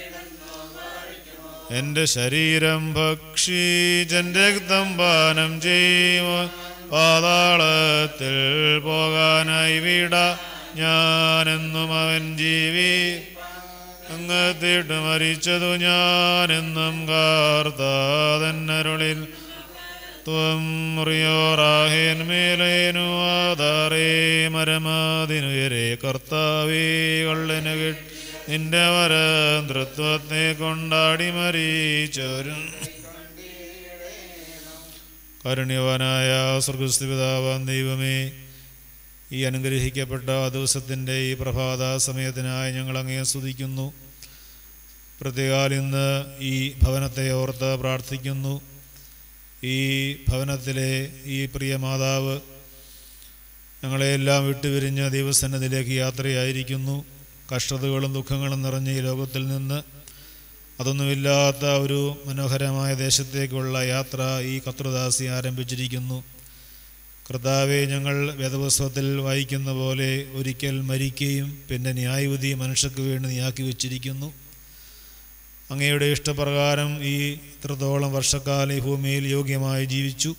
എൻ്റെ ശരീരം ഭക്ഷിച്ചെൻ്റെ രക്തം പാനം ചെയ്യുമോ പാതാളത്തിൽ പോകാനായി വിട ഞാനെന്നും അവൻ ജീവി അങ്ങത്തിട്ട് മരിച്ചതു ഞാനെന്നും കാർത്താതന്നരുളിൽ ത്വം മുറിയോറാഹേൻ മേലേനു ആധാരേ മരമാതിനുയരെ കർത്താവേ കള്ളന് കിട്ട് നിന്റെ വരതൃത്വത്തെ കൊണ്ടാടി മരിച്ചവരും കാരുണ്യവാനായ സ്വർഗസ്ഥ പിതാവാൻ ദൈവമേ ഈ അനുഗ്രഹിക്കപ്പെട്ട ദിവസത്തിൻ്റെ ഈ പ്രഭാത സമയത്തിനായി ഞങ്ങൾ അങ്ങേ സ്തുതിക്കുന്നു പ്രത്യേകാൽ ഇന്ന് ഈ ഭവനത്തെ ഓർത്ത് പ്രാർത്ഥിക്കുന്നു ഈ ഭവനത്തിലെ ഈ പ്രിയ മാതാവ് ഞങ്ങളെയെല്ലാം വിട്ടുപിരിഞ്ഞ ദൈവസന്നതിലേക്ക് യാത്രയായിരിക്കുന്നു കഷ്ടതകളും ദുഃഖങ്ങളും നിറഞ്ഞ ഈ ലോകത്തിൽ നിന്ന് അതൊന്നുമില്ലാത്ത ഒരു മനോഹരമായ ദേശത്തേക്കുള്ള യാത്ര ഈ കത്രുദാസി ആരംഭിച്ചിരിക്കുന്നു കർത്താവെ ഞങ്ങൾ വേദപുസ്തകത്തിൽ വായിക്കുന്ന പോലെ ഒരിക്കൽ മരിക്കുകയും പിന്നെ ന്യായവിധി മനുഷ്യർക്ക് വേണ്ടി നീയാക്കി വച്ചിരിക്കുന്നു അങ്ങയുടെ ഇഷ്ടപ്രകാരം ഈ ഇത്രത്തോളം വർഷക്കാലം ഈ ഭൂമിയിൽ യോഗ്യമായി ജീവിച്ചു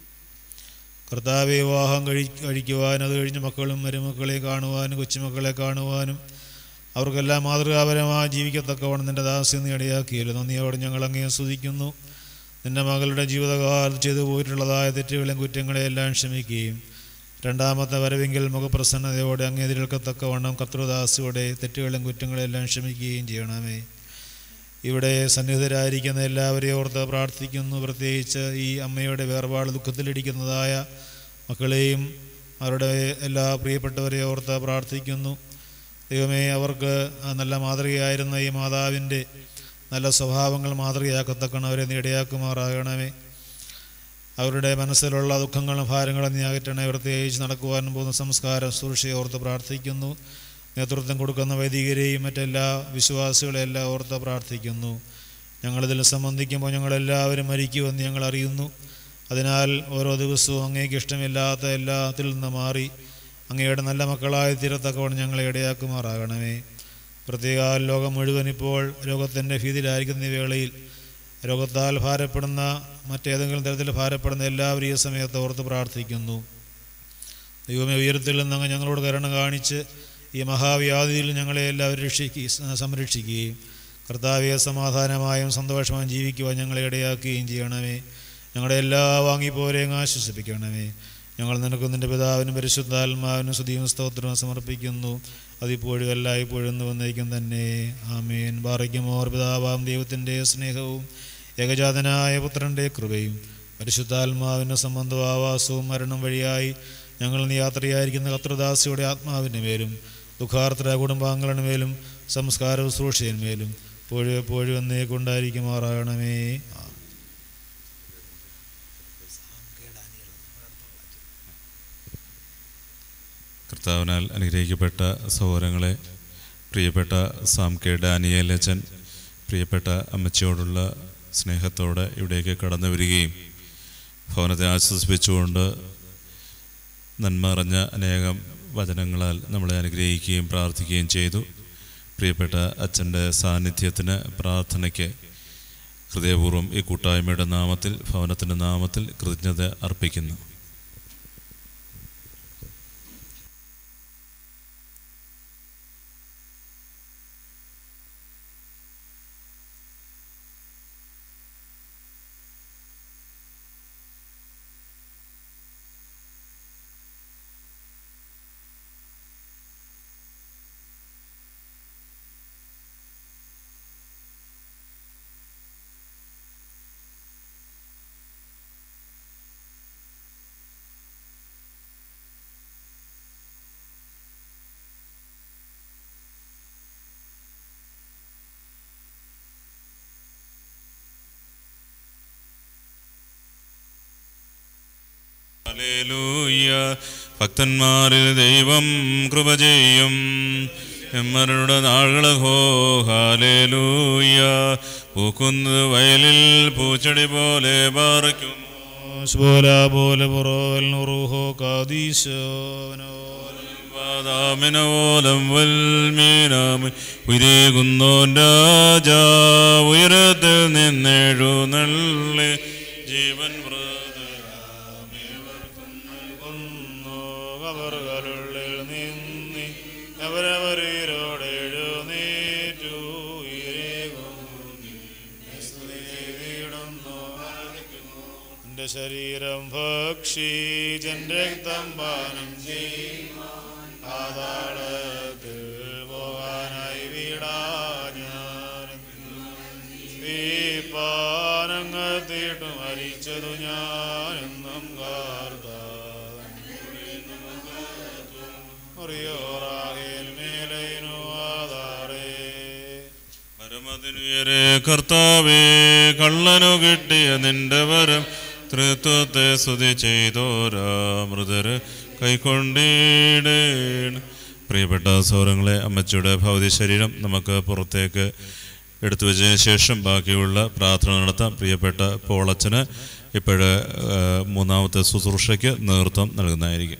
കർത്താവെ വിവാഹം കഴി കഴിക്കുവാൻ അത് കഴിഞ്ഞ് മക്കളും മരുമക്കളെ കാണുവാനും കൊച്ചുമക്കളെ കാണുവാനും അവർക്കെല്ലാം മാതൃകാപരമായി ജീവിക്കത്തക്കവണ്ണം നിൻ്റെ ദാസ്യം നീ ഇടയാക്കിയല്ലോ നന്ദിയോടെ ഞങ്ങൾ അങ്ങേ സ്തുതിക്കുന്നു നിന്റെ മകളുടെ ജീവിതകാലത്ത് ചെയ്തു പോയിട്ടുള്ളതായ തെറ്റുകളും കുറ്റങ്ങളെയും എല്ലാം ക്ഷമിക്കുകയും രണ്ടാമത്തെ വരവെങ്കിൽ മുഖപ്രസന്നതയോടെ അങ്ങേതിരൽക്കത്തക്കവണ്ണം കർത്തൃദാസിയോടെ തെറ്റുകളും കുറ്റങ്ങളെയും എല്ലാം ക്ഷമിക്കുകയും ചെയ്യണമേ ഇവിടെ സന്നിഹിതരായിരിക്കുന്ന എല്ലാവരെയും ഓർത്ത് പ്രാർത്ഥിക്കുന്നു പ്രത്യേകിച്ച് ഈ അമ്മയുടെ വേർപാട് ദുഃഖത്തിലിരിക്കുന്നതായ മക്കളെയും അവരുടെ എല്ലാ പ്രിയപ്പെട്ടവരെ ഓർത്ത് പ്രാർത്ഥിക്കുന്നു ദൈവമേ അവർക്ക് ആ നല്ല മാതൃകയായിരുന്ന ഈ മാതാവിൻ്റെ നല്ല സ്വഭാവങ്ങൾ മാതൃകയാക്കത്തക്കണം അവരെ നീ ഇടയാക്കുമാറാകണമേ അവരുടെ മനസ്സിലുള്ള ദുഃഖങ്ങളും ഭാരങ്ങളും നീ അകറ്റണേ പ്രത്യേകിച്ച് നടക്കുവാനും പോകുന്ന സംസ്കാരം സുരക്ഷയെ ഓർത്ത് പ്രാർത്ഥിക്കുന്നു നേതൃത്വം കൊടുക്കുന്ന വൈദികരെയും മറ്റെല്ലാ വിശ്വാസികളെയും എല്ലാം ഓർത്ത് പ്രാർത്ഥിക്കുന്നു ഞങ്ങളിതിൽ സംബന്ധിക്കുമ്പോൾ ഞങ്ങളെല്ലാവരും മരിക്കുമെന്ന് ഞങ്ങൾ അറിയുന്നു അതിനാൽ ഓരോ ദിവസവും അങ്ങേക്ക് ഇഷ്ടമില്ലാത്ത എല്ലാത്തിൽ നിന്ന് മാറി അങ്ങയുടെ നല്ല മക്കളായി തീരത്തക്കവണ്ണം ഞങ്ങളെ ഇടയാക്കുമാറാകണമേ പ്രത്യേക ലോകം മുഴുവൻ ഇപ്പോൾ രോഗത്തിൻ്റെ ഭീതിയിലായിരിക്കുന്ന ഈ വേളയിൽ രോഗത്താൽ ഭാരപ്പെടുന്ന മറ്റേതെങ്കിലും തരത്തിൽ ഭാരപ്പെടുന്ന എല്ലാവരും ഈ സമയത്ത് ഓർത്ത് പ്രാർത്ഥിക്കുന്നു ദൈവമേ ഉയരത്തിൽ നിന്ന് അങ്ങ് ഞങ്ങളോട് കരുണ കാണിച്ച് ഈ മഹാവ്യാധിയിൽ ഞങ്ങളെ എല്ലാവരും രക്ഷിക്കുകയും സംരക്ഷിക്കുകയും കർത്താവിയെ സമാധാനമായും സന്തോഷമായും ജീവിക്കുവാൻ ഞങ്ങളെ ഇടയാക്കുകയും ചെയ്യണമേ ഞങ്ങളുടെ എല്ലാ വാങ്ങിപ്പോരെയും ആശ്വസിപ്പിക്കണമേ ഞങ്ങൾ നിനക്കും നിൻ്റെ പിതാവിനും പരിശുദ്ധാത്മാവിനും സ്തുതിയും സ്തോത്രവും സമർപ്പിക്കുന്നു അതിപ്പോഴും എല്ലായ്പ്പോഴും എന്ന് വന്നേക്കും തന്നെ ആമേൻ ബാറയ്ക്കുമോർ പിതാവാം ദൈവത്തിൻ്റെ സ്നേഹവും ഏകജാതനായ പുത്രൻ്റെ കൃപയും പരിശുദ്ധാത്മാവിൻ്റെ സംബന്ധവും ആവാസവും മരണം വഴിയായി ഞങ്ങൾ ഇന്ന് യാത്രയായിരിക്കുന്ന കത്രദാസിയുടെ ആത്മാവിൻ്റെ മേലും ദുഃഖാർത്തര കുടുംബാംഗങ്ങളുടെ മേലും സംസ്കാര ശുശ്രൂഷയിന്മേലും എപ്പോഴും എപ്പോഴും എന്നേക്കുണ്ടായിരിക്കുമാറാകണമേ ആമേൻ. കർത്താവിനാൽ അനുഗ്രഹിക്കപ്പെട്ട സഹോദരങ്ങളെ പ്രിയപ്പെട്ട സാം കെ ഡാനിയേലച്ചൻ പ്രിയപ്പെട്ട അമ്മച്ചിയോടുള്ള സ്നേഹത്തോടെ ഇവിടേക്ക് കടന്നു വരികയും ഭവനത്തെ ആശ്വസിപ്പിച്ചുകൊണ്ട് നന്മ അറിഞ്ഞ അനേകം വചനങ്ങളാൽ നമ്മളെ അനുഗ്രഹിക്കുകയും പ്രാർത്ഥിക്കുകയും ചെയ്തു പ്രിയപ്പെട്ട അച്ഛൻ്റെ സാന്നിധ്യത്തിന് പ്രാർത്ഥനയ്ക്ക് ഹൃദയപൂർവ്വം ഈ കൂട്ടായ്മയുടെ നാമത്തിൽ ഭവനത്തിൻ്റെ നാമത്തിൽ കൃതജ്ഞത അർപ്പിക്കുന്നു ഹല്ലേലൂയ ഭക്തന്മാരിൽ ദൈവം കൃപ ചെയ്യും എമ്മരുടെ നാളുകൾ ഹോ ഹാലേലൂയ പൂക്കുന്നത് വയലിൽ പൂച്ചെടി പോലെ പാറയ്ക്കും ശുഭോല പോലെ പുറോൽ നുറുഹോ കാദീശോനോ വാദാമിനോലം വൽമീനാമി ഉയരേകുന്നോൻ രാജാ ഉയരത്തിൽ നിന്നെഴുന്നള്ളി ജീവൻ അവറുകളുള്ളിൽ നിന്നി അവരവരോട് എഴുന്നേറ്റു എന്റെ ശരീരം ഭക്ഷിച്ചൻ രക്തം പാനം ചെയ്യും പാതാളത്തിൽ പോകാനായി വിടാ ഞാൻ പാനങ്ങത്തിട്ട് മരിച്ചതു ഞാൻ എന്നും കാർത്താൻ മുറിയോറാകേൽ മേലൈനു ആധാരേ പരമതിനുയരെ കർത്താവേ കള്ളനു കിട്ടിയ നിന്റെ വരം തൃത്വത്തെ സ്തുതി ചെയ്തോരാ മൃതര് കൈക്കൊണ്ടിടേണ് പ്രിയപ്പെട്ട സൗരങ്ങളെ അമ്മച്ചിയുടെ ഭൗതിക ശരീരം നമുക്ക് പുറത്തേക്ക് എടുത്തു വെച്ചതിന് ശേഷം ബാക്കിയുള്ള പ്രാർത്ഥന നടത്താം പ്രിയപ്പെട്ട പോളച്ചന് ഇപ്പോഴ് മൂന്നാമത്തെ ശുശ്രൂഷയ്ക്ക് നേതൃത്വം നൽകുന്നതായിരിക്കും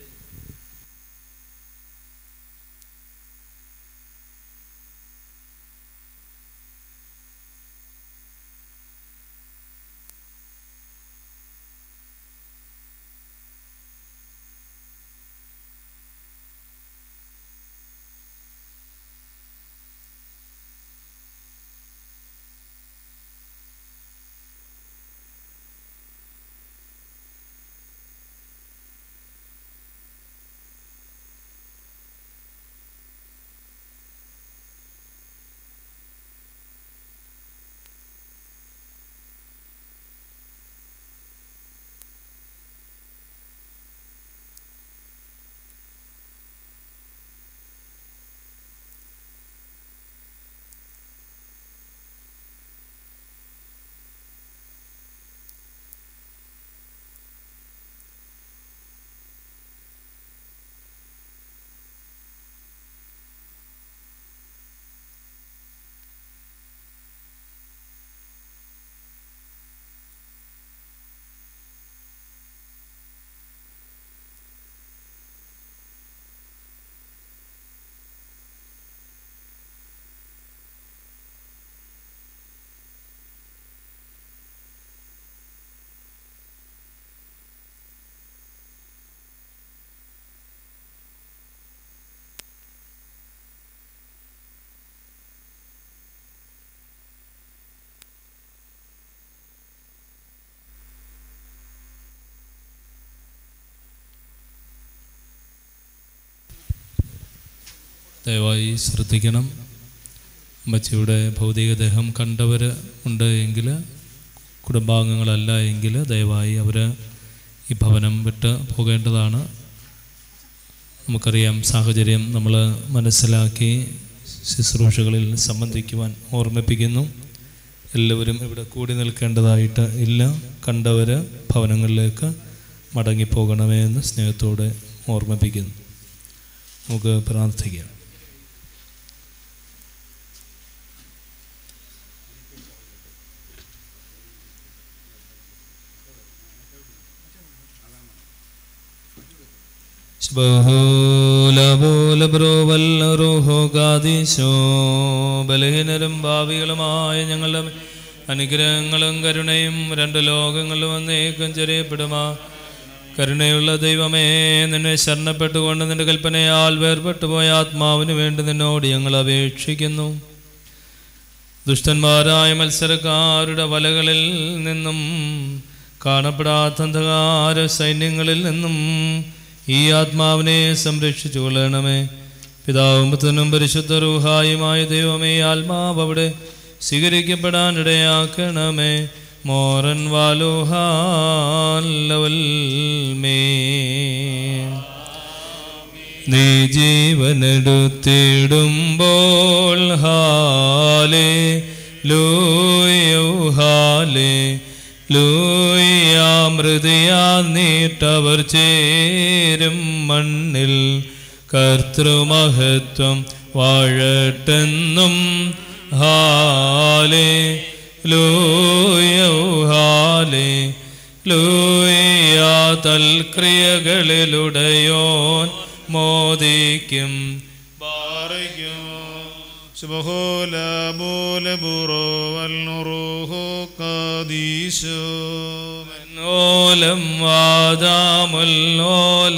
ദയവായി ശ്രദ്ധിക്കണം അമ്മച്ചിയുടെ ഭൗതികദേഹം കണ്ടവർ ഉണ്ട് എങ്കിൽ കുടുംബാംഗങ്ങളല്ല എങ്കിൽ ദയവായി അവർ ഈ ഭവനം വിട്ട് പോകേണ്ടതാണ് നമുക്കറിയാം സാഹചര്യം നമ്മൾ മനസ്സിലാക്കി ശുശ്രൂഷകളിൽ സംബന്ധിക്കുവാൻ ഓർമ്മിപ്പിക്കുന്നു എല്ലാവരും ഇവിടെ കൂടി നിൽക്കേണ്ടതായിട്ട് ഇല്ല കണ്ടവർ ഭവനങ്ങളിലേക്ക് മടങ്ങിപ്പോകണമേ എന്ന് സ്നേഹത്തോടെ ഓർമ്മിപ്പിക്കുന്നു നമുക്ക് പ്രാർത്ഥിക്കാം ബലഹീനരും ഭാവികളുമായ ഞങ്ങളുടെ അനുഗ്രഹങ്ങളും കരുണയും രണ്ട് ലോകങ്ങളിലും വന്നേക്കും ചെറിയപ്പെടുമാ കരുണയുള്ള ദൈവമേ നിന്നെ ശരണപ്പെട്ടുകൊണ്ട് നിന്റെ കൽപ്പനയാൽ വേർപെട്ടു പോയ ആത്മാവിന് വേണ്ടി നിന്നോട് ഞങ്ങൾ അപേക്ഷിക്കുന്നു ദുഷ്ടന്മാരായ മത്സരക്കാരുടെ വലകളിൽ നിന്നും കാണപ്പെടാത്ത അന്ധകാര സൈന്യങ്ങളിൽ നിന്നും ഈ ആത്മാവിനെ സംരക്ഷിച്ചു കൊള്ളണമേ പിതാവും പുത്രനും പരിശുദ്ധ റൂഹായുമായ ദൈവമേ ആത്മാവ് അവിടെ സ്വീകരിക്കപ്പെടാനിടയാക്കണമേ മോറൻ വാലോഹാലവൽ മേ നീ ജീവനെടുത്തിടുമ്പോൾ ഹാലേ ലൂയോ ഹാലേ ലൂയാമൃതിയാ നീട്ടവർ ചേരും മണ്ണിൽ കർത്തൃമഹത്വം വാഴട്ടെന്നും ഹാലേ ലൂയോ ഹാലേ ലൂയാ തൽക്രിയകളിലുടയോൻ മോദിക്കും ശുഭഹോല മൂല ബുറോ വൽനുറുഹോ കാദീശോ ഓലം വാദാമുല്ലോല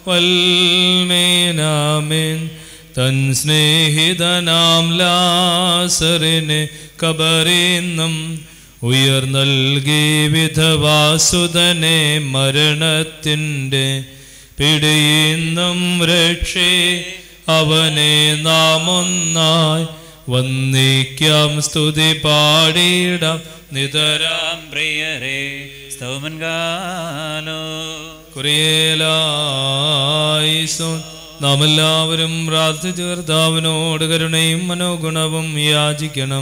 വൽമീനാമിൻ തൻ സ്നേഹിതനാം ലാസറിനെ കബറിന്നും ഉയർന്നൽകി വിധവാസുതനെ മരണത്തിൻ്റെ പിടിയിന്നും രക്ഷേ അവനെ നാം ഒന്നായി വന്ദിക്കാം സ്തുതി പാടിയിടാം നിതരാം പ്രിയരെ സ്തോമൻകാലോ കുറിയേലായിസോ നാം എല്ലാവരും പ്രാർത്ഥിച്ചു കർത്താവിനോട് കരുണയും മനോഗുണവും യാചിക്കണം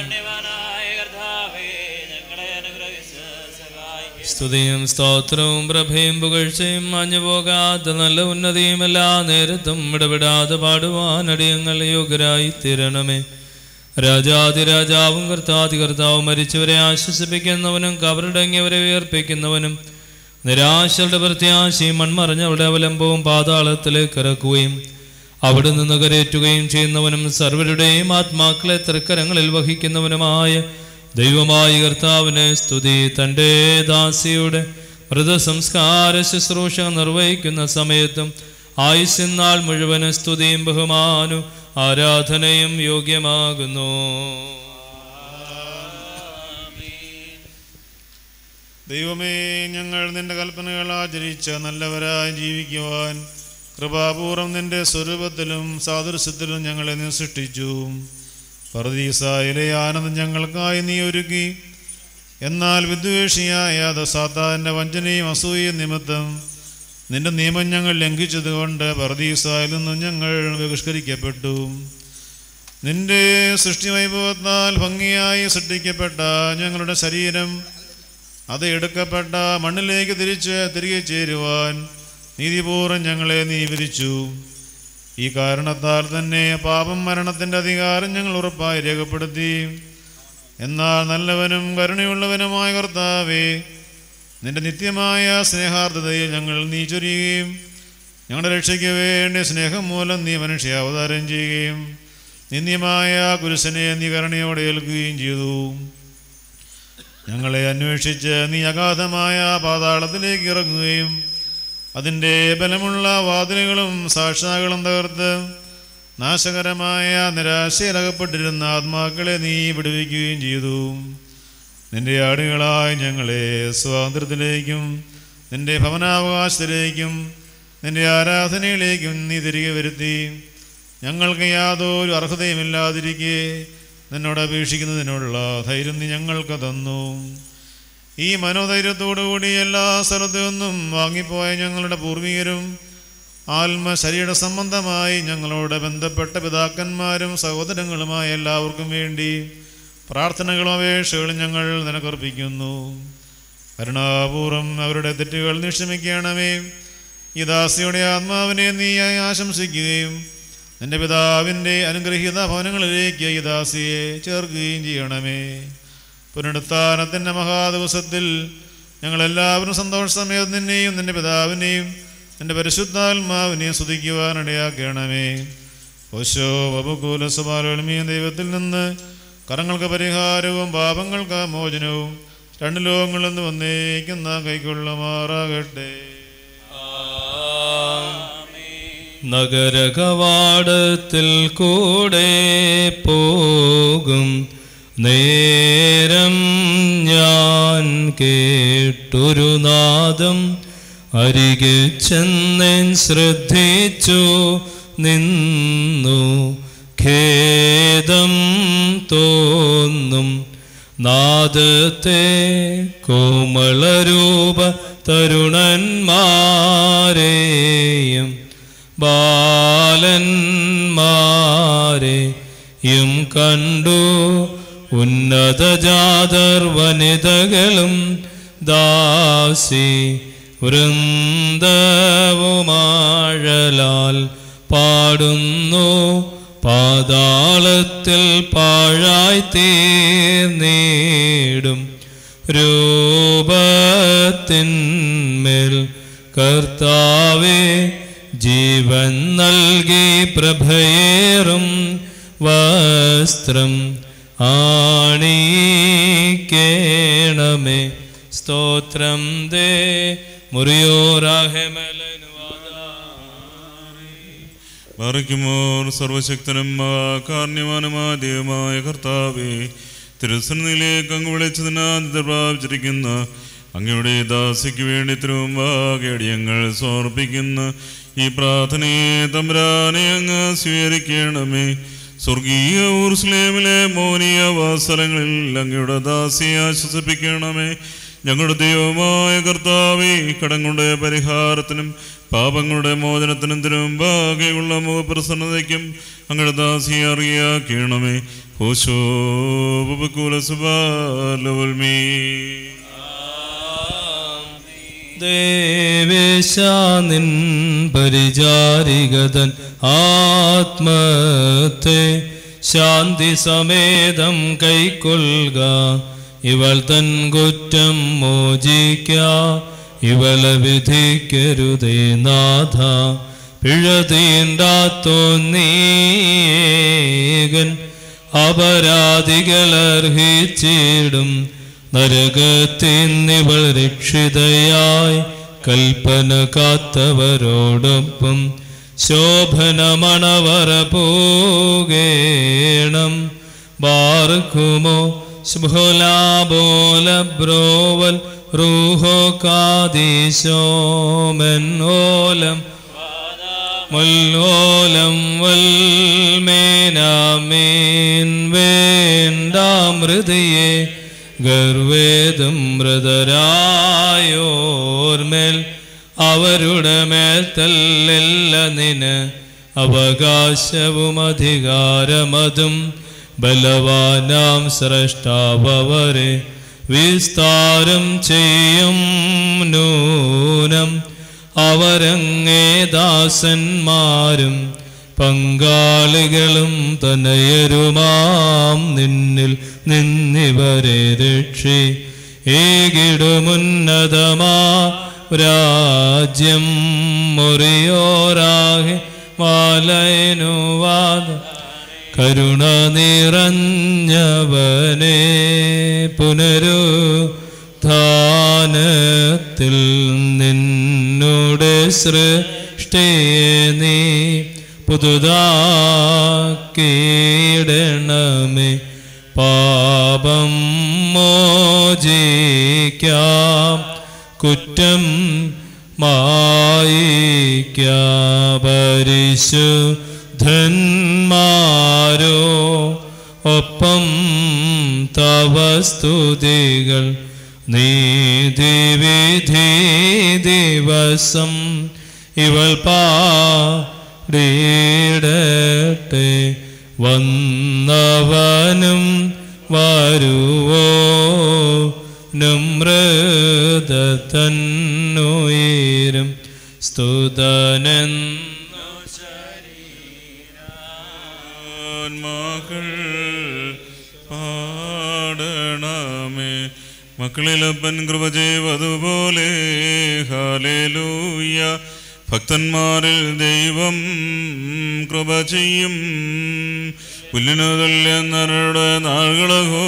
സ്തുതിയും സ്തോത്രവും പ്രഭയും പുകഴ്ചയും മാഞ്ഞു പോകാത്ത നല്ല ഉന്നതിയും എല്ലാ നേരത്തും ഇടപെടാതെ പാടുവാൻ അടിയങ്ങൾ യോഗ്യരായി തീരണമേ രാജാതിരാജാവും കർത്താതി കർത്താവും മരിച്ചവരെ ആശ്വസിപ്പിക്കുന്നവനും കവറടങ്ങിയവരെ ഉയർപ്പിക്കുന്നവനും നിരാശരുടെ പ്രത്യാശയും മൺമറഞ്ഞവരുടെ അവലംബവും പാതാളത്തിലേക്ക് ഇറക്കുകയും അവിടെ നിന്ന് കരേറ്റുകയും ചെയ്യുന്നവനും സർവരുടെയും ആത്മാക്കളെ തൃക്കരങ്ങളിൽ വഹിക്കുന്നവനുമായ ദൈവമായ കർത്താവിന് സ്തുതി തൻ്റെ ദാസിയുടെ മൃതസംസ്കാര ശുശ്രൂഷ നിർവഹിക്കുന്ന സമയത്തും ആയുസ്യനാൾ മുഴുവൻ സ്തുതിയും ബഹുമാനും ആരാധനയും യോഗ്യമാകുന്നു ദൈവമേ ഞങ്ങൾ നിന്റെ കൽപ്പനകൾ ആചരിച്ച നല്ലവരായി ജീവിക്കുവാൻ കൃപാപൂർവം നിന്റെ സ്വരൂപത്തിലും സാദൃശ്യത്തിലും ഞങ്ങളെ നീ സൃഷ്ടിച്ചു പർദീസായിലെ ആനന്ദം ഞങ്ങൾക്കായി നീ ഒരുക്കി എന്നാൽ വിദ്വേഷിയായ ദസാത്താൻ്റെ വഞ്ചനയും അസൂയയും നിമിത്തം നിന്റെ നിയമം ഞങ്ങൾ ലംഘിച്ചതുകൊണ്ട് പർദീസായിൽ നിന്നും ഞങ്ങൾ ബഹിഷ്കരിക്കപ്പെട്ടു നിന്റെ സൃഷ്ടി വൈഭവത്താൽ ഭംഗിയായി സൃഷ്ടിക്കപ്പെട്ട ഞങ്ങളുടെ ശരീരം അത് എടുക്കപ്പെട്ട മണ്ണിലേക്ക് തിരിച്ച് തിരികെ ചേരുവാൻ നീതിപൂർവ്വം ഞങ്ങളെ നീ വിരിച്ചു ഈ കാരണത്താൽ തന്നെ പാപം മരണത്തിൻ്റെ അധികാരം ഞങ്ങൾ ഉറപ്പായി രേഖപ്പെടുത്തി എന്നാൽ നല്ലവനും കരുണയുള്ളവനുമായ കർത്താവേ നിന്റെ നിത്യമായ സ്നേഹാർദ്ദതയിൽ ഞങ്ങൾ നീ ചൊരിയുകയും ഞങ്ങളുടെ രക്ഷയ്ക്ക് വേണ്ടി സ്നേഹം മൂലം നീ മനുഷ്യ അവതാരം ചെയ്യുകയും നിന്ദ്യമായ കുരുശനെ നീ കരുണയോടെ ഏൽക്കുകയും ചെയ്തു ഞങ്ങളെ അന്വേഷിച്ച് നീ അഗാധമായ പാതാളത്തിലേക്ക് ഇറങ്ങുകയും അതിൻ്റെ ബലമുള്ള വാതിലുകളും സാക്ഷാകളും തകർത്ത് നാശകരമായ നിരാശയിലകപ്പെട്ടിരുന്ന ആത്മാക്കളെ നീ വിടുവിക്കുകയും ചെയ്തു നിന്റെ ആടുകളായി ഞങ്ങളെ സ്വാതന്ത്ര്യത്തിലേക്കും നിന്റെ ഭവനാവകാശത്തിലേക്കും നിന്റെ ആരാധനയിലേക്കും നീ തിരികെ വരുത്തി ഞങ്ങൾക്ക് യാതൊരു അർഹതയുമില്ലാതിരിക്കെ നിന്നോട് അപേക്ഷിക്കുന്നതിനുള്ള ധൈര്യം നീ ഞങ്ങൾക്ക് തന്നു ഈ മനോധൈര്യത്തോടുകൂടി എല്ലാ സ്ഥലത്തു നിന്നും വാങ്ങിപ്പോയ ഞങ്ങളുടെ പൂർവികരും ആത്മ ശരീര സംബന്ധമായി ഞങ്ങളോട് ബന്ധപ്പെട്ട പിതാക്കന്മാരും സഹോദരങ്ങളുമായ എല്ലാവർക്കും വേണ്ടി പ്രാർത്ഥനകളും അപേക്ഷകളും ഞങ്ങൾ നിനക്കർപ്പിക്കുന്നു കരുണാപൂർവം അവരുടെ തെറ്റുകൾ നിക്ഷമിക്കണമേ ഈ ദാസിയുടെ ആത്മാവിനെ നീ ആശംസിക്കുകയും നിന്റെ പിതാവിൻ്റെ അനുഗ്രഹീത ഭവനങ്ങളിലേക്ക് ഈ ദാസിയെ ചേർക്കുകയും ചെയ്യണമേ പുനരുത്ഥാനത്തിൻ്റെ മഹാദിവസത്തിൽ ഞങ്ങളെല്ലാവരും സന്തോഷസമയത്ത് നിന്നെയും നിന്റെ പിതാവിനെയും നിന്റെ പരിശുദ്ധാത്മാവിനെയും സ്തുതിക്കുവാനിടയാക്കണമേ ഓശോ വബുകൂല സുബാലോൽമീയ ദൈവത്തിൽ നിന്ന് കറങ്ങൾക്ക് പരിഹാരവും പാപങ്ങൾക്ക് മോചനവും രണ്ട് ലോകങ്ങളിൽ നിന്ന് വന്നേക്കുന്ന കൈക്കൊള്ളുമാറാകട്ടെ നഗരകവാടത്തിൽ കൂടെ പോകും നേരം ഞാൻ കേട്ടൊരു നാദം അരികെ ചെന്നൻ ശ്രദ്ധിച്ചു നിന്നു ഖേദം തോന്നും നാദത്തെ കോമളരൂപ തരുണന്മാരെയും ബാലന്മാരെയും കണ്ടു ഉന്നത ജാതർ വനിതകളും ദാസി വൃന്ദവുമാഴലാൽ പാടുന്നു പാതാളത്തിൽ പാഴായി തീർന്നീടും രൂപത്തിന്മേൽ കർത്താവേ ജീവൻ നൽകി പ്രഭയേറും വസ്ത്രം ആണീക്കേണമേ സ്തോത്രം ദേ ബാറയ്ക്കുമോർ സർവശക്തനും കാർണ്യവാനുമായ ദൈവമായ കർത്താവേ തിരുസന്നിധിയിലേക്ക് അങ്ങ് വിളിച്ചതിനാദ്യത പ്രാപിച്ചിരിക്കുന്ന അങ്ങയുടെ ദാസിക്ക് വേണ്ടി തിരുമുമ്പാകേടിയങ്ങൾ സമർപ്പിക്കുന്ന ഈ പ്രാർത്ഥനയെ തമ്പുരാനെ അങ്ങ് സ്വീകരിക്കണമേ സ്വർഗീയ ഊർസ്ലേമിലെ മോനിയ വാസലങ്ങളിൽ അങ്ങയുടെ ദാസിയെ ആശ്വസിപ്പിക്കണമേ ഞങ്ങളുടെ ദൈവമായ കർത്താവേ കടങ്ങളുടെ പരിഹാരത്തിനും പാപങ്ങളുടെ മോചനത്തിനും തിരുമ്പാകെയുള്ള മുഖപ്രസന്നതയ്ക്കും അങ്ങയുടെ ദാസിയെ അറിയാക്കണമേ ഹോശോ സുബാലോൽമീ ദേവേശാനിൻ പരിചാരികതൻ ആത്മത്തെ ശാന്തി സമേതം കൈക്കൊള്ളുക ഇവൾ തൻ കുറ്റം മോചിക്ക ഇവളെ വിധിക്കരുതേ നാഥ പിഴ തീണ്ടാത്തോന്നീകൻ അപരാധികളർഹിച്ചിടും നരകത്തിന്നിവൾ രക്ഷിതയായി കൽപ്പന കാത്തവരോടൊപ്പം ശോഭനമണവറ പോകേണം ബാർക്കുമോ ശുഭോലാബോല ബ്രോവൽ റൂഹോ കാദീശോമെന്നോലം മുല്ലോലം വൽമേനാമീൻ വേണ്ടാമൃതിയെ ഗർവേദം മൃതരായോർമേൽ അവരുടെ മേൽ തല്ലില്ല നിന് അവകാശവും അധികാരമതും ബലവാനാം സ്രഷ്ടാവരെ വിസ്താരം ചെയ്യും നൂനം അവരങ്ങേ ദാസന്മാരും പങ്കാളികളും തനയരുമാം നിന്നിൽ നിന്നിവരെ രക്ഷി ഏകിടുമുന്നതമാ രാജ്യം മുറിയോരാകെ വാലയനുവാദ കരുണ നിറഞ്ഞവനെ പുനരു ധാനത്തിൽ നിന്നോട് സൃഷ്ടിയെ നീ പുതുതാക്കിയിടണമേ പാപം മോചിക്കാം കുറ്റം മായിക്കാപരിശുദ്ധന്മാരോ ഒപ്പം തവ സ്തുതികൾ നീതിവിധി ദിവസം ഇവൾ പാടിയിടട്ടെ വന്നവനും വരുവോ നമ്രത തന്നുയരും സ്തുതനെന്നു മക്കൾ പാടണമേ മക്കളിലപ്പൻ കൃപ ചെയ്വതുപോലെ ഹാലേലൂയ ഭക്തന്മാരിൽ ദൈവം കൃപ ചെയ്യും പുല്ലിനു തുല്യന്നരുടെ നാളുകളോ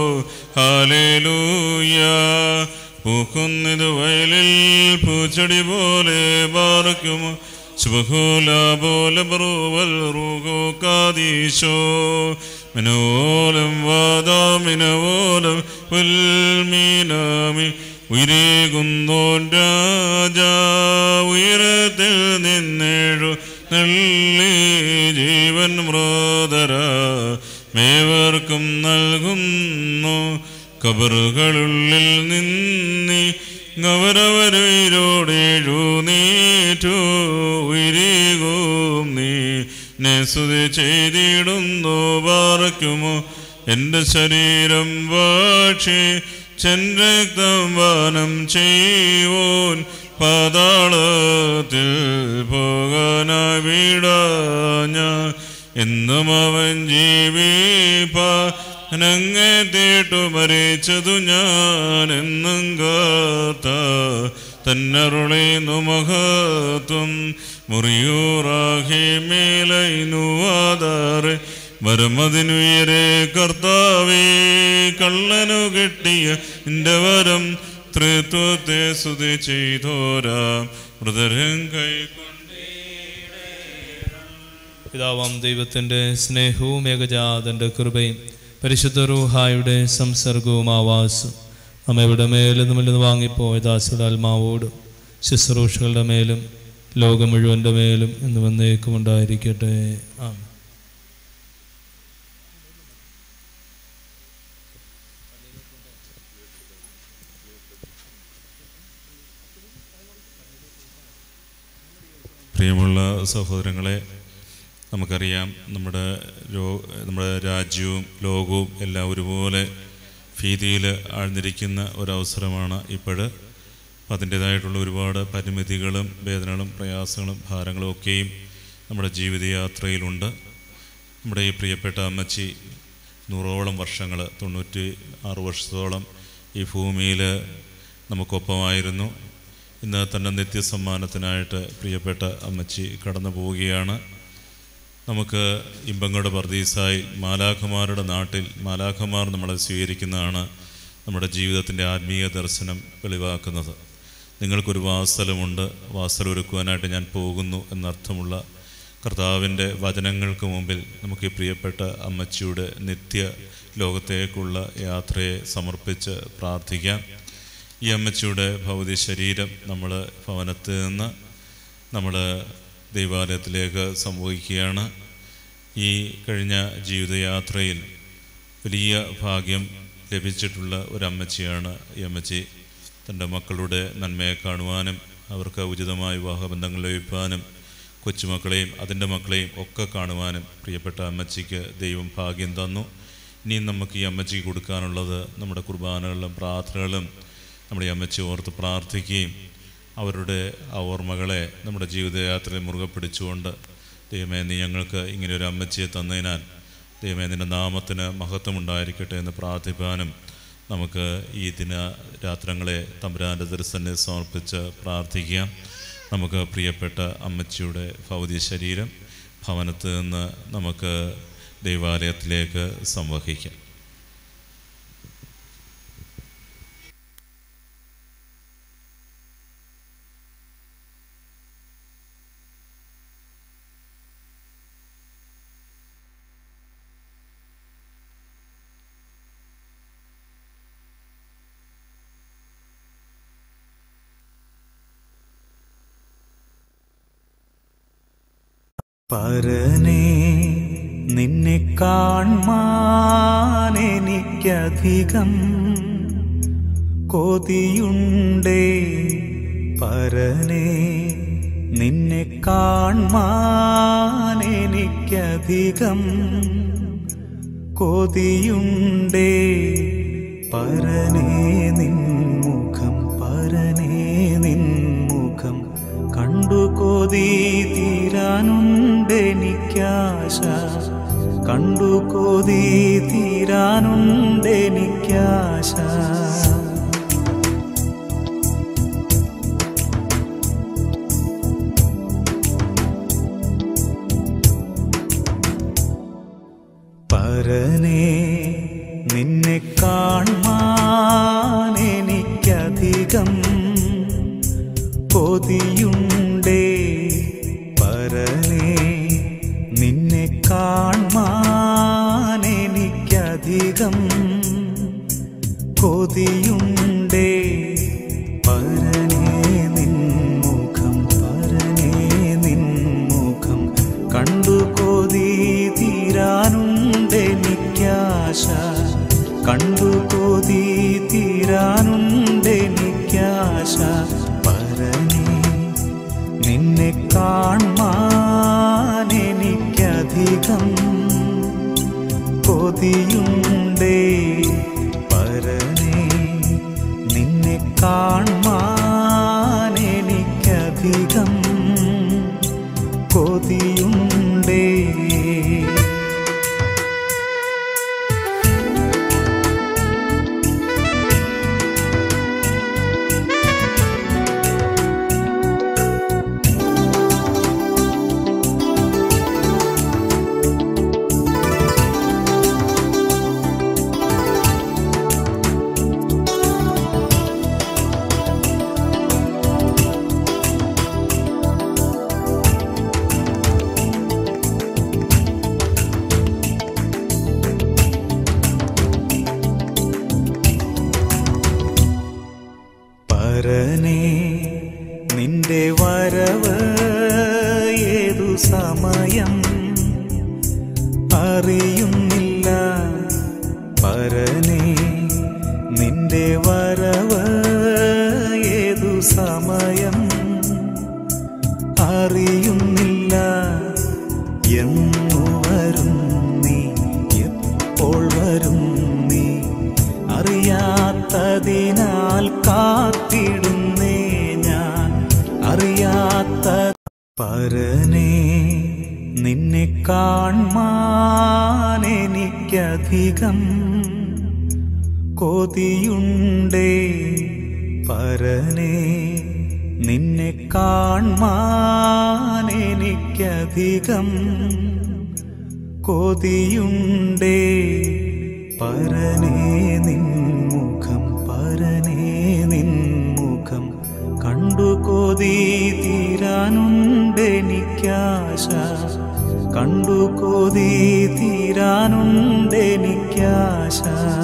ഹാലേലൂയ പൂക്കുന്നിത് വയലിൽ പൂച്ചെടി പോലെ പാർക്കുമോ ശുഭഹോല പോലെ ബ്രൂവൽ റൂഹോ കാദീശോ മനോലം വാദാമിനവോലം പുൽമീനാമി ഉയരേകുന്നോൻ രാജാ ഉയരത്തിൽ നിന്നേഴു നെല്ലി ജീവൻ മ്രോദര മേവർക്കും നൽകുന്നു കബറുകളുള്ളിൽ നിന്നി ഗൗരവരോടേഴു നീറ്റു ഉയരീകും നീ നെസുതി ചെയ്തിടുന്നു പാറയ്ക്കുമോ എൻ്റെ ശരീരം വാക്ഷി ചെൻരക്തം വാനം ചെയ്യോൻ പാതാളത്തിൽ പോകാനായി വീടാഞ്ഞ എന്നും അവൻ ജീവിപ്പാനങ്ങെ തേട്ടു മരിച്ചതു ഞാൻ എന്നും കാത്ത തന്നരുളേന്നു മഹത്വം മുറിയൂറാഹി മേലൈനുവാതാറ് വരമതിനുയരെ കർത്താവേ കള്ളനു കെട്ടിയ എൻ്റെ വരം ത്രിത്വത്തെ സ്തുതി ചെയ്തോരാ മൃതരം കൈക്കൊണ്ടേ പിതാവാം ദൈവത്തിൻ്റെ സ്നേഹവും ഏകജാതൻ്റെ കൃപയും പരിശുദ്ധ റൂഹായുടെ സംസർഗവും ആവാസും നമ്മയുടെ മേലും നമ്മളിൽ നിന്ന് വാങ്ങിപ്പോയ ദാസുലാത്മാവോടും ശുശ്രൂഷകളുടെ മേലും ലോകം മുഴുവൻ്റെ മേലും ഇന്ന് വന്നേക്കും ഉണ്ടായിരിക്കട്ടെ ആ പ്രിയമുള്ള സഹോദരങ്ങളെ നമുക്കറിയാം നമ്മുടെ രോ നമ്മുടെ രാജ്യവും ലോകവും എല്ലാം ഒരുപോലെ ഭീതിയിൽ ആഴ്ന്നിരിക്കുന്ന ഒരവസരമാണ് ഇപ്പോൾ അതിൻ്റേതായിട്ടുള്ള ഒരുപാട് പരിമിതികളും വേദനകളും പ്രയാസങ്ങളും ഭാരങ്ങളും ഒക്കെയും നമ്മുടെ ജീവിതയാത്രയിലുണ്ട് നമ്മുടെ ഈ പ്രിയപ്പെട്ട അമ്മച്ചി നൂറോളം വർഷങ്ങൾ തൊണ്ണൂറ്റി ആറ് വർഷത്തോളം ഈ ഭൂമിയിൽ നമുക്കൊപ്പമായിരുന്നു ഇന്ന് തൻ്റെ നിത്യസമ്മാനത്തിനായിട്ട് പ്രിയപ്പെട്ട അമ്മച്ചി കടന്നു പോവുകയാണ് നമുക്ക് ഇമ്പങ്ങളുടെ പർദീസായി മാലാഖമാരുടെ നാട്ടിൽ മാലാഖമാർ നമ്മളെ സ്വീകരിക്കുന്നതാണ് നമ്മുടെ ജീവിതത്തിൻ്റെ ആത്മീയ ദർശനം വെളിവാക്കുന്നത് നിങ്ങൾക്കൊരു വാസലമുണ്ട് വാസൽ ഒരുക്കുവാനായിട്ട് ഞാൻ പോകുന്നു എന്നർത്ഥമുള്ള കർത്താവിൻ്റെ വചനങ്ങൾക്ക് മുമ്പിൽ നമുക്ക് ഈ പ്രിയപ്പെട്ട അമ്മച്ചിയുടെ നിത്യ ലോകത്തേക്കുള്ള യാത്രയെ സമർപ്പിച്ച് പ്രാർത്ഥിക്കാം ഈ അമ്മച്ചിയുടെ ഭൗതിക ശരീരം നമ്മൾ ഭവനത്തിൽ നിന്ന് നമ്മൾ ദൈവാലയത്തിലേക്ക് സംഭവിക്കുകയാണ് ഈ കഴിഞ്ഞ ജീവിതയാത്രയിൽ വലിയ ഭാഗ്യം ലഭിച്ചിട്ടുള്ള ഒരമ്മച്ചിയാണ് ഈ അമ്മച്ചി തൻ്റെ മക്കളുടെ നന്മയെ കാണുവാനും അവർക്ക് ഉചിതമായ വിവാഹബന്ധങ്ങൾ ലഭിക്കാനും കൊച്ചുമക്കളെയും അതിൻ്റെ മക്കളെയും ഒക്കെ കാണുവാനും പ്രിയപ്പെട്ട അമ്മച്ചിക്ക് ദൈവം ഭാഗ്യം തന്നു ഇനിയും നമുക്ക് ഈ അമ്മച്ചിക്ക് കൊടുക്കാനുള്ളത് നമ്മുടെ കുർബാനകളിലും പ്രാർത്ഥനകളും നമ്മുടെ ഈ അമ്മച്ചി ഓർത്ത് പ്രാർത്ഥിക്കുകയും അവരുടെ ആ ഓർമ്മകളെ നമ്മുടെ ജീവിതയാത്രയിൽ മുറുകെ പിടിച്ചുകൊണ്ട് ദൈവമേ നീ ഞങ്ങൾക്ക് ഇങ്ങനെ ഒരു അമ്മച്ചിയെ തന്നതിനാൽ ദൈവമേ നിൻ്റെ നാമത്തിന് മഹത്വമുണ്ടായിരിക്കട്ടെ എന്ന് പ്രാർത്ഥിപ്പാനും നമുക്ക് ഈ ദിന രാത്രങ്ങളെ തമ്പുരാൻ്റെ ദർശനെ സമർപ്പിച്ച് പ്രാർത്ഥിക്കാം നമുക്ക് പ്രിയപ്പെട്ട അമ്മച്ചിയുടെ ഭൗതിക ശരീരം ഭവനത്തിൽ നിന്ന് നമുക്ക് ദൈവാലയത്തിലേക്ക് സംവഹിക്കാം പരനെ നിന്നെ കാൺമാൻ എനിക്കധികം കൊതിയുണ്ടേ പരനെ നിന്നെ കാൺമാൻ എനിക്കധികം കൊതിയുണ്ടേ പരനെ നിൻമുഖം പരനെ നിൻമുഖം കണ്ടു കൊതി തീരാനുണ്ടെനിക്കാശ കണ്ടു കൊതി തീരാനുണ്ടെനിക്കാശ പരനെ നിന്നെ കാൺമാൻ എനിക്കധികം കൊതിയുണ്ടേ പരനെ നിന്നെ കാൺമാൻ എനിക്കധികം കൊതിയുണ്ടേ പരനെ നിൻമുഖം പരനെ നിൻമുഖം കണ്ടു കൊതി തീരാനുണ്ടെനിക്കാശ കണ്ടു കൊതി തീരാനുണ്ടെനിക്കാശ പരനെ നിന്നെ കാൺമാൻ എനിക്കധികം കൊതിയുണ്ടേ പരനെ നിന്നെ കാൺമാൻ എനിക്കധികം കൊതിയുണ്ടേ പരനെ നിന്റെ വരവ് ഏതു സമയം അറിയുന്നില്ല പരനെ നിന്റെ വരവ് ഏതു സമയം അറിയുന്നില്ല എന്നു വരും നീ എപ്പോൾ വരും നീ അറിയാത്തതിനാൽ കാത്തിടുന്നേ ഞാൻ അറിയാത്ത പരനെ നിന്നെ കാൺമാൻ എനിക്കധികം കൊതിയുണ്ടേ പരനെ നിന്നെ കാൺമാൻ എനിക്കധികം കൊതിയുണ്ടേ പരനെ നിൻമുഖം പരനെ നിൻമുഖം കണ്ടു കൊതി തീരാനുണ്ടെനിക്കാശ കണ്ടു കൊതി തീരാനുണ്ടെനിക്കാശ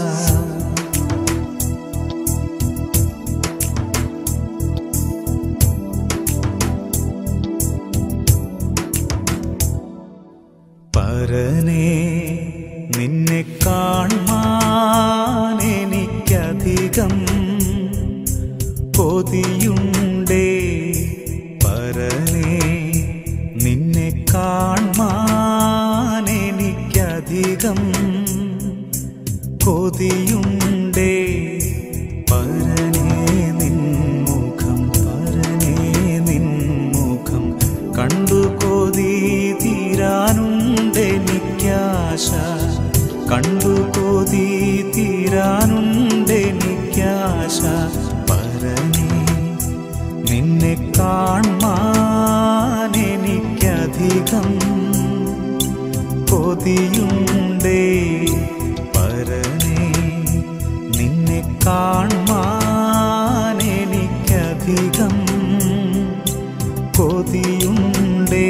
പരനെ നിന്നെ കാൺമാൻ എനിക്കധികം കൊതിയുണ്ടേ പരനെ നിന്നെ കാൺമാൻ എനിക്കധികം കൊതിയുണ്ടേ പരനെ നിൻമുഖം പരനെ നിൻമുഖം കണ്ടു കൊതി തീരാനുണ്ടെനിക്കാശ കണ്ടു കൊതി തീരാനുണ്ടെനിക്കാശ പരനെ നിന്നെ കാൺമാൻ എനിക്കധികം കൊതിയുണ്ടേ പരനെ നിന്നെ കാൺമാൻ എനിക്കധികം കൊതിയുണ്ടേ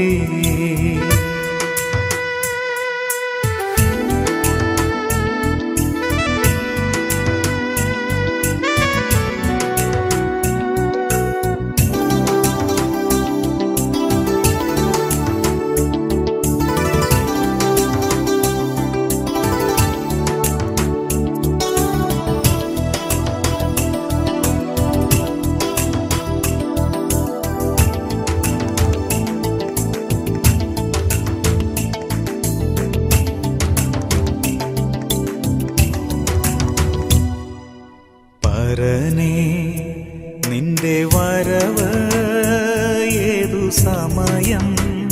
പരനെ നിന്റെ വരവ് ഏതു സമയം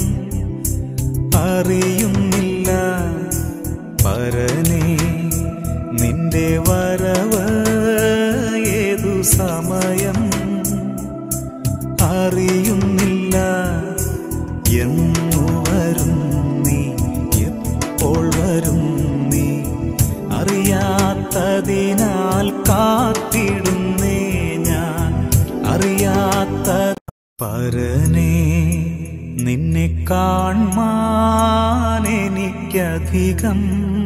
അറിയുന്നില്ല പരനെ നിന്റെ വരവ് ഏതു സമയം അറിയുന്നില്ല എന്നു വരും നീ എപ്പോൾ വരും നീ അറിയാത്തതിനാൽ കാത്തിടുന്നേ ഞാൻ അറിയാത്ത പരനെ നിന്നെ കാൺമാൻ എനിക്കധികം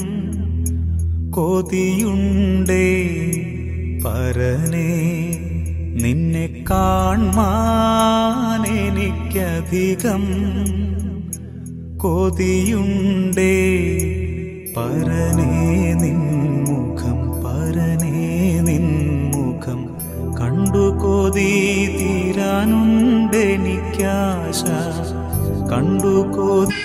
കൊതിയുണ്ടേ പരനെ നിന്നെ കാൺമാൻ എനിക്കധികം കൊതിയുണ്ടേ പരനെ നിൻമുഖം പരനെ നിൻമുഖം കണ്ടു കൊതി തീരാനുണ്ടെനിക്കാശ കണ്ടു കൊതി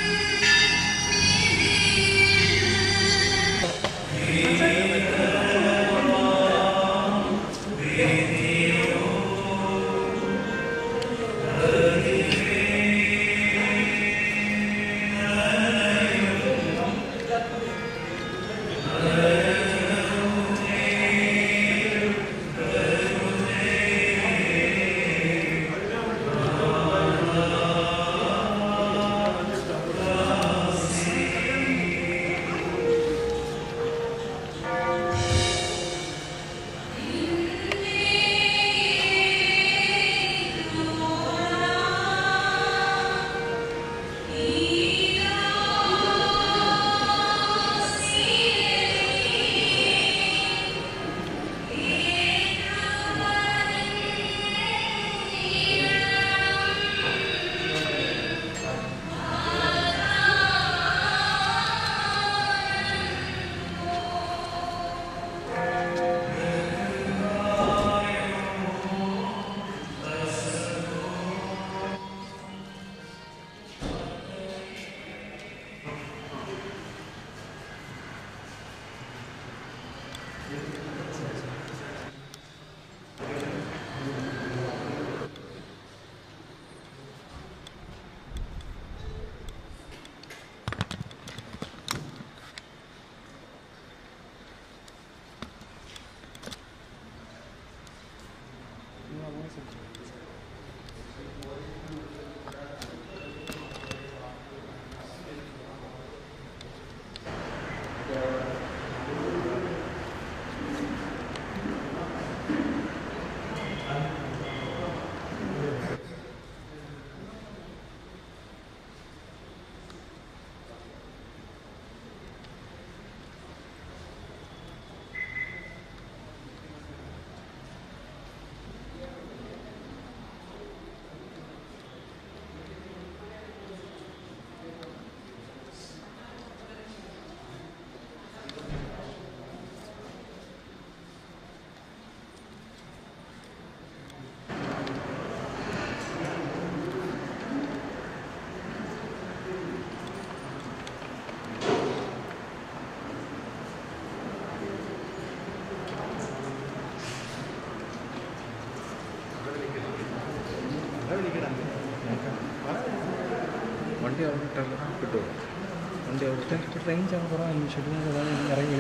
വണ്ടി അവിടെ ഇട്ടല്ലോ കിട്ടുമോ വണ്ടി അവിടെ റേഞ്ച് ആണ് കുറവാണ് ഷെഡിനൊക്കെ ഇറങ്ങി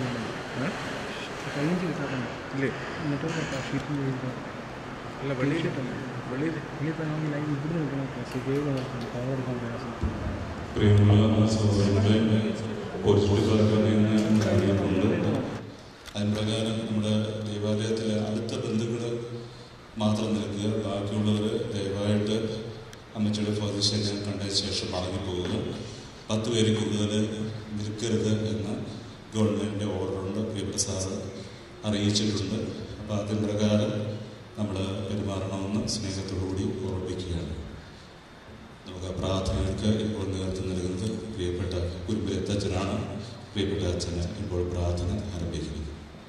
റേഞ്ച് കിട്ടാറുണ്ട് ഇല്ലേ നെറ്റ്വർക്ക് ഷീറ്റിൽ ചെയ്തിട്ട് അല്ല വെളിയിൽ വെളിയിൽ വെളിയിൽ നമുക്ക് ലൈൻ ഇവിടുന്ന് കിട്ടണം സിഗേവ് നോക്കണം പവർ എടുക്കാൻ പ്രയാസം പ്രിയമുള്ള സഹോദരങ്ങളെ പോലീസുകാർക്ക് ഇന്ന് അറിയിപ്പുണ്ട് അതിന് പ്രകാരം നമ്മുടെ ദേവാലയത്തിലെ അടുത്ത ബന്ധുക്കൾ മാത്രം നിൽക്കുക ബാക്കിയുള്ളവർ ദയവായിട്ട് അമ്മച്ചിയുടെ ഫാദർശനെ കണ്ട ശേഷം മടങ്ങിപ്പോവുക പത്ത് പേര് കൂടുതൽ നിൽക്കരുത് എന്ന് ഗവൺമെൻറ്റിൻ്റെ ഓർഡറുണ്ട് പ്രിയപ്പെട്ട സാറ് അറിയിച്ചിട്ടുണ്ട് അപ്പോൾ അതിന് പ്രകാരം നമ്മൾ പെരുമാറണമെന്ന് സ്നേഹത്തോടുകൂടി ഓർമ്മിക്കുകയാണ് നമുക്ക് പ്രാർത്ഥനകൾക്ക് ഇപ്പോൾ നേതൃത്വം നൽകുന്നത് പ്രിയപ്പെട്ട കുരുമ്പരത്തച്ഛനാണ് പ്രിയപ്പെട്ട അച്ഛന് ഇപ്പോൾ പ്രാർത്ഥന ആരംഭിക്കുന്നത്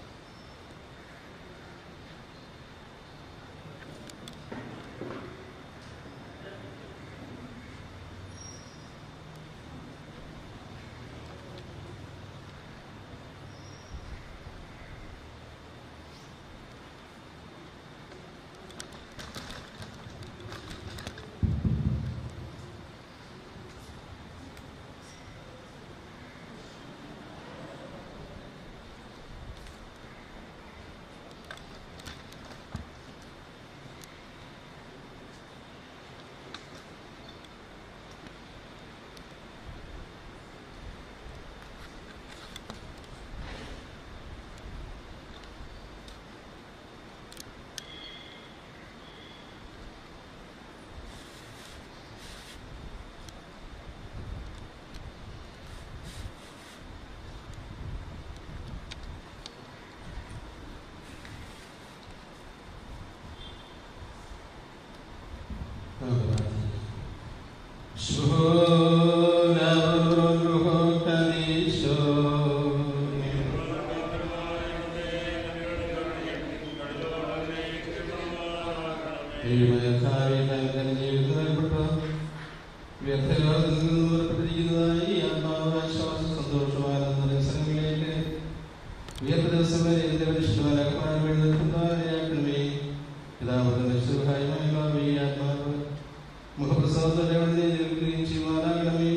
മുഖപ്രസാദത്തോടെ അവിടെ നിൽക്കുകയും ചെയ്യുവാനാകണമേ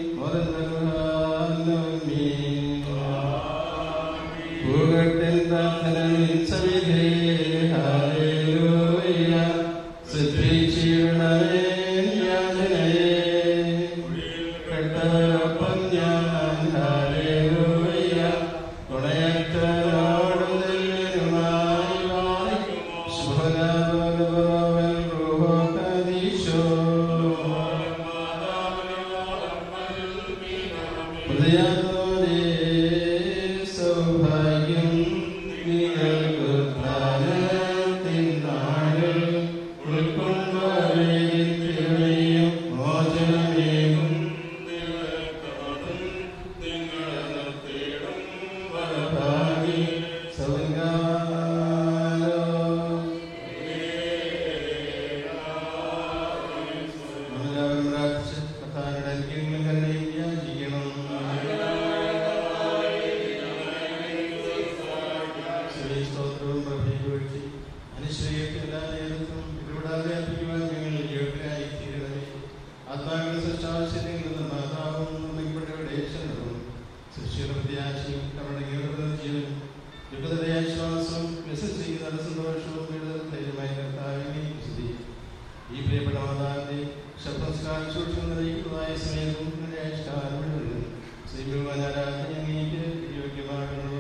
പൂകട്ടൻ പ്രാർത്ഥന സവിധേ ഹാലേലൂയ ശ്രദ്ധിച്ചിടണമേ യാതനയെ പെട്ടവരൊപ്പം ഞാൻ ഹാലേലൂയ തുണയറ്റനോടും നെല്ലുമായി വാഴി ശുഭനാവൻ റൂഹോകദീശോ ഹൃദയത്തോടെ സൗഭാഗ്യം നിങ്ങൾക്ക് ജ്ഞാനത്തിൻ നാളിൽ ഉൾക്കൊണ്ടുവരെയും മോചനമേകും വരഭാഗി സൗങ്കാലോ നമ്മളെല്ലാവരും പ്രാർത്ഥിച്ച് കർത്താവിന്റെ അനുഗ്രഹങ്ങളും കരുണയും യാചിക്കണം. സ്തുതി, സ്തോത്രവും പ്രഭയും പുകഴ്ത്തി അനുശ്രയത്തെ എല്ലാ നേരത്തും ഇടപെടാതെ അർപ്പിക്കുവാൻ ഞങ്ങൾ യോഗ്യരായി തീരണമേ. ആത്മാവിന്റെ സൃഷ്ടാവശ്യങ്ങളിൽ മാതാവും നിർമ്മിക്കപ്പെട്ടവരുടെ യേശുവും സൃഷ്ടിയുടെ പ്രത്യാശയും കരുണയുടെ ജീവനും വിപുലതയുടെ ആശ്വാസവും വിശ്വസിക്കുന്ന സന്തോഷവും എഴുതൽ ധൈര്യമായ കർത്താവിനെ സ്തുതി ഈ പ്രിയപ്പെട്ട മാതാവിന്റെ ശബ്ദസ്കാരം സൂക്ഷ്മം നിറയിക്കുന്നതായ സ്നേഹവും ആവിഷ്കാരം മുഴുവനും ശ്രീബഹുമാനാരാധന അങ്ങേക്ക് യോഗ്യമാകുന്നു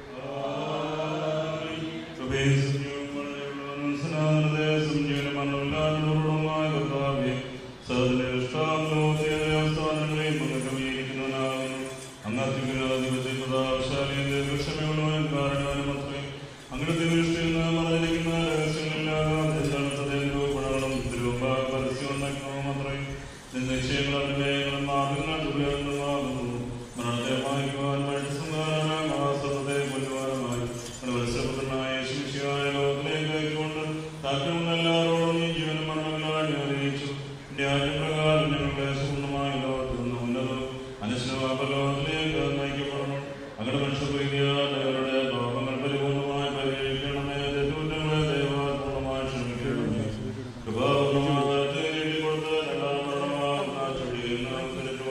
അങ്ങനത്തെ ദൃഷ്ടിയിൽ നിന്ന് മറഞ്ഞിരിക്കുന്ന രഹസ്യങ്ങളില്ലാതെ ഗുണങ്ങളും പരസ്യവും മാത്രമേ നിശ്ചയങ്ങൾ അഭിനയങ്ങളും മാർഗങ്ങൾ ഉപയോഗങ്ങളുമാകുന്നു മരണത്തെ വായിക്കുവാൻ വഴിസംഹാരമായ മഹാസത്തെ കൊല്ലുവാനുമായി മത്സരപുത്രനായ ശിശിയായ ലോകത്തിലേക്ക് അയച്ചുകൊണ്ട് താക്കമുള്ള എല്ലാവരോടും ഈ ജീവനും മരണങ്ങളായി അറിയിച്ചു ന്യായപ്രകാരം ഞങ്ങളുടെ പൂർണ്ണമായ ലോകത്തിൽ നിന്ന് ഉന്നതം അനുശ്രവാപ ലോകത്തിലേക്ക് നയിക്കപ്പെടണം അങ്ങനെ മനുഷ്യപ്രീതിയാൽ അവരുടെ ലോകങ്ങൾ പരിപൂർണമായി പരിഹരിക്കണമേ തെറ്റുകുറ്റങ്ങളെ ദൈവം പൂർണ്ണമായി ക്ഷമിക്കണമേ കൃപാപൂർണ്ണമായ കൊടുത്ത് രണ്ടാം മരണമാകുന്ന ചൊടിയിൽ നാം തിരഞ്ഞു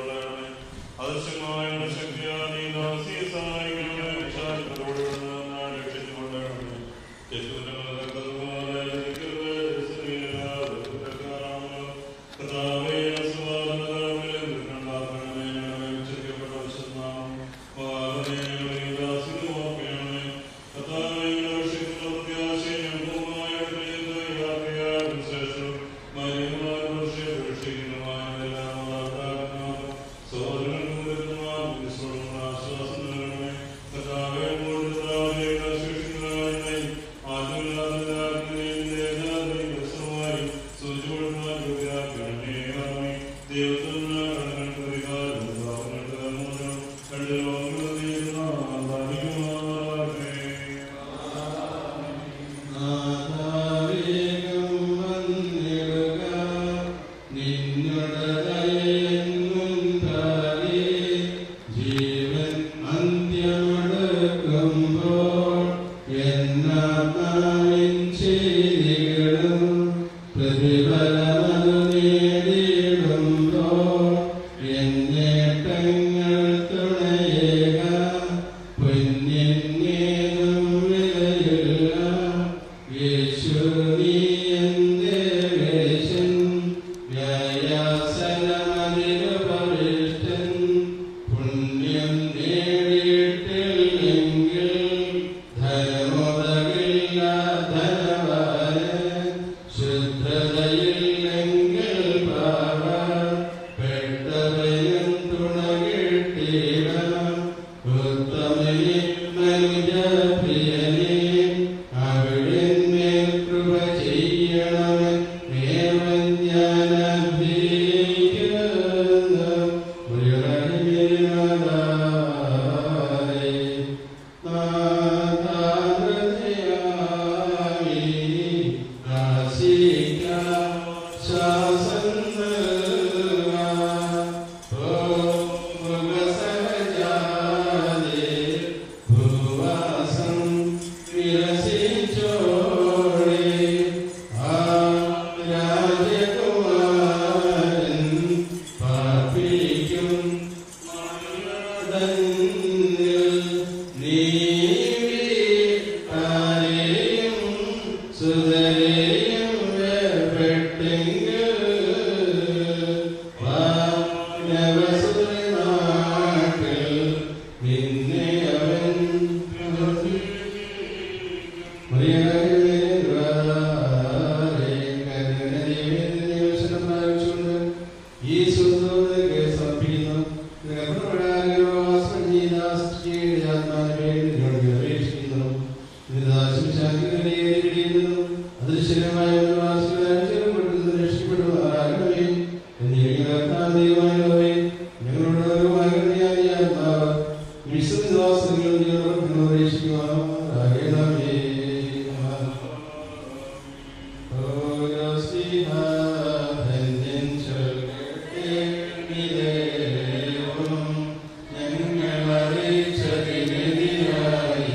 ആത്മാവിനെ നിന്നോട് അപേക്ഷിക്കുന്നു നിർദാശിച്ചാക്കിക്കുന്നു അദൃശ്യമായ ഒരു വാസികളായി ചെറുപ്പെടുന്നത് രക്ഷപ്പെടുമാറാകണമേ എന്ന് ദൈവമായ ഞങ്ങളുടെ ഓരോ ആഗ്രഹയായ ആത്മാവ് വിശ്വദാസങ്ങളും ഞങ്ങളോട് അപേക്ഷിക്കുവാനാകണമേ ഓരോ സ്നേഹ ധന്യൻ ചൊല്ലട്ടെ ദൈവം ഞങ്ങളെ ചതിനെതിരായി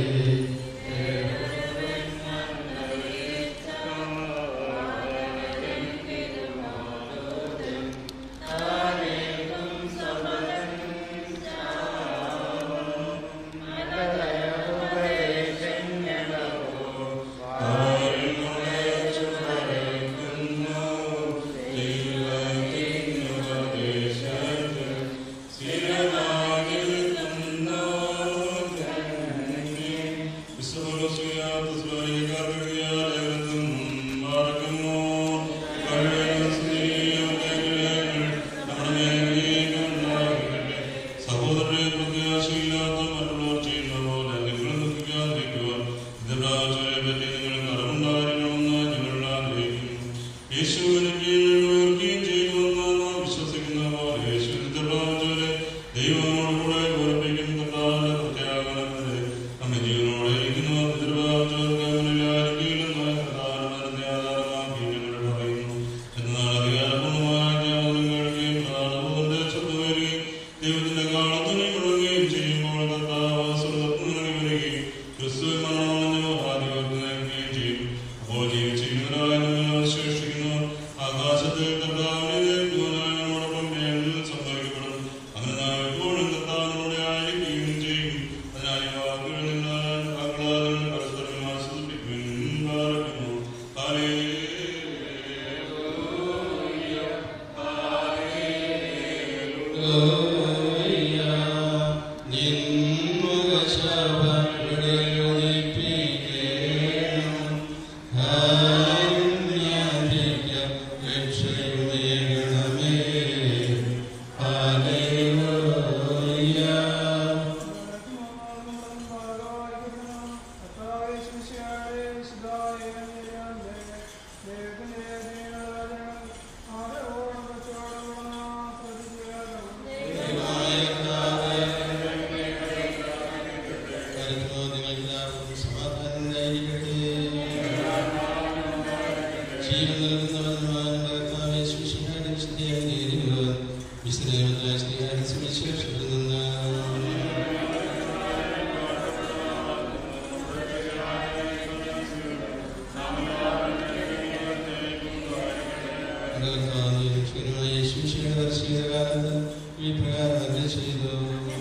സഹോദരനെ പ്രത്യാശയില്ലാത്ത മറ്റുള്ളവർ ചെയ്യുന്ന പോലെ നിങ്ങൾ ദുഃഖിക്കാതിരിക്കുവാൻ ഇത് പ്രാർത്ഥനയെ പറ്റി നിങ്ങൾക്ക് അറിവുണ്ടായിരിക്കണമെന്ന് ഞങ്ങൾ ആഗ്രഹിക്കുന്നു യേശു എനിക്ക് ഉയർത്തുകയും ചെയ്യുന്നുവെന്ന് നാം വിശ്വസിക്കുന്ന പോലെ യേശു നിത്യപ്രാർത്ഥനയെ ദൈവമോട് കൂടെ ഓർപ്പിക്കും കർത്താവിന്റെ പ്രത്യാഗമനത്തിലെ നമ്മെ ജീവനോടെ ഇരിക്കുന്നു നിത്യപ്രാർത്ഥനയ്ക്ക് മുന്നിലായിരിക്കില്ലെന്ന് കർത്താവിന്റെ ആധാരമാക്കി ഞങ്ങൾ പറയുന്നു എന്നാൽ അധികാരപൂർണ്ണമായ ജ്ഞാനം കേൾക്കുകയും പ്രധാനഭൂതന്റെ ശബ്ദമേറുകയും ദൈവത്തിന്റെ കാലത്തിനെ മുഴങ്ങുകയും ചെയ്യുമ്പോൾ കർത്താവ് സ്വർഗ്ഗത്തിൽ നിന്ന് വരികയും ക്രിസ്തുവിൻ മരണമണിഞ്ഞ ആദിവർത്തി നൽകുകയും ചെയ്യും അപ്പോൾ ജീവിച്ചിരിക്കുന്നവരായ നിങ്ങൾ അവശേഷിക്കുന്നു ആകാശത്തിൽ കർത്താവിനെ ദൂരായ നമ്മോടൊപ്പം മേളിൽ സംഭവിക്കപ്പെടും അങ്ങനെ നാം എപ്പോഴും കർത്താവിനോടെ ആയിരിക്കുകയും ചെയ്യും അതിനായി വാക്കുകൾ നിങ്ങൾ ആഹ്ലാദങ്ങൾ പരസ്പരം ആസ്വദിപ്പിക്കുകയും പാർക്കുന്നു ഈ പ്രകാരം ചെയ്തു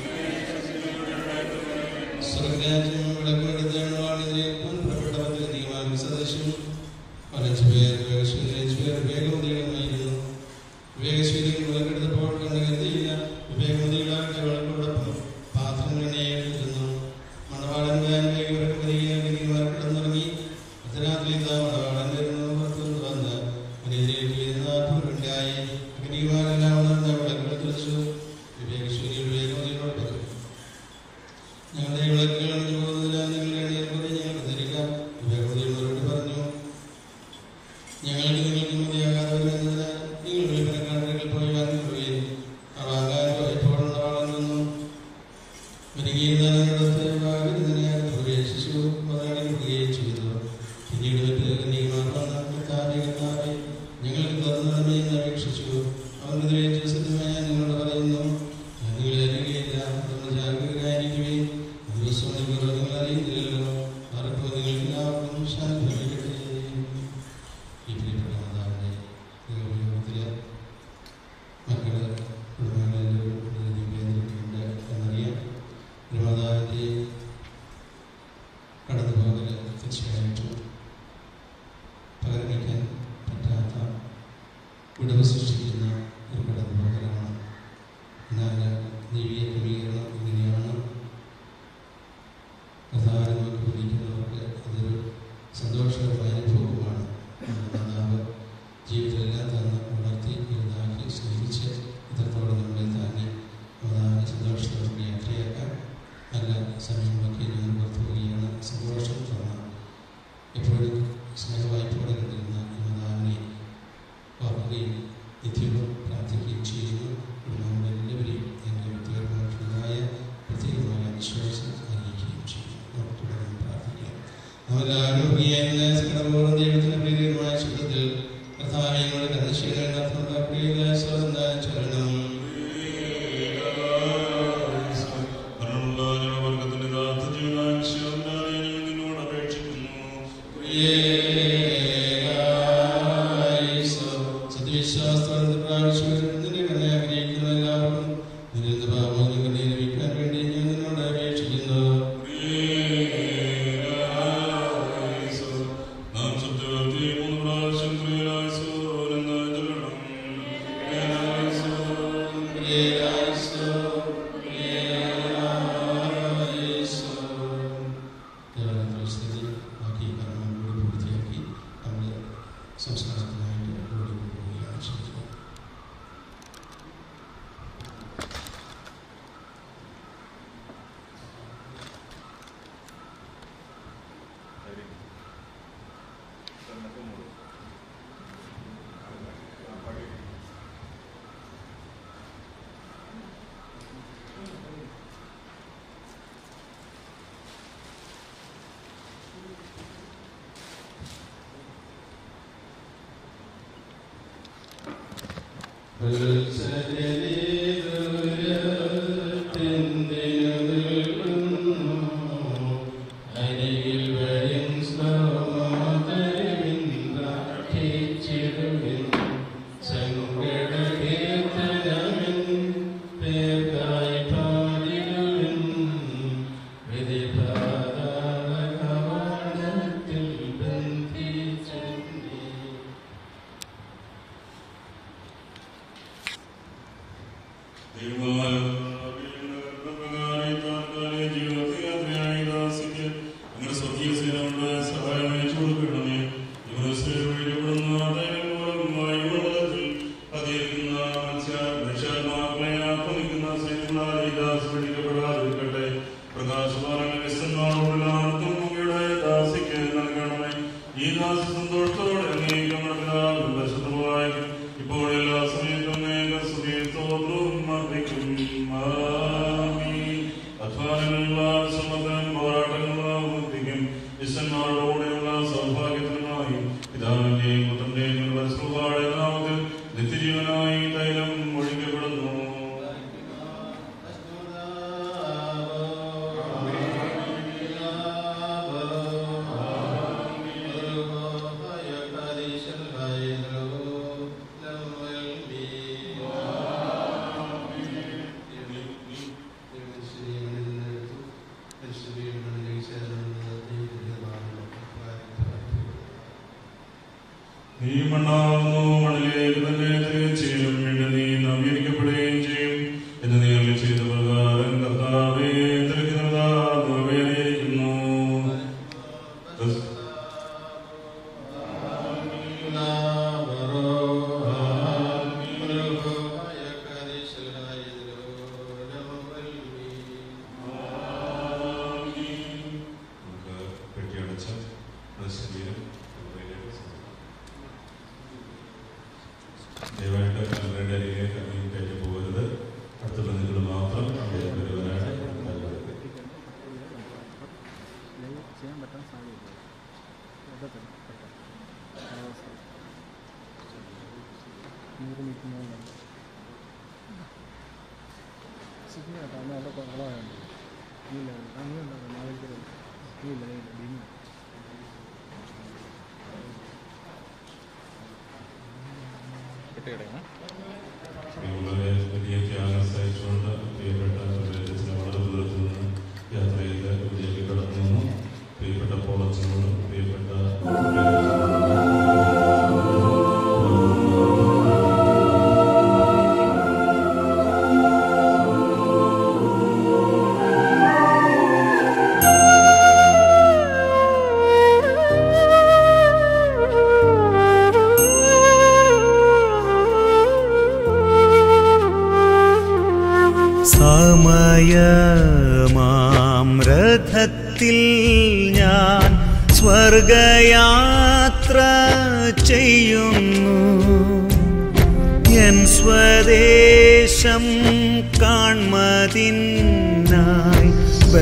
സ്വർഗരാജ്യം വിളക്കെടുത്തേണ്ടവാണെതിരെ പുറപ്പെട്ടവർക്ക് നീമാകും സദൃശ്യം പതിനഞ്ച് പേർ വേഗശീലം പേർ വേഗമതികളുമായിരുന്നു വേഗശീലം വിളക്കെടുത്തപ്പോൾ കണ്ടുകരുതിയില്ല വിവേകമതികളാകട്ടെ വിളക്കോടൊപ്പം പാത്രം എണ്ണയെടുത്തിരുന്നു മണവാളൻ വേഗം വിറക്കുമതിയാക്കി നീമാർ കിടന്നിറങ്ങി അർദ്ധരാത്രി ഇതാ മണവാളൻ വരുന്നു പുറത്തുനിന്ന് വന്ന് നാട്ടുണ്ടായി അഗ്നിമാരെല്ലാം ഉണർന്ന വിളക്കുകൾ തെളിച്ചു വിവേകശൂരിയിൽ വേഗമതികളോട് പറഞ്ഞു ഞങ്ങളുടെ വിളക്കുകൾ അണിഞ്ഞു പോകുന്നതിനാൽ നിങ്ങൾ എണ്ണയിൽ പോയി ഞങ്ങൾക്ക് തരിക വിവേകമതികളോട് പറഞ്ഞു ഞങ്ങൾക്ക് നിങ്ങൾക്ക് മതിയാകാതെ വരുന്നതിനാൽ നിങ്ങൾ വിൽപ്പനക്കാരുടെ പോയി വാങ്ങിക്കൊള്ളുകയും ആ വാങ്ങാൻ പോയപ്പോൾ വളർന്നു വരികയിടത്ത് വാങ്ങുന്നതിനാൽ പ്രവേശിച്ചു മുതലാളി വിടുകയും ചെയ്തു പിന്നീട് മറ്റ് കന്യകമാർ വന്ന കർത്താവേ, കർത്താവേ, ഞങ്ങൾക്ക് തന്നണമേ എന്ന് അപേക്ഷിച്ചു അവരുടെ സത്യമായ നിങ്ങളോട് പറയുന്നു ഞാൻ നിങ്ങളെ അറിയുകയില്ല നമ്മൾ ജാഗ്രതരായിരിക്കുകയും ദിവസം നിങ്ങൾ നിങ്ങൾ അറിയുന്നില്ലല്ലോ ആർക്കും നിങ്ങൾക്ക് എല്ലാവർക്കും ശാന്തി ലഭിക്കട്ടെ ഈ പ്രിയപ്പെട്ട മാതാവിനെ ദൈവത്തിലെ മക്കള് കുടുംബങ്ങളിലും ദിവ്യേന്ദ്രക്കുണ്ട് എന്നറിയാം ഒരു മാതാവിൻ്റെ കടന്നു പോകല് തീർച്ചയായിട്ടും പകർന്നിക്കാൻ പറ്റാത്ത വിടവ് സൃഷ്ടിക്കുന്ന ഒരു കടന്നു പോകലാണ് എന്നാൽ ദൈവീയ ക്രമീകരണം ഇങ്ങനെയാണ് കഥാകാരന്മാർക്ക് വിളിക്കുന്നവർക്ക് അതൊരു സന്തോഷം സമയങ്ങളൊക്കെ ഞാൻ പുറത്തു പോവുകയാണ് സന്തോഷം തോന്നാം എപ്പോഴും സ്നേഹവായ്പോടെ കണ്ടിരുന്ന ഈ മാതാവിനെ ഓർക്കുകയും നിത്യവും പ്രാർത്ഥിക്കുകയും ചെയ്യുന്നു നമ്മളെല്ലാവരെയും എൻ്റെ വ്യക്തിപരമായിട്ടുള്ളതായ പ്രത്യേകമായ വിശ്വാസം അറിയിക്കുകയും ചെയ്യുന്നു നമുക്ക് തുടർന്ന് പ്രാർത്ഥിക്കാം നമ്മളെല്ലാവരും പ്രിയായിരുന്ന സകലപൂർവ്വം ദൈവത്തിൻ്റെ പ്രീതികരമായ ശബ്ദത്തിൽ കർത്താവ്യങ്ങളുടെ കഥശീലങ്ങൾ നടത്തുന്ന സ്വതന്ത്ര ചരണം സത്യവിശ്വാസത്തോടെ പ്രാവശ്യം നിന്റെ കഥ ആഗ്രഹിക്കുന്ന എല്ലാവർക്കും നിന്റെ പാപങ്ങൾ ലഭിക്കാൻ വേണ്ടി ഞാൻ നിന്നോട് അപേക്ഷിക്കുന്നു നാം സത്യവർത്തി മൂന്ന് പ്രാവശ്യം ക്രിയലായുസോരെന്ന് ചൊല്ലണം. സംസ്കാരത്തിനായിട്ട് ഓടി പോവുകയാണ് ചെയ്യുന്നത് ഈ ദാസ സന്തോഷത്തോടെ അംഗീകരിക്കണം പരിശുദ്ധമായി ഇപ്പോൾ എല്ലാ സമയത്തും ഏക സ്തുതിസ്തോത്രവും അർപ്പിക്കും ആമീൻ. അധ്വാനങ്ങളുള്ള സമ്മതം പോരാട്ടങ്ങളുള്ള ബുദ്ധിക്കും വിശന്മാരോടെയുള്ള സൗഭാഗ്യത്തിനുമായി പിതാവിന്റെയും പുത്രന്റെയും പരിശുദ്ധാടെ നാമത്തിൽ നിത്യജീവനായി തൈലം ഒഴിക്കപ്പെടുന്നു നീ മണ്ണാവുന്നു മണ്ണിലേക്ക് തന്നെ തിരികെ ചെയ്യും വീണ്ടും നീ നവീകരിക്കപ്പെടുകയും ചെയ്യും എന്ന് നീ അരുളി ചെയ്ത പ്രകാരം കർത്താവേ തിരക്കുന്നതായിരിക്കുന്നു നമുക്ക് പെട്ടിയടച്ച ശരീരം കല്ലറയിലേക്ക് സമർപ്പിക്കാം. ദയവായിട്ട് കല്ലറയുടെ അരികിലേക്ക് അധികം കയറ്റി പോകരുത് അടുത്തുള്ള നിങ്ങൾ മാത്രം അവിടെ വരുവാനായിട്ട് താല്പര്യപ്പെടുന്നു. ചെയ്യാൻ പറ്റാൻ സാധ്യതയില്ല ഇതൊക്കെ പറ്റാം കാലാവസ്ഥ നൂറ് മീറ്റർ മുകളിലാണ് സിഗ്നൽ കേട്ടോ അന്ന് അവിടെ കുളമായുണ്ട് ഇല്ല അങ്ങനെ ഉണ്ടാകും മാവേലിക്കര ഇല്ല ഇല്ല ഭീമ കിട്ടിയിടണം വളരെ വലിയ ത്യാഗം സഹിച്ചുകൊണ്ട് പ്രിയപ്പെട്ട പ്രദേശത്തിന് വളരെ ദൂരത്ത് നിന്ന് യാത്ര ചെയ്ത് ഇവിടേക്ക് കടന്നു വന്നു പ്രിയപ്പെട്ട പോളച്ചനോടും പ്രിയപ്പെട്ട Thank you. രഥത്തിൽ ഞാൻ സ്വർഗയാത്ര ചെയ്യുന്നു എൻ സ്വദേശം കാൺമതിനായി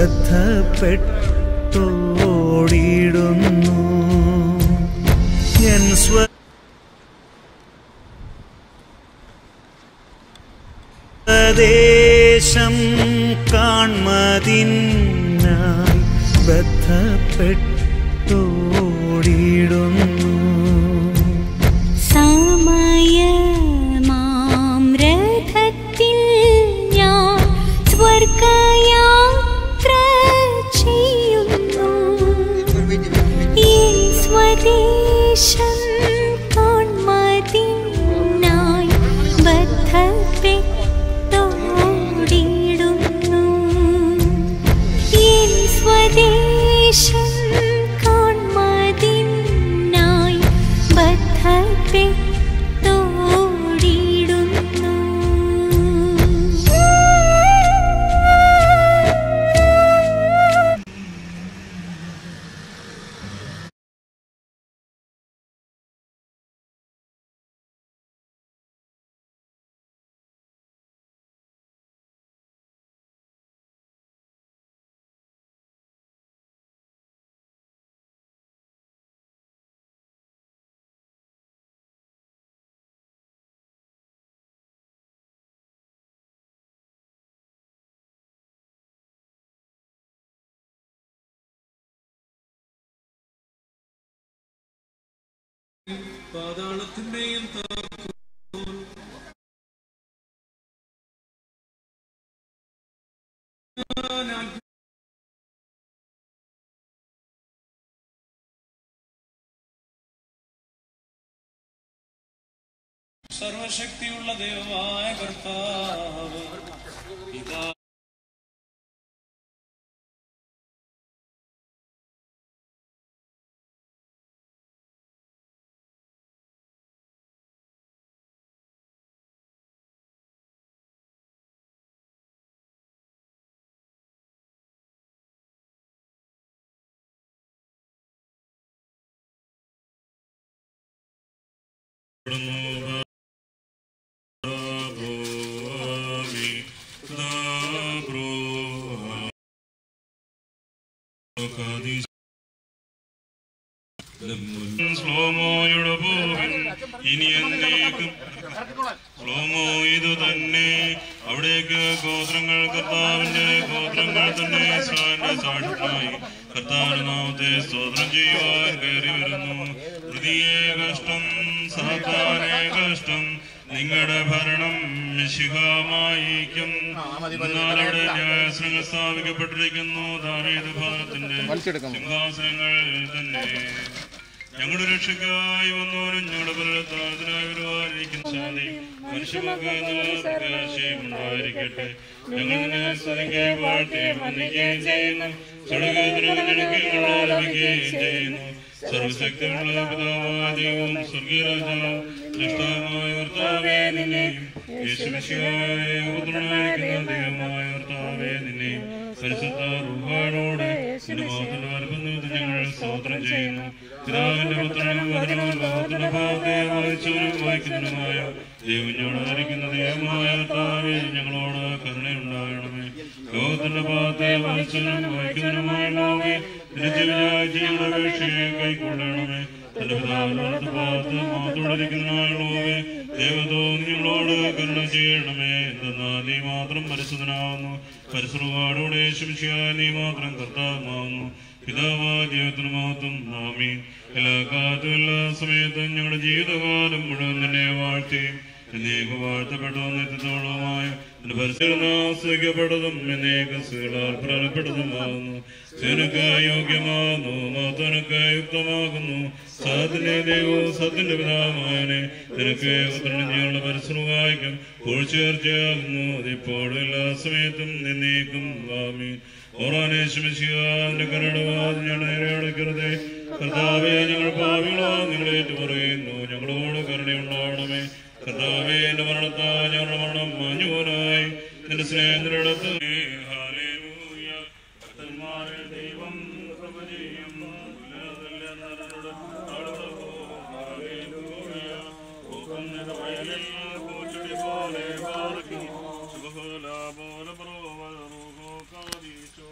ബന്ധപ്പെട്ടോടിടുന്നു എൻ സ്വ സ്വദേശം കാൺമതിനായി ബന്ധപ്പെട്ടോടിടുന്നു സമയമാം രഥത്തിൽ ഞാൻ സ്വർഗയാത്ര ചെയ്യുന്നു എൻ സ്വദേശം കാൺമതിനായി ബദ്ധപ്പെട്ടോടിടുന്നു എൻ സ്വദേശം കാൺമതിനായി ബദ്ധപ്പെട്ടോടിടുന്നു പാതാളത്തിന്റെയും സർവശക്തിയുള്ള ദൈവമായ കർത്താവ് ഇതാ ശ്ലോമോയുടെ പോവിൻ ഇനി എന്നേക്കും ശ്ലോമോ ഇത് തന്നെ അവിടേക്ക് ഗോത്രങ്ങൾ കർത്താവിന്റെ ഗോത്രങ്ങൾ തന്നെ ഇസ്രായേലിന്റെ സാക്ഷിയായി കർത്താവിന്റെ നാമത്തെ സ്തോത്രം ചെയ്യുവാൻ കയറി വരുന്നു ഹൃദയെ കഷ്ടം സാത്താനെ കഷ്ടം നിങ്ങളുടെ ഭരണം മിശിഹമായിരിക്കും എന്നാൽ അവിടെ ന്യായാസനങ്ങൾ സ്ഥാപിക്കപ്പെട്ടിരിക്കുന്നു ദാവീദ് ഭവനത്തിന്റെ സിംഹാസനങ്ങൾ തന്നെ ഞങ്ങളുടെ രക്ഷയ്ക്കായി വന്നവനും ഞങ്ങളുടെ ബലത്താനത്തിനായി വരുവാനിരിക്കുന്ന ശാന്തി മനുഷ്യമക്ക് എന്നുള്ള പ്രകാശയും ഉണ്ടായിരിക്കട്ടെ ഞങ്ങൾ നിന്നെ സ്തുതിക്കുകയും വാഴ്ത്തുകയും വന്ദിക്കുകയും ചെയ്യുന്നു ചടകത്തിനും ജനകീയങ്ങൾ ആരംഭിക്കുകയും ചെയ്യുന്നു സർവശക്തിയുള്ള പിതാവായ ദൈവം സ്വർഗീയ രാജാവ് സൃഷ്ടാവായ കർത്താവേ നിന്നെയും യേശുമിശിഹായ പുത്രനായിരിക്കുന്ന ദൈവമായ കർത്താവേ നിന്നെയും പരിശുദ്ധ റുഹാനോട് നിന്റെ മഹത്തിന്റെ വരബന്ധത്തിൽ ഞങ്ങൾ സ്തോത്രം ചെയ്യുന്നു പിതാവിന്റെ പുത്രനും വചനവും ലോകത്തിന്റെ ഭാഗത്തെ വായിച്ചവനും വായിക്കുന്നതിനുമായ ദൈവഞ്ഞോടായിരിക്കുന്ന ദൈവമായ കർത്താവേ ഞങ്ങളോട് കരുണയുണ്ടാകണമേ ലോകത്തിന്റെ ഭാഗത്തെ വായിച്ചവനും വായിക്കുന്നതിനുമായ ലോകെ ഞങ്ങളുടെ അപേക്ഷയെ കൈക്കൊള്ളണമേ തന്റെ പിതാവിനോട് ഭാഗത്ത് മാത്രോടിരിക്കുന്നതിനായ ലോകെ ദൈവത്തോ നിങ്ങളോട് കരുണ ചെയ്യണമേ എന്തെന്നാൽ നീ മാത്രം പരിശുദ്ധനാവുന്നു പരിസരവാടോടെ ശംശിയായ നീ മാത്രം കർത്താവുമാവുന്നു പിതാവാ ദൈവത്തിന് മഹത്വം നാമീൻ എല്ലാ കാലത്തും എല്ലാ സമയത്തും ഞങ്ങളുടെ ജീവിതകാലം മുഴുവൻ നിന്നെ വാഴ്ത്തുകയും എന്നേക്ക് വാഴ്ത്തപ്പെട്ടതും നിത്യത്തോളവുമായ നിന്റെ പരിശീലന ആസ്വദിക്കപ്പെട്ടതും എന്നേക്ക് സ്ത്രീകളാൽ പ്രധാനപ്പെട്ടതുമാകുന്നു നിനക്ക് യോഗ്യമാകുന്നു മഹത്വനക്ക് യുക്തമാകുന്നു സത്യന്റെ ദൈവവും സത്യന്റെ പിതാവുമായനെ നിനക്ക് പുത്രനും ഞങ്ങളുടെ പരിശ്രമമായിരിക്കും പൂഴ്ചേർച്ചയാകുന്നു അതിപ്പോഴും എല്ലാ സമയത്തും എന്നേക്കും വാമി ഓറാനേശ്വമിശിയാന്റെ കരടുവാദം ഞങ്ങൾ നേരെ അടയ്ക്കരുതേ കർത്താവെ ഞങ്ങൾ പാവികളോ നിങ്ങളെ ഏറ്റുപറയുന്നു ഞങ്ങളോട് കരുണയുണ്ടാവണമേ കർത്താവെ എന്റെ മരണത്താ ഞങ്ങളുടെ മരണം മാഞ്ഞുപോനായി നിന്റെ സ്നേഹത്തിനടുത്ത് ഹാലേലൂയ ഭക്തന്മാരെ ദൈവം കൃപ ചെയ്യും ഉന്നതത്തിലെന്നവരോട് ആളുകൾ ഹല്ലേലൂയ പൂക്കുന്നത് വയലിൽ പൂച്ചെടി പോലെ പാർക്കും ശുഭഹോല പോലെ പ്രോ കാതീശോ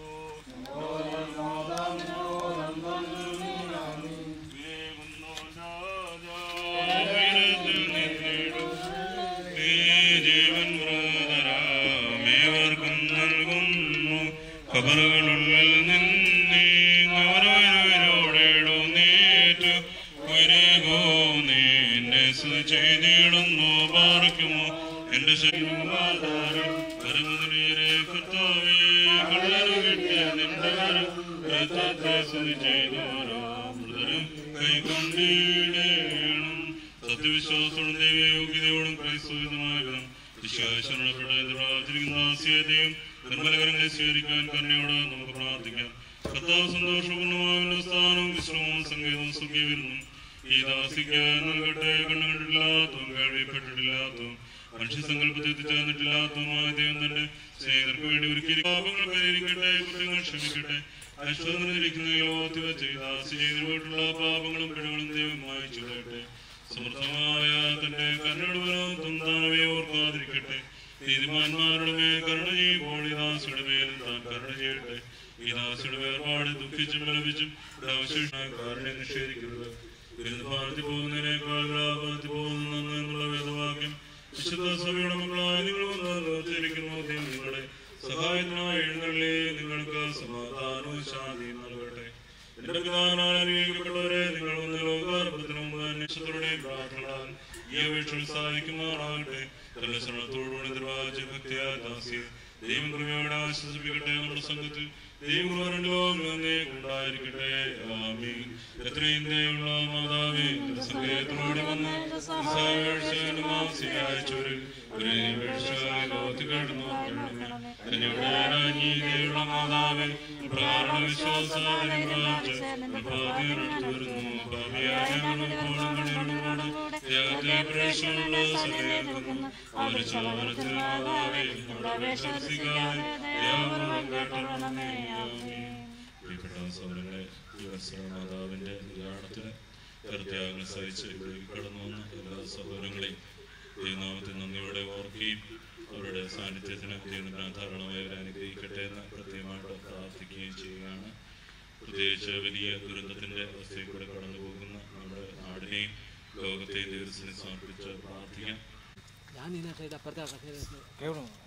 വേഗുന്നു രാജാ ഉയരത്തിൽ നിന്നിടും നീ ജീവൻ ബ്രദരാമേവർക്കും നൽകുന്നു ഖബറുകളുള്ളിൽ നിന്നീ അവരവരോടെടു നീറ്റു ഉയരേകോ നിന്നെ ചെയ്തിടുന്നു പാർക്കുമോ എന്റെ ശരീരം പരമതിരെ കർത്താവേ കള്ളരു കിട്ടിയ നിന്റെ കരം രക്തത്തെ സ്തുതി ചെയ്തോരോ മൃതരും കൈകൊണ്ടിടേണം സത്യവിശ്വാസത്തോടും ദൈവയോഗ്യതയോടും ക്രൈസ്തവിധമായ വിധം വിശ്വാസപ്പെട എതിരാചരിക്കുന്ന ആശയതയും നിർമ്മലകരങ്ങളെ സ്വീകരിക്കാൻ കരുണയോട് നമുക്ക് പ്രാർത്ഥിക്കാം കർത്താവ് സന്തോഷപൂർണ്ണമായ സ്ഥാനവും വിശ്രമവും സംഗീതവും സുഖ്യവിരുന്നും ഈ ദാസിക്ക് നൽകട്ടെ കണ്ണുകണ്ടിട്ടില്ലാത്തതും കേൾവിപ്പെട്ടിട്ടില്ലാത്തതും മനുഷ്യസങ്കല്പത്തിൽ എത്തിച്ചേർന്നിട്ടില്ലാത്തതുമായ ദൈവം തന്റെ സ്നേഹിതർക്ക് വേണ്ടി ഒരുക്കി പാപങ്ങൾ പരിഹരിക്കട്ടെ കുറ്റങ്ങൾ ക്ഷമിക്കട്ടെ അശ്വതനിരിക്കുന്ന ഈ ലോകത്തിൽ വെച്ച് ഈ ദാസി ചെയ്തു പോയിട്ടുള്ള പാപങ്ങളും പിഴകളും ദൈവം മായിച്ചു കളയട്ടെ സമൃദ്ധമായ തന്റെ കരുണകളും തന്താനവയെ ഓർക്കാതിരിക്കട്ടെ നീതിമാന്മാരുടെ മേൽ കരുണ ചെയ്യുമ്പോൾ ഈ ദാസിയുടെ മേൽ താൻ കരുണ ചെയ്യട്ടെ ഈ ദാസിയുടെ വേർപാട് ദുഃഖിച്ചും വിലപിച്ചും ഇവിടെ അവശേഷമായ കാരുണ്യം നിഷേധിക്കരുത് വിരുദ്ധഭാഗത്തിൽ പോകുന്നതിനേക്കാൾ ലാഭത്തിൽ പോകുന്ന നന്ന് എന്നുള്ള വേദവാക്യം വിശുദ്ധ സഭയുടെ മക്കളായ നിങ്ങൾ വന്ന് നിർത്തിയിരിക്കുന്നു ദൈവം നിങ്ങളെ സഹായത്തിനായി എഴുന്നള്ളി നിങ്ങൾക്ക് സമാധാനവും ശാന്തിയും നൽകട്ടെ എന്റെ പിതാവിനാൽ അനുഗ്രഹിക്കപ്പെട്ടവരെ നിങ്ങൾ വന്ന് ലോകാർപ്പത്തിന് മുമ്പ് അന്വേഷണത്തോടെയും പ്രാർത്ഥനകളാൽ ഈ അപേക്ഷ ഉത്സാഹിക്കുമാറാകട്ടെ തന്റെ ശ്രമത്തോടുകൂടി നിർവാച ഭക്തിയായ ദാസി ദൈവം കൃപയോടെ ആശ്വസിപ്പിക്കട്ടെ നമ്മുടെ സംഘത്തിൽ ദൈവം രണ്ട് ലോകങ്ങളെ ഉണ്ടായിരിക്കട്ടെ ആമീൻ എത്രയും ദയുള്ള മാതാവേ സംഗീതത്തോടെ വന്ന് അയച്ചവരിൽ ഒരു ലോകത്തിൽ കടന്നു എന്നോട് രാജ്ഞി ദയുള്ള മാതാവേ പ്രാർത്ഥന വിശ്വാസാദരം വരുന്നു ഭാവിയായ ത്യാഗത്തെ പ്രേക്ഷമുള്ള സമയക്കുന്നു ഒരു ചോരത്തിൽ മാതാവേ നമ്മുടെ വിശ്വസിക്കാതെ യാതൊന്നും കേട്ടണമേ പ്രിയപ്പെട്ട സൗരങ്ങളെ മാതാവിന്റെ നിര്യാണത്തിന് കൃത്യാഗങ്ങൾ സഹിച്ച് ഇവിടേക്ക് കടന്നു വന്ന എല്ലാ സഹോദരങ്ങളെയും ദൈവനാമത്തിൽ നന്ദിയോടെ ഓർക്കുകയും അവരുടെ സാന്നിധ്യത്തിന് ദൈവം ധാരാളമായി അവരെ അനുഗ്രഹിക്കട്ടെ എന്ന് പ്രത്യേകമായിട്ട് പ്രാർത്ഥിക്കുകയും ചെയ്യുകയാണ് പ്രത്യേകിച്ച് വലിയ ദുരന്തത്തിന്റെ അവസ്ഥയിൽ കൂടെ കടന്നു പോകുന്ന നമ്മുടെ നാടിനെയും ലോകത്തെയും ദൈവത്തിന് സമർപ്പിച്ച് പ്രാർത്ഥിക്കാം ഞാൻ ഇതിനകത്ത് അപ്പുറത്തെ